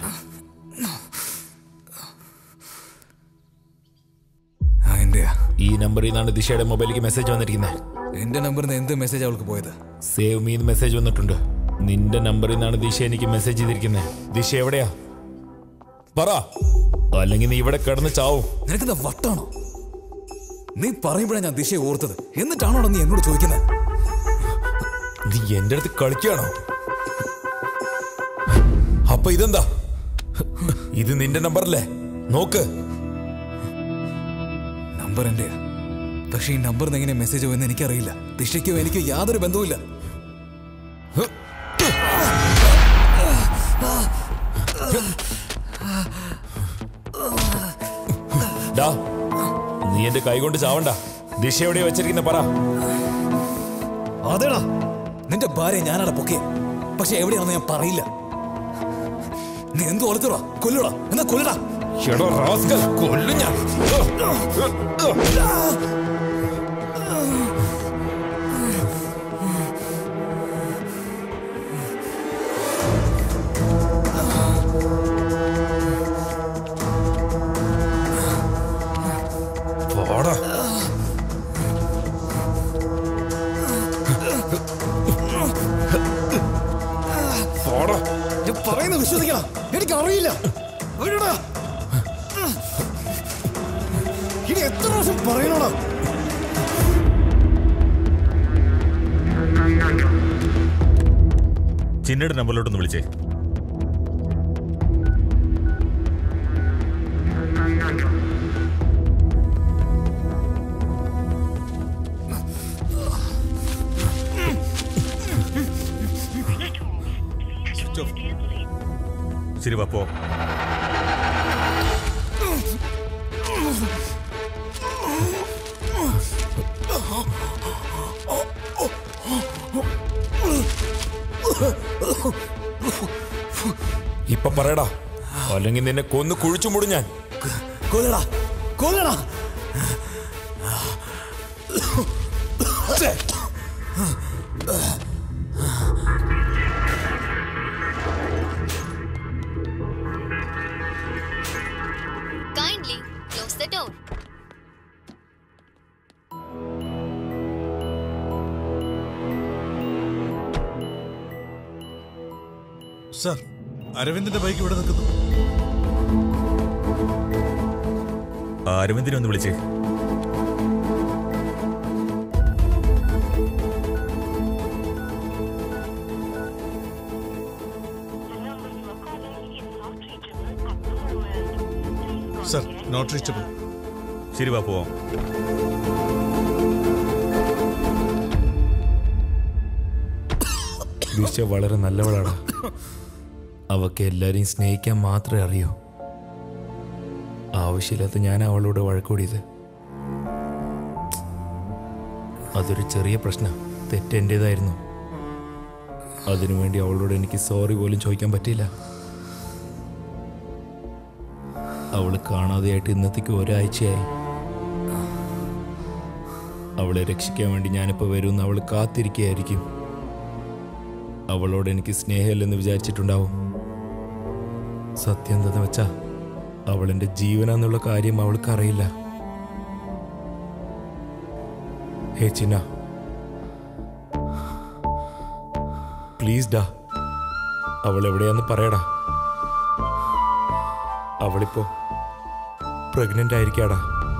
ആ എന്റെയാ ഈ നമ്പറിൽ നിന്നാണ് ദിശയുടെ മൊബൈലിലേക്ക് മെസ്സേജ് വന്നിരിക്കുന്നത് എന്റെ നമ്പറിൽ നിന്ന് എന്ത് മെസ്സേജ് അവൾക്ക് പോയത് സേവ് മീ മെസ്സേജ് വന്നിട്ടുണ്ട് നിന്റെ നമ്പറിൽ നിന്നാണ് ദിശ എനിക്ക് മെസ്സേജ് ചെയ്തിരിക്കുന്നത് ദിശ എവിടെയാ പറ അല്ലെങ്കിൽ നീ ഇവിടെ കിടന്ന് ചാവും നിനക്കെന്താ വട്ടാണോ നീ പറയുമ്പോഴാണ് ഞാൻ ദിശയെ ഓർത്തത് എന്നിട്ടാണോ നീ എന്നോട് ചോദിക്കുന്നത് നീ എന്റെ അടുത്ത് കളിക്കുകയാണോ അപ്പൊ ഇതെന്താ ഇത് നിന്റെ നമ്പറല്ലേ നോക്ക് നമ്പർ എന്റെയാ പക്ഷേ ഈ നമ്പറിൽ നിന്ന് എങ്ങനെ മെസ്സേജ് പോയെന്ന് എനിക്കറിയില്ല ദിശയ്ക്കോ എനിക്കോ യാതൊരു ബന്ധവുമില്ല ഡാ നീ എന്റെ കൈ കൊണ്ട് ചാവണ്ട ദിശ എവിടെയാ വെച്ചിരിക്കുന്ന പറ അതേടാ നിന്റെ ഭാര്യ ഞാനാടാ പൊക്കെ പക്ഷെ എവിടെയാണെന്ന് ഞാൻ പറയില്ല നീ എന്ത് ഒലത്തുടാ കൊല്ലുടാ എന്നാ കൊല്ലടാ എടോ റാസ്കൽ കൊല്ലും ഞാൻ പോടാ പോടാ ഞാൻ പറയുന്നത് വിശ്വസിക്കണം എനിക്ക് അറിയില്ല വിടടാ. ഇനി എത്ര പ്രാവശ്യം പറയണോടാ ചിന്നയുടെ നമ്പറിലോട്ടൊന്ന് വിളിച്ചേ സ്വിച്ച് ഓഫ് ശരി വാ പോ ഇപ്പൊ പറയടാ അല്ലെങ്കിൽ നിന്നെ കൊന്ന് കുഴിച്ചു മൂടും ഞാൻ കൊല്ലടാ കൊല്ലടാ Kindly close the door. Sir അരവിന്ദിന്റെ ബൈക്ക് ഇവിടെ നിൽക്കുന്നു ആ അരവിന്ദിനെ ഒന്ന് വിളിച്ചേ സർ നോട്ട് റീച്ചബിൾ ശരി വാ പോവാം ദിശ വളരെ നല്ലവളാടാ അവക്ക് എല്ലാരെയും സ്നേഹിക്കാൻ മാത്രമേ അറിയൂ ആവശ്യമില്ലാത്ത ഞാൻ അവളോട് വഴക്കൂടിയത് അതൊരു ചെറിയ പ്രശ്നം തെറ്റെൻ്റെതായിരുന്നു അതിനുവേണ്ടി അവളോട് എനിക്ക് സോറി പോലും ചോദിക്കാൻ പറ്റിയില്ല അവള് കാണാതെയായിട്ട് ഇന്നത്തേക്ക് ഒരാഴ്ചയായി അവളെ രക്ഷിക്കാൻ വേണ്ടി ഞാനിപ്പോൾ വരുമെന്ന് അവൾ കാത്തിരിക്കുകയായിരിക്കും അവളോട് എനിക്ക് സ്നേഹമില്ലെന്ന് വിചാരിച്ചിട്ടുണ്ടാവും സത്യം എന്താന്ന് വെച്ചാ അവൾ എൻ്റെ ജീവനാന്നുള്ള കാര്യം അവൾക്ക് അറിയില്ല ഹേ ചിന്ന പ്ലീസ് ഡാ അവൾ എവിടെയാന്ന് പറയടാ അവളിപ്പോ പ്രഗ്നന്റ് ആയിരിക്കാടാ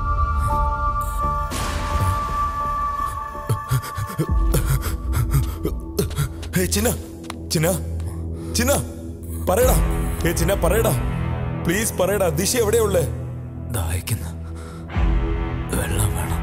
ഹേ ചിന്ന ചിന്ന ചിന്ന പറയടാ ഹേ ചിന്ന പറയടാ പ്ലീസ് പറയടാ ദിശ എവിടെയുള്ളേ ദാഹിക്കുന്ന വെള്ളം വേണം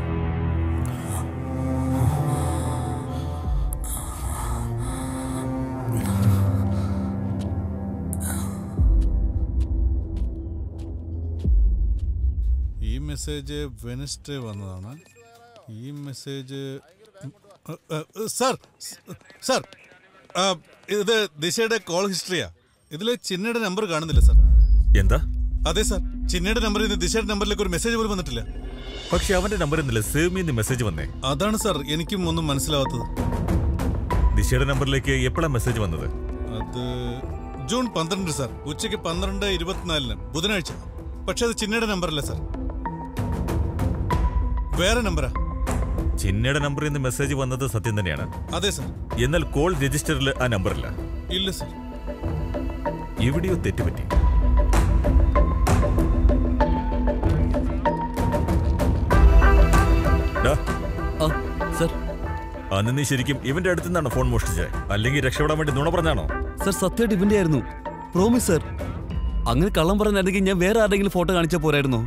ഈ മെസ്സേജ് വെനസ്ഡേ വന്നതാണ് ഈ മെസ്സേജ് സാർ സാർ ആ, ഇത് ദിശയുടെ കോൾ ഹിസ്റ്ററിയാ ഇതിൽ ചിന്നയുടെ നമ്പർ കാണുന്നില്ല സാർ എന്താ അതെ സാർ ചിന്നയുടെ നമ്പറിൽ നിന്ന് ദിശയുടെ നമ്പറിലേക്ക് ഒരു മെസ്സേജ് പോലും വന്നിട്ടില്ല പക്ഷെ അവന്റെ നമ്പർ ഇന്നലെ സേവ് ചെയ്യുന്ന മെസ്സേജ് വന്നേ അതാണ് സാർ എനിക്കും ഒന്നും മനസ്സിലാവാത്തത് ദിശയുടെ നമ്പറിലേക്ക് എപ്പോഴാണ് മെസ്സേജ് വന്നത് അത് ജൂൺ പന്ത്രണ്ട് സാർ ഉച്ചയ്ക്ക് പന്ത്രണ്ട് ഇരുപത്തിനാലിന് ബുധനാഴ്ച പക്ഷെ അത് ചിന്നയുടെ നമ്പറല്ല സാർ വേറെ നമ്പറാ ചിന്നയുടെ നമ്പറിൽ നിന്ന് മെസ്സേജ് വന്നത് സത്യം തന്നെയാണ് അതെ സാർ എന്നാൽ കോൾ രജിസ്റ്ററിൽ ആ നമ്പറില്ല ഇല്ല സാർ എവിടെയോ തെറ്റുപറ്റി ഡാ, അന്ന് നീ ശരിക്കും ഇവന്റെ അടുത്ത് നിന്നാണ് ഫോൺ മോഷ്ടിച്ചത് അല്ലെങ്കിൽ രക്ഷപ്പെടാൻ വേണ്ടി നുണ പറഞ്ഞാണോ സർ സത്യമായിട്ട് ഇവന്റെ ആയിരുന്നു പ്രോമിസ് സർ അങ്ങനെ കള്ളം പറഞ്ഞായിരുന്നെങ്കിൽ ഞാൻ വേറെ ആരുടെങ്കിലും ഫോട്ടോ കാണിച്ചാൽ പോരായിരുന്നോ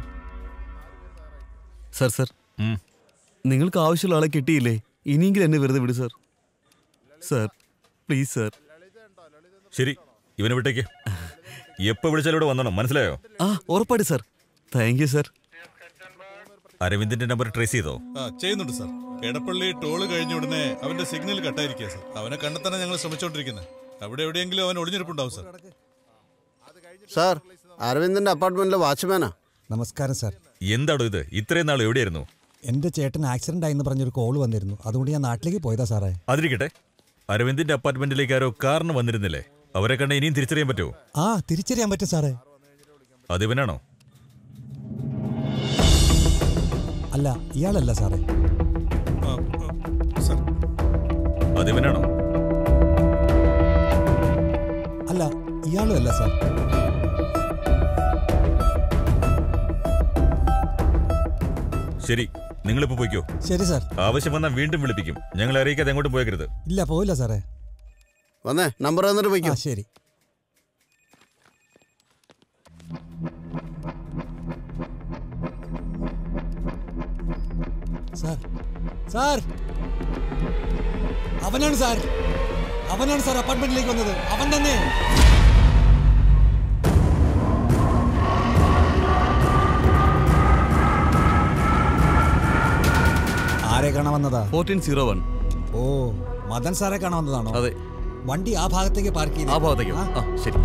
സർ സർ നിങ്ങൾക്ക് ആവശ്യമുള്ള ആളെ കിട്ടിയില്ലേ ഇനിയെങ്കിലും എന്നെ വെറുതെ വിട് സർ സർ പ്ലീസ് സർ ശരി ഇവനെ വിട്ടേക്ക് എപ്പോ വിളിച്ചാലും ഇവിടെ വന്നോ മനസ്സിലായോ ആ ഉറപ്പായിട്ട് സർ താങ്ക് യു സർ അരവിന്ദിന്റെ നമ്പർ ട്രേസ് ചെയ്തോ ആ ചെയ്യുന്നുണ്ട് സാർ എടപ്പള്ളി ടോള് കഴിഞ്ഞ ഉടനെ അവന്റെ സിഗ്നൽ കട്ടായിരിക്കുക സാർ അവനെ കണ്ടെത്താനാണ് ഞങ്ങൾ ശ്രമിച്ചുകൊണ്ടിരിക്കുന്നത് അവിടെ എവിടെയെങ്കിലും അവൻ ഒളിഞ്ഞിരിപ്പുണ്ടാവും സാർ സാർ അരവിന്ദന്റെ അപ്പാർട്ട്മെന്റിലെ വാച്ച്മാനാ നമസ്കാരം സാർ എന്താടോ ഇത് ഇത്രയും നാൾ എവിടെയായിരുന്നു എൻ്റെ ചേട്ടൻ ആക്സിഡന്റ് ആയെന്ന് പറഞ്ഞൊരു കോൾ വന്നിരുന്നു അതുകൊണ്ട് ഞാൻ നാട്ടിലേക്ക് പോയതാ സാറേ അതിരിക്കട്ടെ അരവിന്ദിന്റെ അപ്പാർട്ട്മെന്റിലേക്ക് ആരോ കാറിന് വന്നിരുന്നില്ലേ അവരെ കണ്ട ഇനിയും തിരിച്ചറിയാൻ പറ്റുമോ ആ തിരിച്ചറിയാൻ പറ്റും സാറേ അതിവനാണോ അല്ല ഇയാളല്ല സാറേ അതിവനാണോ അല്ല ഇയാളും അല്ല സാർ ശരി നിങ്ങളിപ്പോ പോയിക്കോ ശരി സാർ ആവശ്യം വന്നാൽ വീണ്ടും വിളിപ്പിക്കും ഞങ്ങളെ അറിയിക്കാതെ എങ്ങോട്ടും പോയേക്കരുത് ഇല്ല പോയില്ല സാറേ വന്നേ നമ്പർ തന്നിട്ട് പോയിക്കോ ആ ശരി സാർ സാർ അവനാണ് സാർ അവനാണ് സാർ അപ്പാർട്ട്മെന്റിലേക്ക് വന്നത് അവൻ തന്നെ ആരെ കാണാൻ വന്നതാ ഫോർട്ടീൻ സീറോ വൺ ഓ മദൻ സാറെ കാണാൻ വന്നതാണോ അതെ വണ്ടി ആ ഭാഗത്തേക്ക് പാർക്ക് ചെയ്ത് ആ ഭാഗത്തേക്കോ ആ ശരി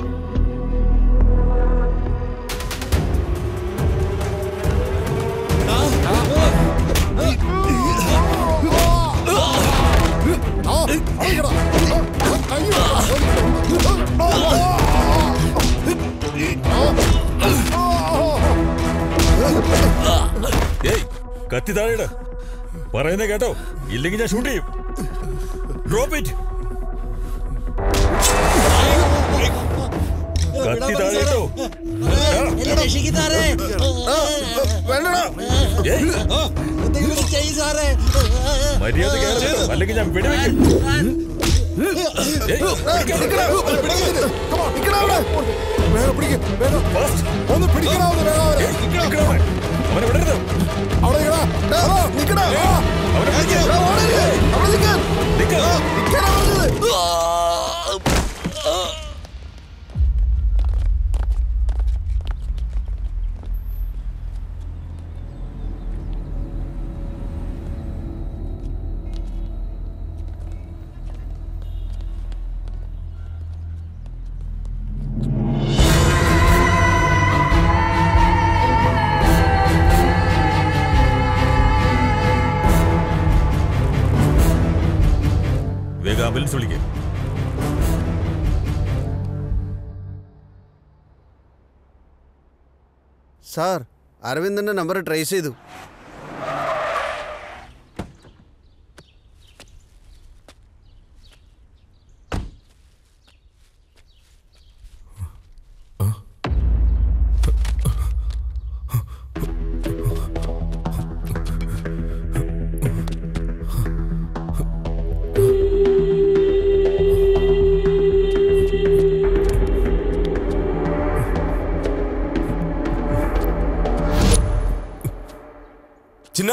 ഏയ് കത്തി താഴെയിട് പറയുന്നേ കേട്ടോ ഇല്ലെങ്കിൽ ഞാൻ ഷൂട്ട് ചെയ്യും ഡ്രോപ്പ് ഇറ്റ് കത്തി താഴെ ഇട്ടോ മര്യാദ കേട്ടോ അല്ലെങ്കിൽ ഞാൻ വെടിവെക്കും ഏയ്, ഒന്ന് പിടിക്കണാവുന്നു അവനെ വിടരുത് അവിടെ നിക്കടാ. ഡാ, നിക്കടാ. ആ. ഡാ, ഓടരുത്. അവിടെ നിക്കാൻ. നിക്കാനാ പറഞ്ഞത്. വേഗം ആംബുലൻസ് വിളിക്കേ സാർ അരവിന്ദന്റെ നമ്പർ ട്രേസ് ചെയ്തു ചിന്ന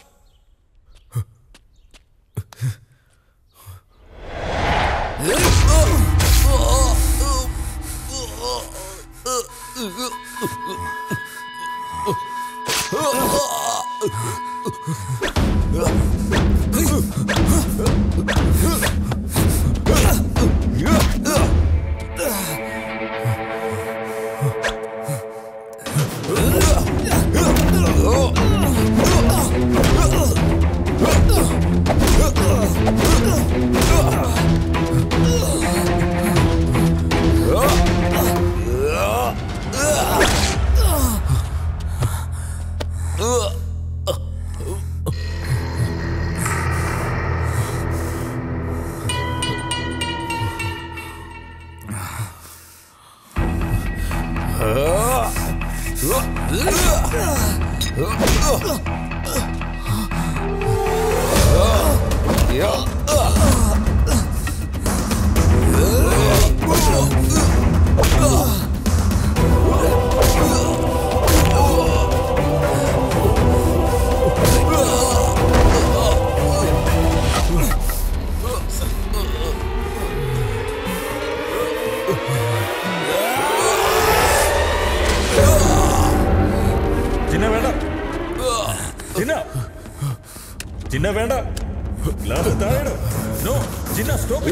ചിന്ന വേണ്ട ചിന്ന ചിന്ന വേണ്ട ഗ്ലാസ് താഴെ no Chinna stop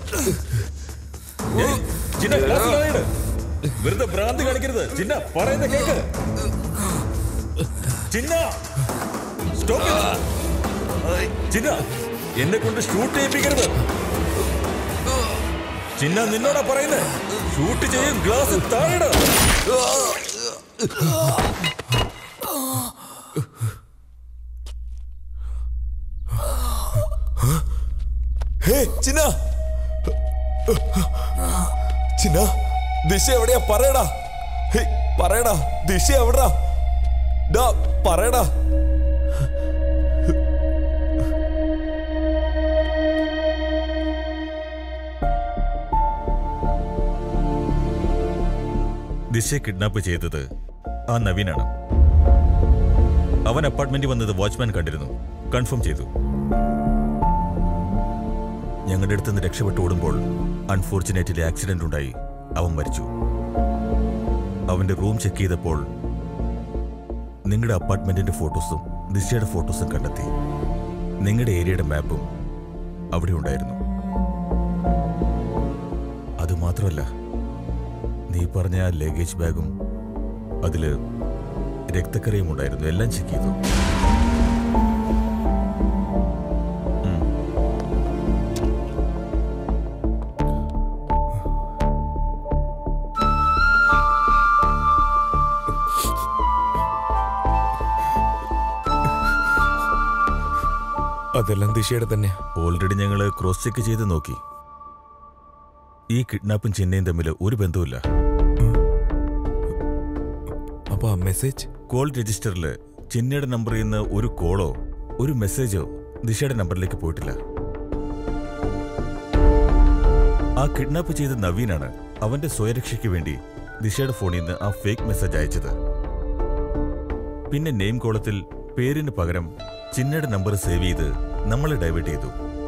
Chinna glass താഴെ വെറുതെ ഭ്രാന്തി കാണിക്കരുത് ചിന്ന പറയുന്ന കേക്ക് ചിന്ന സ്റ്റോപ്പ് ചിന്ന എന്നെ കൊണ്ട് ഷൂട്ട് ചെയ്യിപ്പിക്കരുത് ചിന്ന നിന്നോടാ പറയുന്നത് ഷൂട്ട് ചെയ്യും ഗ്ലാസ് താഴെ ഹേ ചിന്ന ചിന്ന ദിശ എവിടെയാ പറയടാ ഹേ, പറയടാ ദിശ എവിടാ ഡാ പറയടാ ദിശയെ കിഡ്നാപ്പ് ചെയ്തത് ആ നവീനാണ് അവൻ അപ്പാർട്ട്മെന്റിൽ വന്നത് വാച്ച്മാൻ കണ്ടിരുന്നു കൺഫേം ചെയ്തു ഞങ്ങളുടെ അടുത്ത് നിന്ന് രക്ഷപ്പെട്ട് ഓടുമ്പോൾ അൺഫോർച്ചുനേറ്റ്ലി ആക്സിഡന്റ് ഉണ്ടായി അവൻ മരിച്ചു അവന്റെ റൂം ചെക്ക് ചെയ്തപ്പോൾ നിങ്ങളുടെ അപ്പാർട്ട്മെന്റിന്റെ ഫോട്ടോസും ദിശയുടെ ഫോട്ടോസും കണ്ടെത്തി നിങ്ങളുടെ ഏരിയയുടെ മാപ്പും അവിടെ ഉണ്ടായിരുന്നു അതുമാത്രമല്ല നീ പറഞ്ഞ ആ ലഗേജ് ബാഗും അതില് രക്തക്കറയും ഉണ്ടായിരുന്നു എല്ലാം ചെക്ക് ചെയ്തു ഉം. അതെല്ലാം ദിശയുടെ തന്നെയാ ഓൾറെഡി ഞങ്ങൾ ക്രോസ് ചെക്ക് ചെയ്ത് നോക്കി ഈ കിഡ്നാപ്പും ചെന്നൈയും തമ്മിൽ ഒരു ബന്ധവുമില്ല അപ്പൊ ആ മെസ്സേജ് കോൾ രജിസ്റ്ററിൽ ചെന്നൈയുടെ നമ്പറിൽ നിന്ന് ഒരു കോളോ ഒരു മെസ്സേജോ ദിശയുടെ നമ്പറിലേക്ക് പോയിട്ടില്ല ആ കിഡ്നാപ്പ് ചെയ്ത നവീനാണ് അവന്റെ സ്വയരക്ഷയ്ക്ക് വേണ്ടി ദിശയുടെ ഫോണിൽ നിന്ന് ആ ഫേക്ക് മെസ്സേജ് അയച്ചത് പിന്നെ നെയിം കോളത്തിൽ പേരിന് പകരം ചിന്നയുടെ നമ്പർ സേവ് ചെയ്ത് നമ്മളെ ഡൈവേർട്ട് ചെയ്തു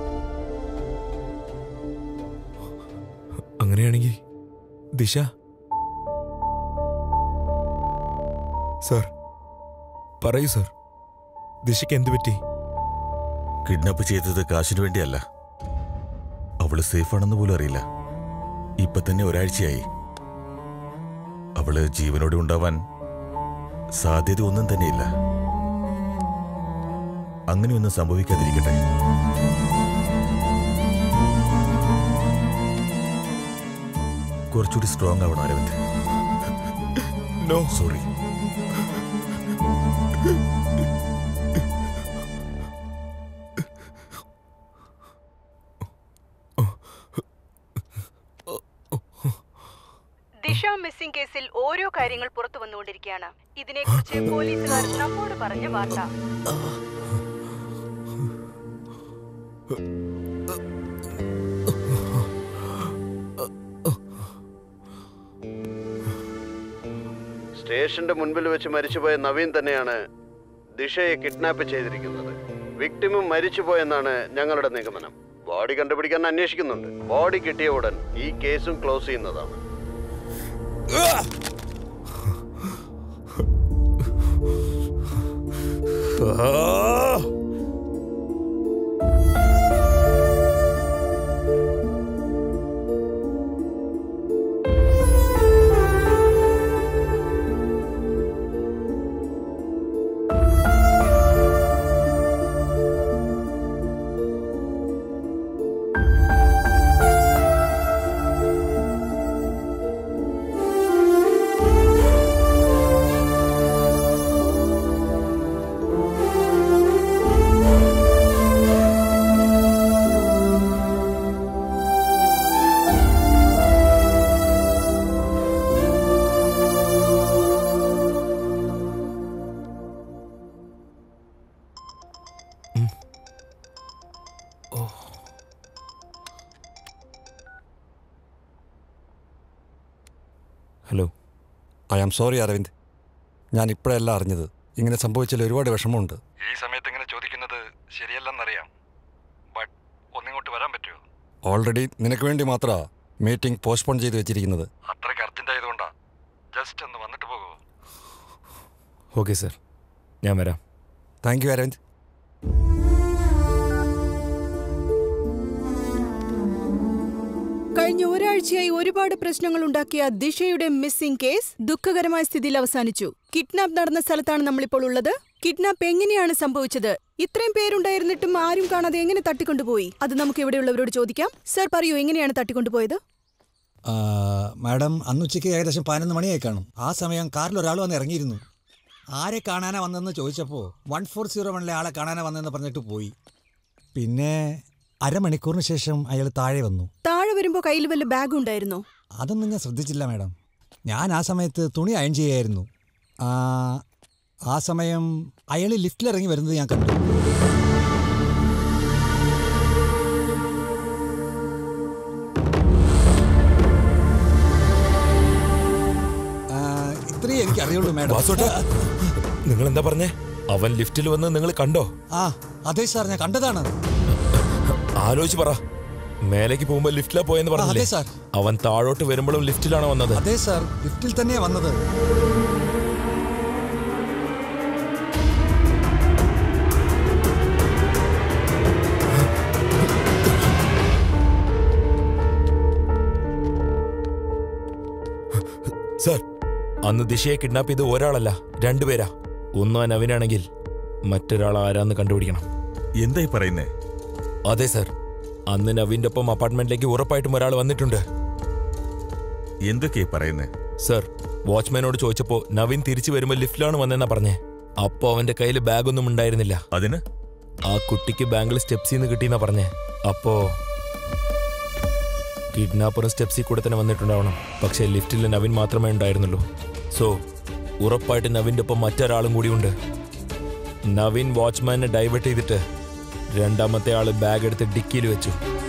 അങ്ങനെയാണെങ്കിൽ ദിശ സാർ പറയൂ സാർ ദിശയ്ക്ക് എന്ത് പറ്റി കിഡ്നാപ്പ് ചെയ്തത് കാശിനു വേണ്ടിയല്ല അവള് സേഫാണെന്ന് പോലും അറിയില്ല ഇപ്പൊ തന്നെ ഒരാഴ്ചയായി അവള് ജീവനോടെ ഉണ്ടാവാൻ സാധ്യത ഒന്നും തന്നെയില്ല അങ്ങനെയൊന്നും സംഭവിക്കാതിരിക്കട്ടെ കുറച്ചുകൂടി സ്ട്രോങ് ആവണം Aravind no sorry Disha missing കേസിൽ ഓരോ കാര്യങ്ങൾ പുറത്തു വന്നുകൊണ്ടിരിക്കുകയാണ് ഇതിനെക്കുറിച്ച് പോലീസുകാർ നമ്മോട് പറഞ്ഞ വാർത്ത സ്റ്റേഷന്റെ മുൻപിൽ വെച്ച് മരിച്ചുപോയ നവീൻ തന്നെയാണ് ദിശയെ കിഡ്നാപ്പ് ചെയ്തിരിക്കുന്നത് വിക്ടിമും മരിച്ചുപോയെന്നാണ് ഞങ്ങളുടെ നിഗമനം ബോഡി കണ്ടുപിടിക്കാൻ അന്വേഷിക്കുന്നുണ്ട് ബോഡി കിട്ടിയ ഉടൻ ഈ കേസും ക്ലോസ് ചെയ്യുന്നതാണ് hello I am sorry Aravind ഞാൻ ഇപ്പോഴല്ല അറിഞ്ഞത് ഇങ്ങനെ സംഭവിച്ചതിൽ ഒരുപാട് വിഷമമുണ്ട് ഈ സമയത്ത് ഇങ്ങനെ ചോദിക്കുന്നത് ശരിയല്ലെന്നറിയാം ബട്ട് ഒന്നിങ്ങോട്ട് വരാൻ പറ്റുമോ ഓൾറെഡി നിനക്ക് വേണ്ടി മാത്രമാണ് മീറ്റിംഗ് പോസ്റ്റ്പോൺ ചെയ്ത് വെച്ചിരിക്കുന്നത് അത്രയ്ക്ക് അർജന്റ് ആയതുകൊണ്ടാ ജസ്റ്റ് ഒന്ന് വന്നിട്ട് പോകുമോ ഓക്കെ സർ ഞാൻ വരാം താങ്ക് യു അരവിന്ദ് കഴിഞ്ഞ ഒരാഴ്ചയായി ഒരുപാട് പ്രശ്നങ്ങൾ ഉണ്ടാക്കിയ ദിശയുടെ മിസ്സിംഗ് കേസ് ദുഃഖകരമായ സ്ഥിതിയിൽ അവസാനിച്ചു കിഡ്നാപ്പ് നടന്ന സ്ഥലത്താണ് നമ്മളിപ്പോൾ ഉള്ളത് കിഡ്നാപ്പ് എങ്ങനെയാണ് സംഭവിച്ചത് ഇത്രയും പേരുണ്ടായിരുന്നിട്ടും ആരും കാണാതെ എങ്ങനെ തട്ടിക്കൊണ്ടുപോയി അത് നമുക്ക് ഇവിടെയുള്ളവരോട് ചോദിക്കാം സർ പറയൂ എങ്ങനെയാണ് തട്ടിക്കൊണ്ടുപോയത് ആ, മാഡം അന്ന് ഉച്ചയ്ക്ക് ഏകദേശം പതിനൊന്ന് മണിയായി കാണും ആ സമയം കാറിൽ ഒരാൾ വന്ന് ഇറങ്ങിയിരുന്നു ആരെ കാണാനാ വന്നതെന്ന് ചോദിച്ചപ്പോൾ വൺ ഫോർ സീറോ വണ്ണിലെ ആളെ കാണാനാ വന്നതെന്ന് പറഞ്ഞിട്ട് പോയി പിന്നെ അരമണിക്കൂറിന് ശേഷം അയാൾ താഴെ വന്നു താഴെ വരുമ്പോ കയ്യിൽ വല്ല ബാഗ് ഉണ്ടായിരുന്നോ അതൊന്നും ഞാൻ ശ്രദ്ധിച്ചില്ല മാഡം ഞാൻ ആ സമയത്ത് തുണി അയൺ ചെയ്യായിരുന്നു ആ, ആ സമയം അയാൾ ലിഫ്റ്റിലിറങ്ങി വരുന്നത് ഞാൻ കണ്ടു ആ, ഇത്രയേ എനിക്ക് അറിയുള്ളൂ മാഡം നിങ്ങൾ എന്താ പറഞ്ഞേ അവൻ ലിഫ്റ്റിൽ വന്ന് നിങ്ങൾ കണ്ടോ ആ അതെ സാർ ഞാൻ കണ്ടതാണ് ആലോചിച്ച് പറ മേലേക്ക് പോകുമ്പോ ലിഫ്റ്റിലാ പോയെന്ന് ആ, പറഞ്ഞില്ലേ അതെ സാർ. അവൻ താഴോട്ട് വരുമ്പോഴും ലിഫ്റ്റിലാണ് വന്നത് അതെ സാർ ലിഫ്റ്റിൽ തന്നെയാ വന്നത് സർ അന്ന് ദിശയെ കിഡ്നാപ്പ് ചെയ്ത് ഒരാളല്ല രണ്ടുപേരാ ഒന്നും നവീനാണെങ്കിൽ മറ്റൊരാൾ ആരാന്ന് കണ്ടുപിടിക്കണം എന്തായി പറയുന്നേ അതെ സർ അന്ന് നവീന്റെ ഒപ്പം അപ്പാർട്ട്മെന്റിലേക്ക് ഉറപ്പായിട്ടും ഒരാൾ വന്നിട്ടുണ്ട് എന്തൊക്കെയാ പറയുന്നേ സർ വാച്ച്മാനോട് ചോദിച്ചപ്പോ നവീൻ തിരിച്ചു വരുമ്പോൾ ലിഫ്റ്റിലാണ് വന്നെന്നാ പറഞ്ഞേ അപ്പോ അവന്റെ കയ്യിൽ ബാഗൊന്നും ഉണ്ടായിരുന്നില്ല അതിന് ആ കുട്ടിക്ക് ബാങ്കിൽ സ്റ്റെപ്സിൽ നിന്ന് കിട്ടിയെന്നാ പറഞ്ഞേ അപ്പോ കിഡ്നാപ്പറും സ്റ്റെപ്സിൽ കൂടെ തന്നെ വന്നിട്ടുണ്ടാവണം പക്ഷേ ലിഫ്റ്റിൽ നവീൻ മാത്രമേ ഉണ്ടായിരുന്നുള്ളൂ സോ ഉറപ്പായിട്ട് നവീൻ്റെ ഒപ്പം മറ്റൊരാളും കൂടിയുണ്ട് നവീൻ വാച്ച്മാനെ ഡൈവേർട്ട് ചെയ്തിട്ട് രണ്ടാമത്തെ ആള് ബാഗ് എടുത്ത് ഡിക്കിയിൽ വെച്ചു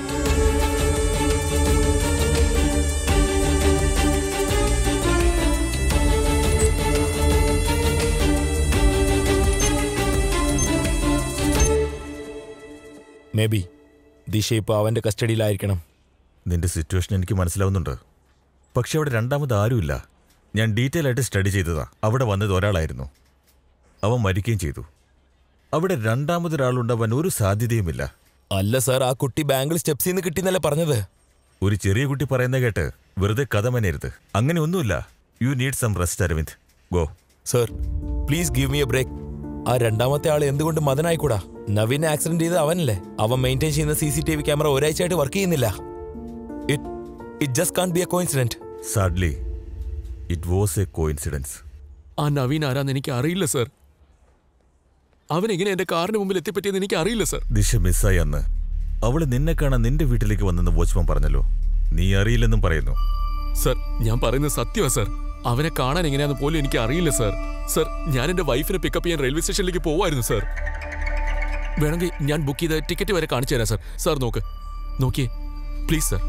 മേ ബി ദിശ ഇപ്പോൾ അവന്റെ കസ്റ്റഡിയിലായിരിക്കണം നിന്റെ സിറ്റുവേഷൻ എനിക്ക് മനസ്സിലാവുന്നുണ്ട് പക്ഷെ അവിടെ രണ്ടാമത് ആരുമില്ല ഞാൻ ഡീറ്റെയിൽ ആയിട്ട് സ്റ്റഡി ചെയ്തതാ അവിടെ വന്നത് ഒരാളായിരുന്നു അവൻ മരിക്കുകയും ചെയ്തു അവിടെ രണ്ടാമതൊരാളുണ്ടാവാൻ ഒരു സാധ്യതയുമില്ല അല്ല സാർ ആ കുട്ടി ബാങ്കിൽ സ്റ്റെപ്സിൽ നിന്ന് കിട്ടിയെന്നല്ലേ പറഞ്ഞത് ഒരു ചെറിയ കുട്ടി പറയുന്ന കേട്ട് വെറുതെ കഥ മനരുത് അങ്ങനെ ഒന്നുമില്ല you need some rest Aravind go sir please give me a break ആ രണ്ടാമത്തെ ആൾ എന്തുകൊണ്ട് മതനായിക്കൂടാ നവീൻ ആക്സിഡന്റ് ചെയ്ത് അവനല്ലേ അവൻ മെയിൻറ്റെയിൻ ചെയ്യുന്ന C C T V camera ഒരാഴ്ചയായിട്ട് വർക്ക് ചെയ്യുന്നില്ല it it just can be a coincident sadly it was a coincidence ആ നവീൻ ആരാന്ന് എനിക്ക് അറിയില്ല സർ അവൻ എങ്ങനെ എന്റെ കാറിന് മുമ്പിൽ എത്തിപ്പറ്റിയെന്ന് എനിക്ക് അറിയില്ല സർ ദിശ മിസ്സായി അന്ന് അവള് നിന്നെ കാണാൻ നിന്റെ വീട്ടിലേക്ക് വന്നെന്ന് വാച്ച്മാൻ പറഞ്ഞല്ലോ നീ അറിയില്ലെന്നും പറയുന്നു സർ ഞാൻ പറയുന്നത് സത്യമാ സർ അവനെ കാണാൻ എങ്ങനെയാന്ന് പോലും എനിക്ക് അറിയില്ല സർ സർ ഞാൻ എന്റെ വൈഫിനെ പിക്കപ്പ് ചെയ്യാൻ റെയിൽവേ സ്റ്റേഷനിലേക്ക് പോവായിരുന്നു സർ വേണമെങ്കിൽ ഞാൻ ബുക്ക് ചെയ്ത ടിക്കറ്റ് വരെ കാണിച്ചു തരാം സർ സാർ നോക്ക് നോക്കിയേ പ്ലീസ് സർ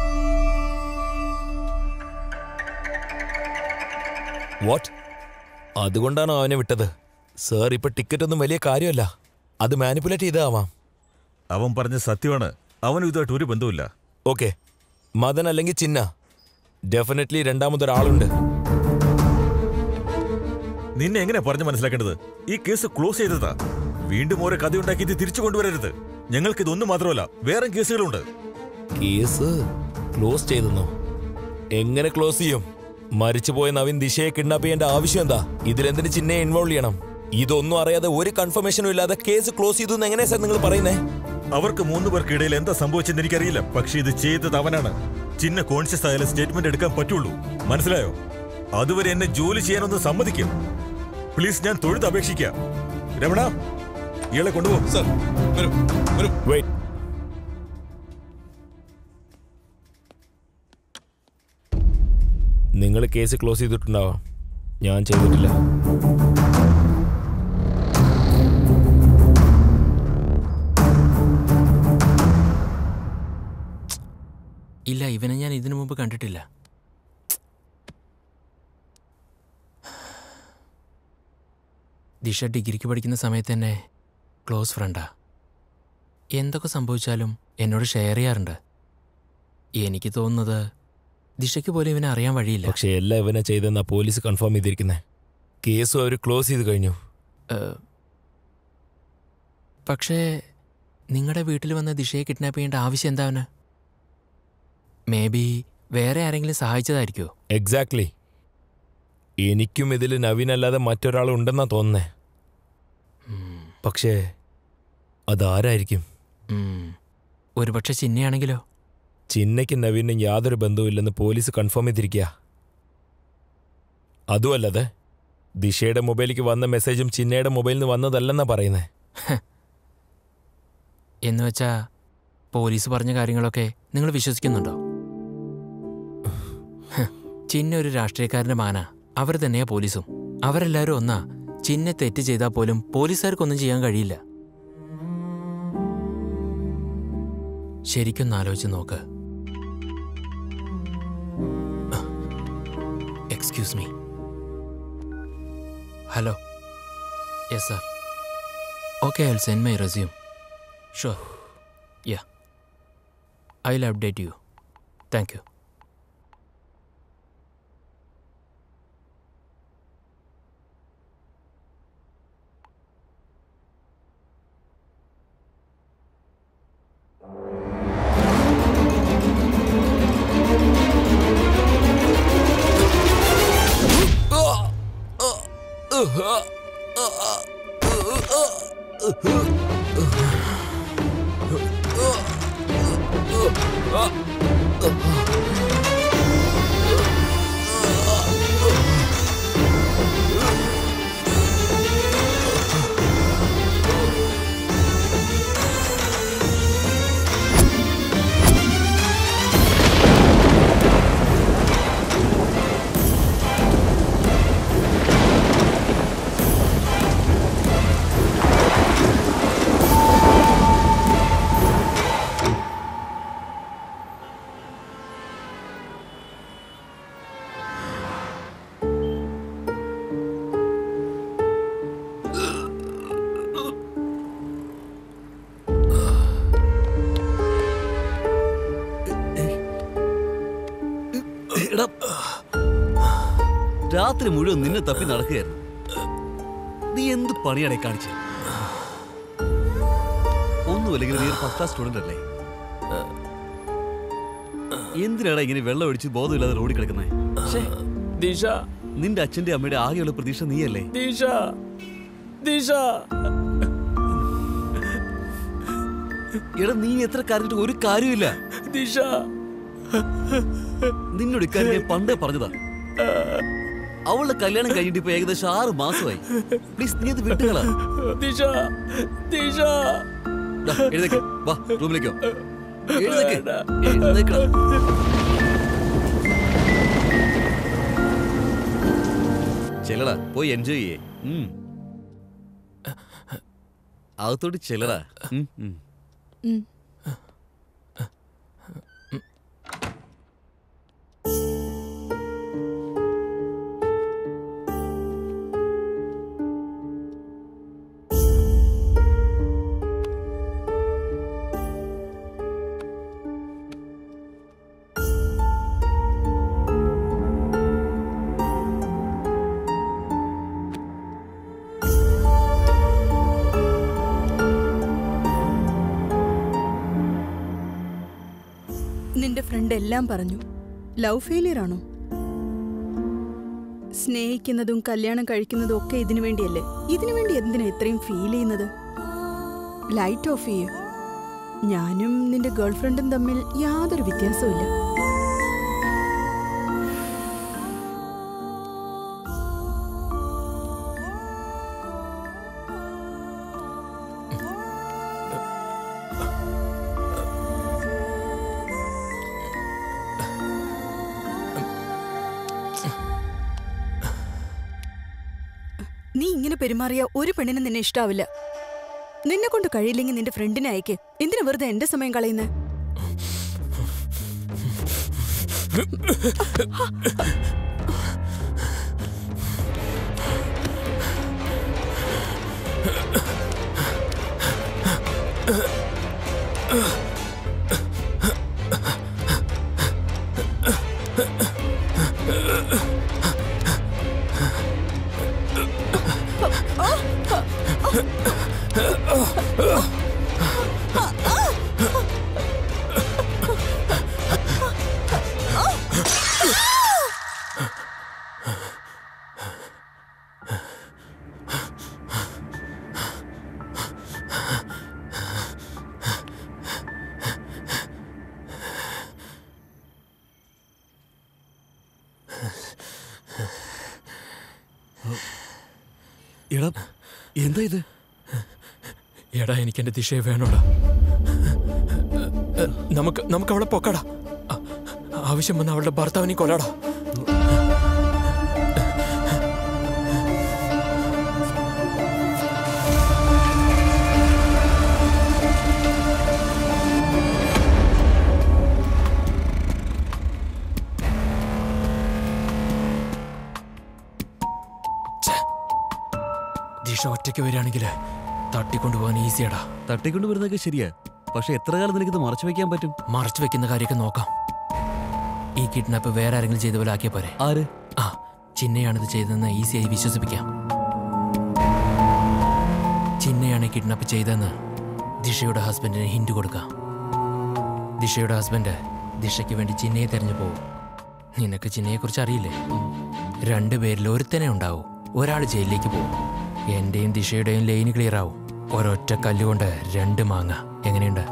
വാട്ട് അതുകൊണ്ടാണോ അവനെ വിട്ടത് സാർ ഇപ്പൊ ടിക്കറ്റ് ഒന്നും വലിയ കാര്യമല്ല അത് മാനിപ്പുലേറ്റ് ചെയ്താവാം അവൻ പറഞ്ഞ സത്യമാണ് അവനും ഇതുമായിട്ട് ഒരു ബന്ധവുമില്ല ഓക്കെ മദൻ അല്ലെങ്കിൽ ചിന്ന ഡെഫിനറ്റ്ലി രണ്ടാമതൊരാളുണ്ട് നിന്നെ എങ്ങനെ പറഞ്ഞു മനസ്സിലാക്കേണ്ടത് ഈ കേസ് ക്ലോസ് ചെയ്തതാ വീണ്ടും ഓരോ കഥയുണ്ടാക്കി ഇത് തിരിച്ചു കൊണ്ടുവരരുത് ഞങ്ങൾക്ക് ഇതൊന്നും മാത്രമല്ല വേറെ കേസുകളുണ്ട് കേസ് ക്ലോസ് ചെയ്തെന്നോ എങ്ങനെ ക്ലോസ് ചെയ്യും മരിച്ചുപോയ നവീൻ ദിശയെ കിഡ്നാപ്പ് ചെയ്യേണ്ട ആവശ്യം എന്താ ഇതിലെന്തിന് ചിന്നയെ ഇൻവോൾവ് ചെയ്യണം ഇതൊന്നും അറിയാതെ ഒരു കൺഫർമേഷനും ഇല്ലാതെ കേസ് ക്ലോസ് ചെയ്തു എന്ന് എങ്ങനെയാ സാർ നിങ്ങൾ പറയുന്നേ അവർക്ക് മൂന്ന് പേർക്കിടയിൽ എന്താ സംഭവിച്ചെന്ന് എനിക്കറിയില്ല പക്ഷെ ഇത് ചെയ്തത് അവനാണ് ചിന്ന കോൺഷ്യസ് ആയാലും സ്റ്റേറ്റ്മെന്റ് എടുക്കാൻ പറ്റുള്ളൂ മനസ്സിലായോ അതുവരെ എന്നെ ജോലി ചെയ്യാനൊന്ന് സമ്മതിക്കും പ്ലീസ് ഞാൻ തൊഴുത്ത് അപേക്ഷിക്കാം രമണ ഇയാളെ കൊണ്ടുപോകും സർ വെയിറ്റ് നിങ്ങൾ കേസ് ക്ലോസ് ചെയ്തിട്ടുണ്ടാവാം ഞാൻ ചെയ്തിട്ടില്ല ഇല്ല ഇവനെ ഞാൻ ഇതിനു മുമ്പ് കണ്ടിട്ടില്ല ദിശ ഡിഗ്രിക്ക് പഠിക്കുന്ന സമയത്ത് തന്നെ ക്ലോസ് ഫ്രണ്ടാ എന്തൊക്കെ സംഭവിച്ചാലും എന്നോട് ഷെയർ ചെയ്യാറുണ്ട് എനിക്ക് തോന്നുന്നത് ദിശയ്ക്ക് പോലും ഇവനെ അറിയാൻ വഴിയില്ല പക്ഷെ എല്ലാം ഇവനെ ചെയ്തെന്നാ പോലീസ് കൺഫേം ചെയ്തിരിക്കുന്നത് കേസും അവർ ക്ലോസ് ചെയ്ത് കഴിഞ്ഞു ഏഹ്, പക്ഷേ നിങ്ങളുടെ വീട്ടിൽ വന്ന് ദിശയെ കിഡ്നാപ്പ് ചെയ്യേണ്ട ആവശ്യം എന്താ അവന് മേ ബി വേറെ ആരെങ്കിലും സഹായിച്ചതായിരിക്കുമോ എക്സാക്ട്ലി എനിക്കും ഇതിൽ നവീൻ അല്ലാതെ മറ്റൊരാൾ ഉണ്ടെന്നാ തോന്നുന്നേ പക്ഷേ അതാരായിരിക്കും ഒരുപക്ഷെ ചിന്നയാണെങ്കിലോ ചിന്നയ്ക്കും നവീനും യാതൊരു ബന്ധവുമില്ലെന്ന് പോലീസ് കൺഫേം ചെയ്തിരിക്കുക അതുമല്ലാതെ ദിശയുടെ മൊബൈലിലേക്ക് വന്ന മെസ്സേജും ചിന്നയുടെ മൊബൈലിൽ നിന്ന് വന്നതല്ലെന്നാ പറയുന്നേ എന്ന് വെച്ചാ പോലീസ് പറഞ്ഞ കാര്യങ്ങളൊക്കെ നിങ്ങൾ വിശ്വസിക്കുന്നുണ്ടോ ഹ്, ചിന്ന ഒരു രാഷ്ട്രീയക്കാരന്റെ മാന അവർ തന്നെയാ പോലീസും അവരെല്ലാവരും ഒന്നാ ചിന്ന തെറ്റ് ചെയ്താൽ പോലും പോലീസുകാർക്കൊന്നും ചെയ്യാൻ കഴിയില്ല ശരിക്കൊന്ന് ആലോചിച്ച് നോക്ക് excuse me hello yes sir okay I will send my resume sure yeah I will update you thank you എടാ രാത്രി മുഴുവൻ നിന്നെ തപ്പി നടക്കുകയായിരുന്നു നീ എന്ത് പണിയാണേ കാണിച്ചത് ഒന്നുമില്ലെങ്കിൽ നീ ഒരു ഫസ്റ്റ് ക്ലാസ് സ്റ്റുഡന്റ് അല്ലേ എന്തിനാടാ ഇങ്ങനെ വെള്ളം ഒഴിച്ച് ബോധമില്ലാതെ റോഡിൽ കിടക്കുന്നേ ദിശ നിന്റെ അച്ഛന്റെ അമ്മയുടെ ആകെയുള്ള പ്രതീക്ഷ നീയല്ലേ ദിശ ദിശ എടാ നീ എത്ര കരഞ്ഞിട്ട് ഒരു കാര്യമില്ല ദിശ നിന്നോട് ഇക്കാര്യം ഞാൻ പണ്ടേ പറഞ്ഞതാ അവളുടെ കല്യാണം കഴിഞ്ഞിട്ട് ഇപ്പൊ ഏകദേശം ആറ് മാസമായി പ്ലീസ് നീ അത് വിട്ടുകളാ ദിശ ദിശ ദാ, എഴുന്നേക്ക് വാ റൂമിലേക്കോ എഴുന്നേക്ക് എഴുന്നേക്കടാ ചെല്ലടാ പോയി എൻജോയ് ചെയ്യേ ഉം. അകത്തോട്ട് ചെല്ലടാ ഉം, ഉം. നിന്റെ ഫ്രണ്ട് എല്ലാം പറഞ്ഞു ലവ് ഫെയിലിയർ ആണോ സ്നേഹിക്കുന്നതും കല്യാണം കഴിക്കുന്നതും ഒക്കെ ഇതിനു വേണ്ടിയല്ലേ ഇതിനു വേണ്ടി എന്തിനാ ഇത്രയും ഫീൽ ചെയ്യുന്നത് ലൈറ്റ് ഓഫ് ചെയ്യ് ഞാനും നിന്റെ ഗേൾഫ്രണ്ടും തമ്മിൽ യാതൊരു വ്യത്യാസവും ഇല്ല നീ ഇങ്ങനെ പെരുമാറിയ ഒരു പെണ്ണിനും നിന്നെ ഇഷ്ടാവില്ല നിന്നെ കൊണ്ട് കഴിയില്ലെങ്കിൽ നിന്റെ ഫ്രണ്ടിനെ അയക്ക് എന്തിനാ വെറുതെ എന്റെ സമയം കളയുന്നേ എടാ എന്താ ഇത് എടാ എനിക്ക് എന്റെ ദിശയെ വേണോടാ നമുക്ക് നമുക്ക് അവളെ പൊക്കടാ ആ- ആവശ്യം വന്ന അവളുടെ ഭർത്താവിനെ കൊല്ലടാ ദിശ ഒറ്റയ്ക്ക് വരികയാണെങ്കിൽ തട്ടിക്കൊണ്ടുപോകാൻ ഈസിയാടാ തട്ടിക്കൊണ്ട് വരുന്നതൊക്കെ ശരിയാ പക്ഷെ എത്ര കാലം നിനക്കിത് മറച്ചു വെക്കാൻ പറ്റും മറച്ചു വെക്കുന്ന കാര്യമൊക്കെ നോക്കാം ഈ കിഡ്നാപ്പ് വേറെ ആരെങ്കിലും ചെയ്ത പോലെ ആക്കിയ പോരെ ആര് ആ ചിന്നയാണിത് ചെയ്തതെന്ന് ഈസിയായി വിശ്വസിപ്പിക്കാം ചിന്നയാണ് കിഡ്നാപ്പ് ചെയ്തതെന്ന് ദിശയുടെ ഹസ്ബൻഡിന് ഹിന്റ് കൊടുക്കാം ദിശയുടെ ഹസ്ബൻഡ് ദിശയ്ക്ക് വേണ്ടി ചിന്നയെ തെരഞ്ഞു പോകും നിനക്ക് ചിന്നയെക്കുറിച്ച് അറിയില്ലേ രണ്ടുപേരിൽ ഒരുത്തനെ ഉണ്ടാവും ഒരാൾ ജയിലിലേക്ക് പോകും എന്റെയും ദിശയുടെയും ലൈന് ക്ലിയർ ആവും ഒരൊറ്റ കല്ലുകൊണ്ട് രണ്ട് മാങ്ങ എങ്ങനെയുണ്ട്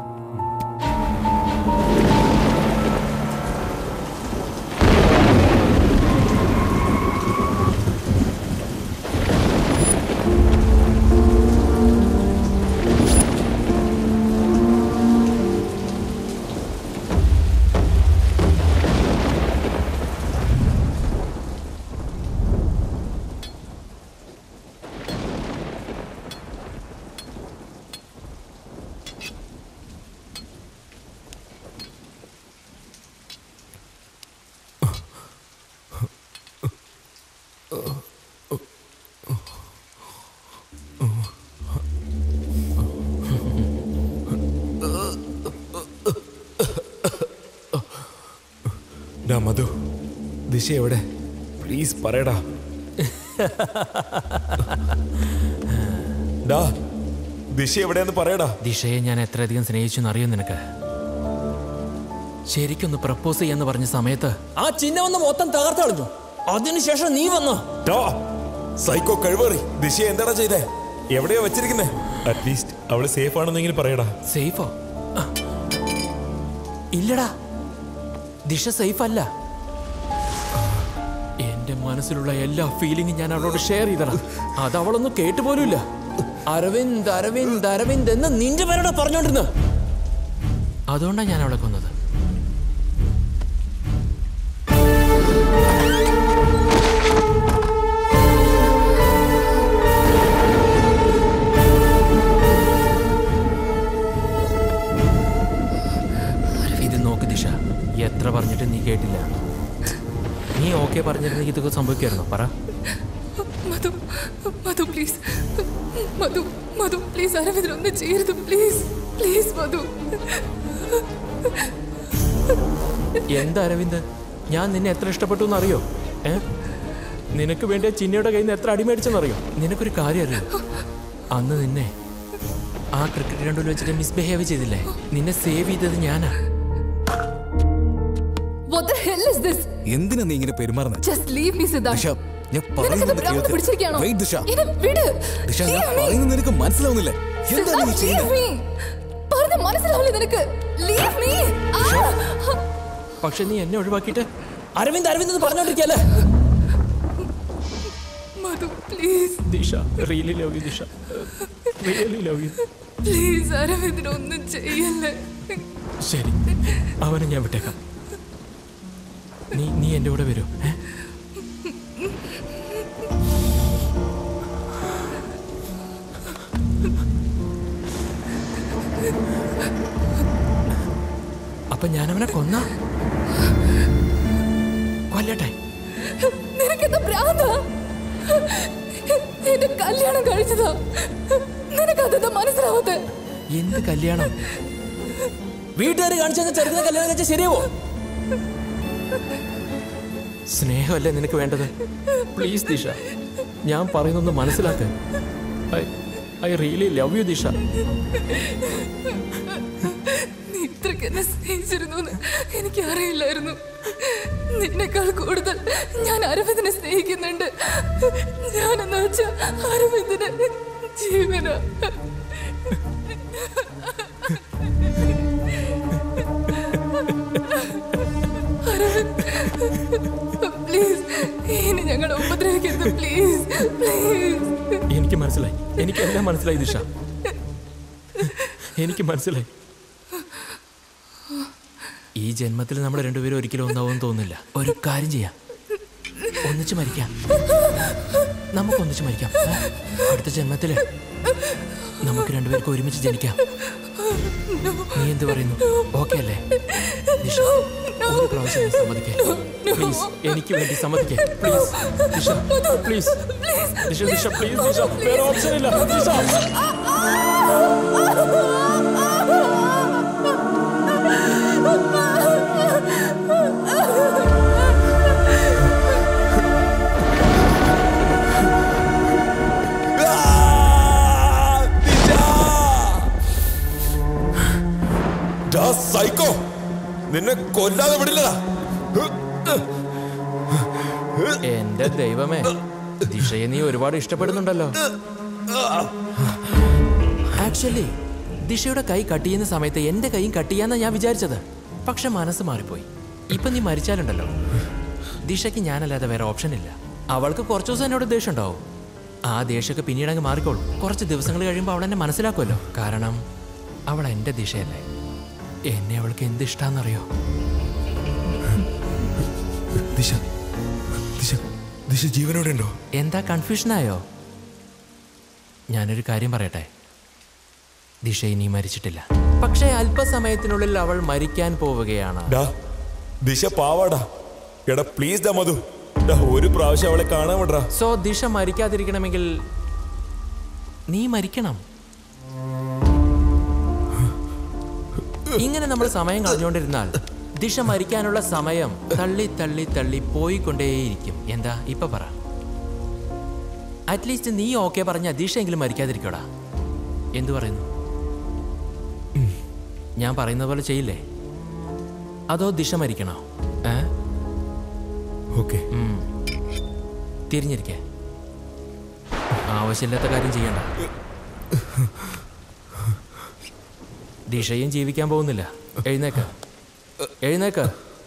ഡാ മധു ദിശ എവിടെ പ്ലീസ് പറയടാ ഡാ ദിശ എവിടെയാന്ന് പറയടാ ദിശയെ ഞാൻ എത്രയധികം സ്നേഹിച്ചു അറിയോ നിനക്ക് ശരിക്കൊന്ന് പ്രപ്പോസ് ചെയ്യാന്ന് പറഞ്ഞ സമയത്ത് ആ ചിഹ്ന വന്ന് മൊത്തം തകർത്ത് കളഞ്ഞു അതിനുശേഷം നീ വന്നോ ഡാ സൈക്കോ കഴിവേറി ദിശ എന്താടാ ചെയ്തേ എവിടെയാ വെച്ചിരിക്കുന്നേ അറ്റ്ലീസ്റ്റ് അവള് സേഫ് ആണെന്നെങ്കിലും പറയടാ സേഫോ ഇല്ലടാ ദിശ സേഫ് അല്ല എന്റെ മനസ്സിലുള്ള എല്ലാ ഫീലിംഗും ഞാൻ അവളോട് ഷെയർ ചെയ്തടാ അത് അവളൊന്നും കേട്ടുപോലുമില്ല അരവിന്ദ് അരവിന്ദ് അരവിന്ദ് എന്ന് നിന്റെ പേരോടാ പറഞ്ഞോണ്ടിരുന്ന അതുകൊണ്ടാണ് ഞാൻ അവളെ കൊന്നത് ഇത് നോക്ക് ദിശ എത്ര പറഞ്ഞിട്ട് നീ കേട്ടില്ല നീ ഓക്കെ പറഞ്ഞിരുന്നെങ്കിൽ ഇതൊക്കെ സംഭവിക്കായിരുന്നോ പറ മധു മധു പ്ലീസ് മധു മധു പ്ലീസ് അരവിന്ദ്രൊന്നും ചെയ്യരുത് പ്ലീസ് പ്ലീസ് മധു എന്താ അരവിന്ദ് ഞാൻ നിന്നെ എത്ര ഇഷ്ടപ്പെട്ടു എന്നറിയോ ഏ നിനക്ക് വേണ്ടി ആ ചിന്നയുടെ കയ്യിൽ നിന്ന് എത്ര അടിമേടിച്ചെന്നറിയോ നിനക്കൊരു കാര്യം അറിയോ അന്ന് നിന്നെ ആ ക്രിക്കറ്റ് ഗ്രൗണ്ടിൽ വെച്ചിട്ട് മിസ്ബിഹേവ് ചെയ്തില്ലേ നിന്നെ സേവ് ചെയ്തത് ഞാനാ എന്തിനാ നീ ഇങ്ങനെ പെരുമാറുന്നത് ജസ്റ്റ് ലീവ് മീ ദിശ സിദ്ധാർത്ഥ് ഞാൻ നിനക്കെന്താ പറയുന്നത് ഭ്രാന്ത് കേൾക്ക്. പിടിച്ചിരിക്കുകയാണോ? Wait, ദിശ എന്നെ വിട്. ദിശ ഞാൻ Leave me. പറയുന്നത് നിനക്ക് മനസ്സിലാവുന്നില്ലേ എന്താ നീ സിദ്ധാർത്ഥ്, ചെയ്യുന്നത് leave me. പറഞ്ഞ മനസ്സിലാവില്ല നിനക്ക് ലീവ് മീ പക്ഷെ നീ എന്നെ ഒഴിവാക്കിയിട്ട് അരവിന്ദ് അരവിന്ദ് എന്ന് പറഞ്ഞോണ്ടിരിക്കല്ലേ Madhu please Disha really love you Disha really love you please അരവിന്ദിനൊന്നും ചെയ്യല്ലേ ശരി അവനെ ഞാൻ വിട്ടേക്കാം നീ നീ എൻ്റെ കൂടെ വരൂ ഏ? അപ്പൊ ഞാൻ അവനെ കൊന്ന കൊല്ലട്ടെ നിനക്കെന്താ ഭ്രാന്താ എന്റെ കല്യാണം കഴിച്ചതാ നിനക്കതെന്താ മനസ്സിലാവാത്തെ എന്ത് കല്യാണം വീട്ടുകാർ കാണിച്ചു ചെറുക്കുന്ന കല്യാണം കഴിച്ചാൽ ശരിയാവോ സ്നേഹമല്ലേ നിനക്ക് വേണ്ടത് പ്ലീസ് ദിശ ഞാൻ പറയുന്നൊന്ന് മനസ്സിലാക്ക് I I really love you Disha നീ ഇത്രയ്ക്ക് എന്നെ സ്നേഹിച്ചിരുന്നു എന്ന് എനിക്ക് അറിയില്ലായിരുന്നു നിന്നെക്കാൾ കൂടുതൽ ഞാൻ അരവിന്ദിനെ സ്നേഹിക്കുന്നുണ്ട് ഞാനെന്ന് വെച്ചാ അരവിന്ദിന് ജീവന പ്ലീസ് ഇനി ഞങ്ങളെ ഉപദ്രവിക്കരുത് പ്ലീസ് പ്ലീസ് എനിക്ക് മനസ്സിലായി എനിക്ക് എല്ലാം മനസ്സിലായി ദിശ എനിക്ക് മനസ്സിലായി ഈ ജന്മത്തിൽ നമ്മൾ രണ്ടുപേരും ഒരിക്കലും ഒന്നാവും തോന്നുന്നില്ല ഒരു കാര്യം ചെയ്യാം ഒന്നിച്ച് മരിക്കാം നമുക്ക് ഒന്നിച്ച് മരിക്കാം ഏ? അടുത്ത ജന്മത്തില് നമുക്ക് രണ്ടുപേർക്ക് ഒരുമിച്ച് ജനിക്കാം നീ എന്ത് പറയുന്നു ഓക്കെ അല്ലേ ദിശ ഒരു പ്രാവശ്യം നീ സമ്മതിക്കേ പ്ലീസ് എനിക്ക് വേണ്ടി സമ്മതിക്കേ പ്ലീസ് ദിശ പ്ലീസ് ദിശ ദിശ പ്ലീസ് ദിശ വേറെ ഓപ്ഷൻ ഇല്ല ദിശ സൈക്കോ നിന്നെ കൊല്ലാതെ വിടില്ലടാ എന്റെ ദൈവമേ ദിശയെ നീ ഒരുപാട് ഇഷ്ടപ്പെടുന്നുണ്ടല്ലോ ആക്ച്വലി ദിശയുടെ കൈ കട്ട് ചെയ്യുന്ന സമയത്ത് എന്റെ കൈയും കട്ട് ചെയ്യാന്നാ ഞാൻ വിചാരിച്ചത് പക്ഷെ മനസ്സ് മാറിപ്പോയി ഇപ്പൊ നീ മരിച്ചാലുണ്ടല്ലോ ദിശയ്ക്ക് ഞാനല്ലാതെ വേറെ ഓപ്ഷൻ ഇല്ല അവൾക്ക് കുറച്ച് ദിവസം എന്നോട് ദേഷ്യം ഉണ്ടാവും ആ ദേഷ്യമൊക്കെ പിന്നീട് അങ്ങ് മാറിക്കോളും കുറച്ച് ദിവസങ്ങൾ കഴിയുമ്പോൾ അവൾ എന്നെ മനസ്സിലാക്കുമല്ലോ കാരണം അവൾ എന്റെ ദിശയല്ലേ എന്നെ അവൾക്ക് എന്ത് ഇഷ്ടാന്നറിയോ ദിശ ദിശ ദിശ ജീവനോടെ ഉണ്ടോ എന്താ കൺഫ്യൂഷനായോ ഞാനൊരു കാര്യം പറയട്ടെ ദിശ ഇനി മരിച്ചിട്ടില്ല പക്ഷേ അല്പസമയത്തിനുള്ളിൽ അവൾ മരിക്കാൻ പോവുകയാണ് ഡാ ദിശ പാവാടാ എടാ പ്ലീസ് ഡാ മധു ഡാ ഒരു പ്രാവശ്യം അവളെ കാണാൻ വിടറാ സോ ദിശ മരിക്കാതിരിക്കണമെങ്കിൽ നീ മരിക്കണം ഇങ്ങനെ നമ്മൾ സമയം കളഞ്ഞുകൊണ്ടിരുന്നാൽ ദിശ മരിക്കാനുള്ള സമയം തള്ളി തള്ളി തള്ളി പോയിക്കൊണ്ടേയിരിക്കും എന്താ ഇപ്പൊ പറ അറ്റ്ലീസ്റ്റ് നീ ഓക്കെ പറഞ്ഞ ദിശയെങ്കിലും മരിക്കാതിരിക്കോടാ എന്തു പറയുന്നു ഞാൻ പറയുന്ന പോലെ ചെയ്യില്ലേ അതോ ദിശ മരിക്കണോ ഏ ഓക്കെ തിരിഞ്ഞിരിക്കേ ആവശ്യമില്ലാത്ത കാര്യം ചെയ്യണ്ട ദിശയും ജീവിക്കാൻ പോകുന്നില്ല എഴുന്നേക്ക് എഴുന്നേക്ക്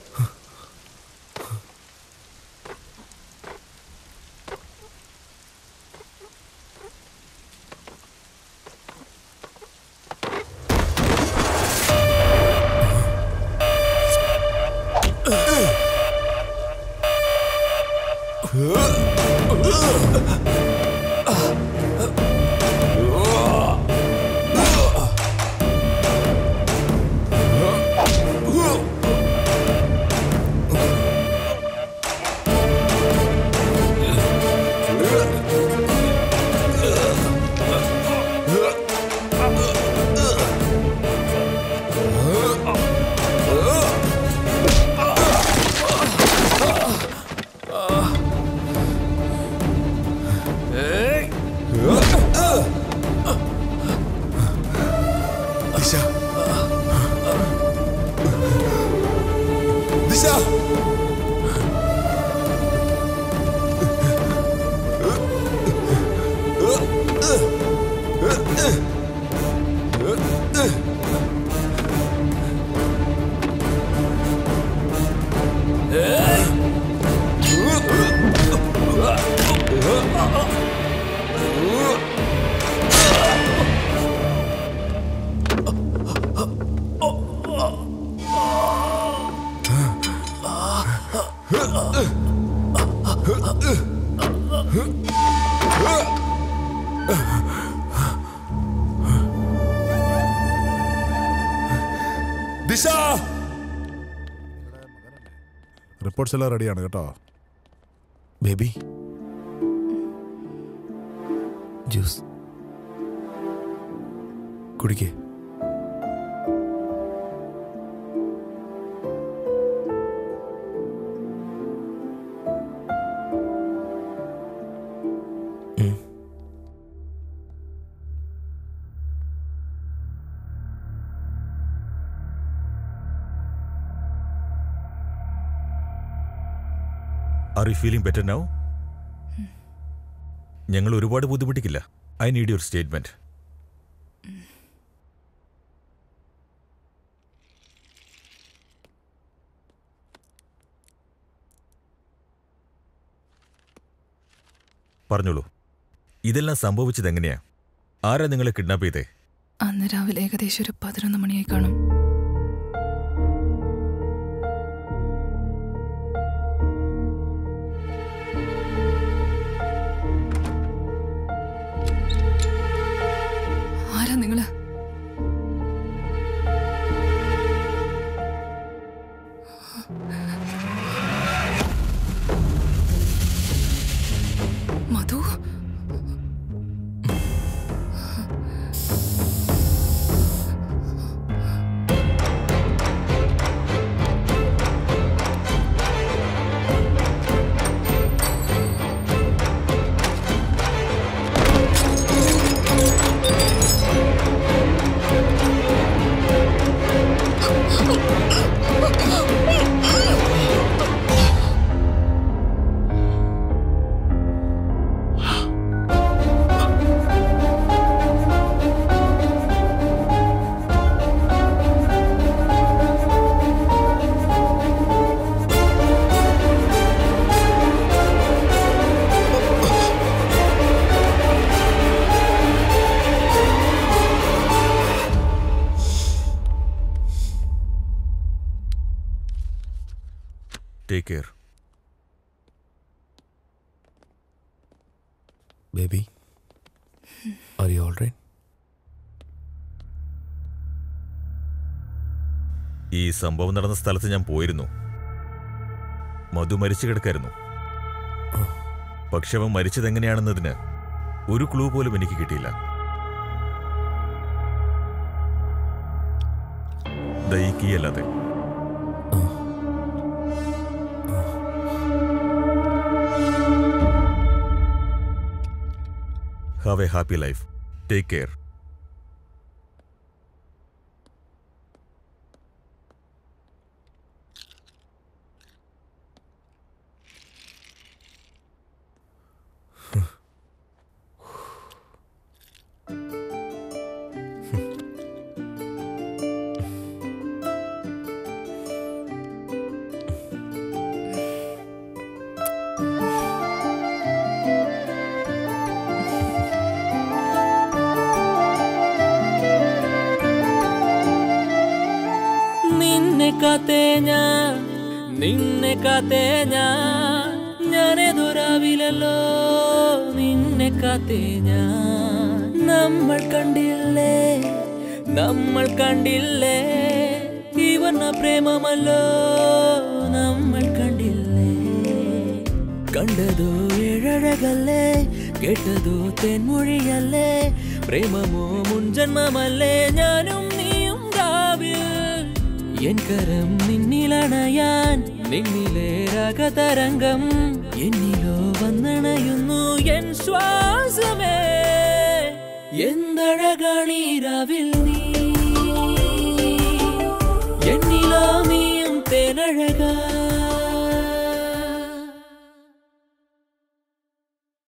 ദിശ ദിശ ദിശ റിപ്പോർട്ട്സ് എല്ലാം റെഡിയാണ് കേട്ടോ ബേബി ജ്യൂസ് കുടിക്കേ are you feeling better now ഞങ്ങൾ ഒരുപാട് ബുദ്ധിമുട്ടിക്കില്ല ഐ നീഡ് യുവർ സ്റ്റേറ്റ്മെന്റ് പറഞ്ഞോളൂ ഇതെല്ലാം സംഭവിച്ചത് എങ്ങനെയാ ആരാ നിങ്ങളെ കിഡ്നാപ്പ് ചെയ്തേ അന്ന് രാവിലെ ഏകദേശം ഒരു പതിനൊന്ന് മണിയായി കാണും ആരാ നിങ്ങള് Madhu take care baby are you all right ഈ സംഭവം നടന്ന സ്ഥലത്ത് ഞാൻ പോയിരുന്നു മധു മരിച്ചു കിടക്കായിരുന്നു പക്ഷെ അവൻ മരിച്ചത് എങ്ങനെയാണെന്നതിന് ഒരു ക്ലൂ പോലും എനിക്ക് കിട്ടിയില്ല ദാ ഈ കീ അല്ലാതെ have a happy life take care നിന്നെ കാത്തേ ഞാൻ നിന്നെ കാത്തേ ഞാൻ ഞാനേതൊരാവിലല്ലോ നിന്നെ കാത്തേ ഞാൻ നമ്മൾ കണ്ടില്ലേ നമ്മൾ കണ്ടില്ലേ ഇവന്ന പ്രേമമല്ലോ നമ്മൾ കണ്ടില്ലേ കണ്ടതോ ഏഴഴകല്ലേ കേട്ടതോ തെൻമൊഴിയല്ലേ പ്രേമമോ മുൻജന്മമല്ലേ ഞാനും നീയും രാവിൽ എൻ കരം നിന്നിലണയാൻ നിന്നിലെ രാഗതരംഗം എന്നിലോ വന്നണയുന്നു എൻ ശ്വാസമേ എന്തഴകാണീ രാവിൽ നീ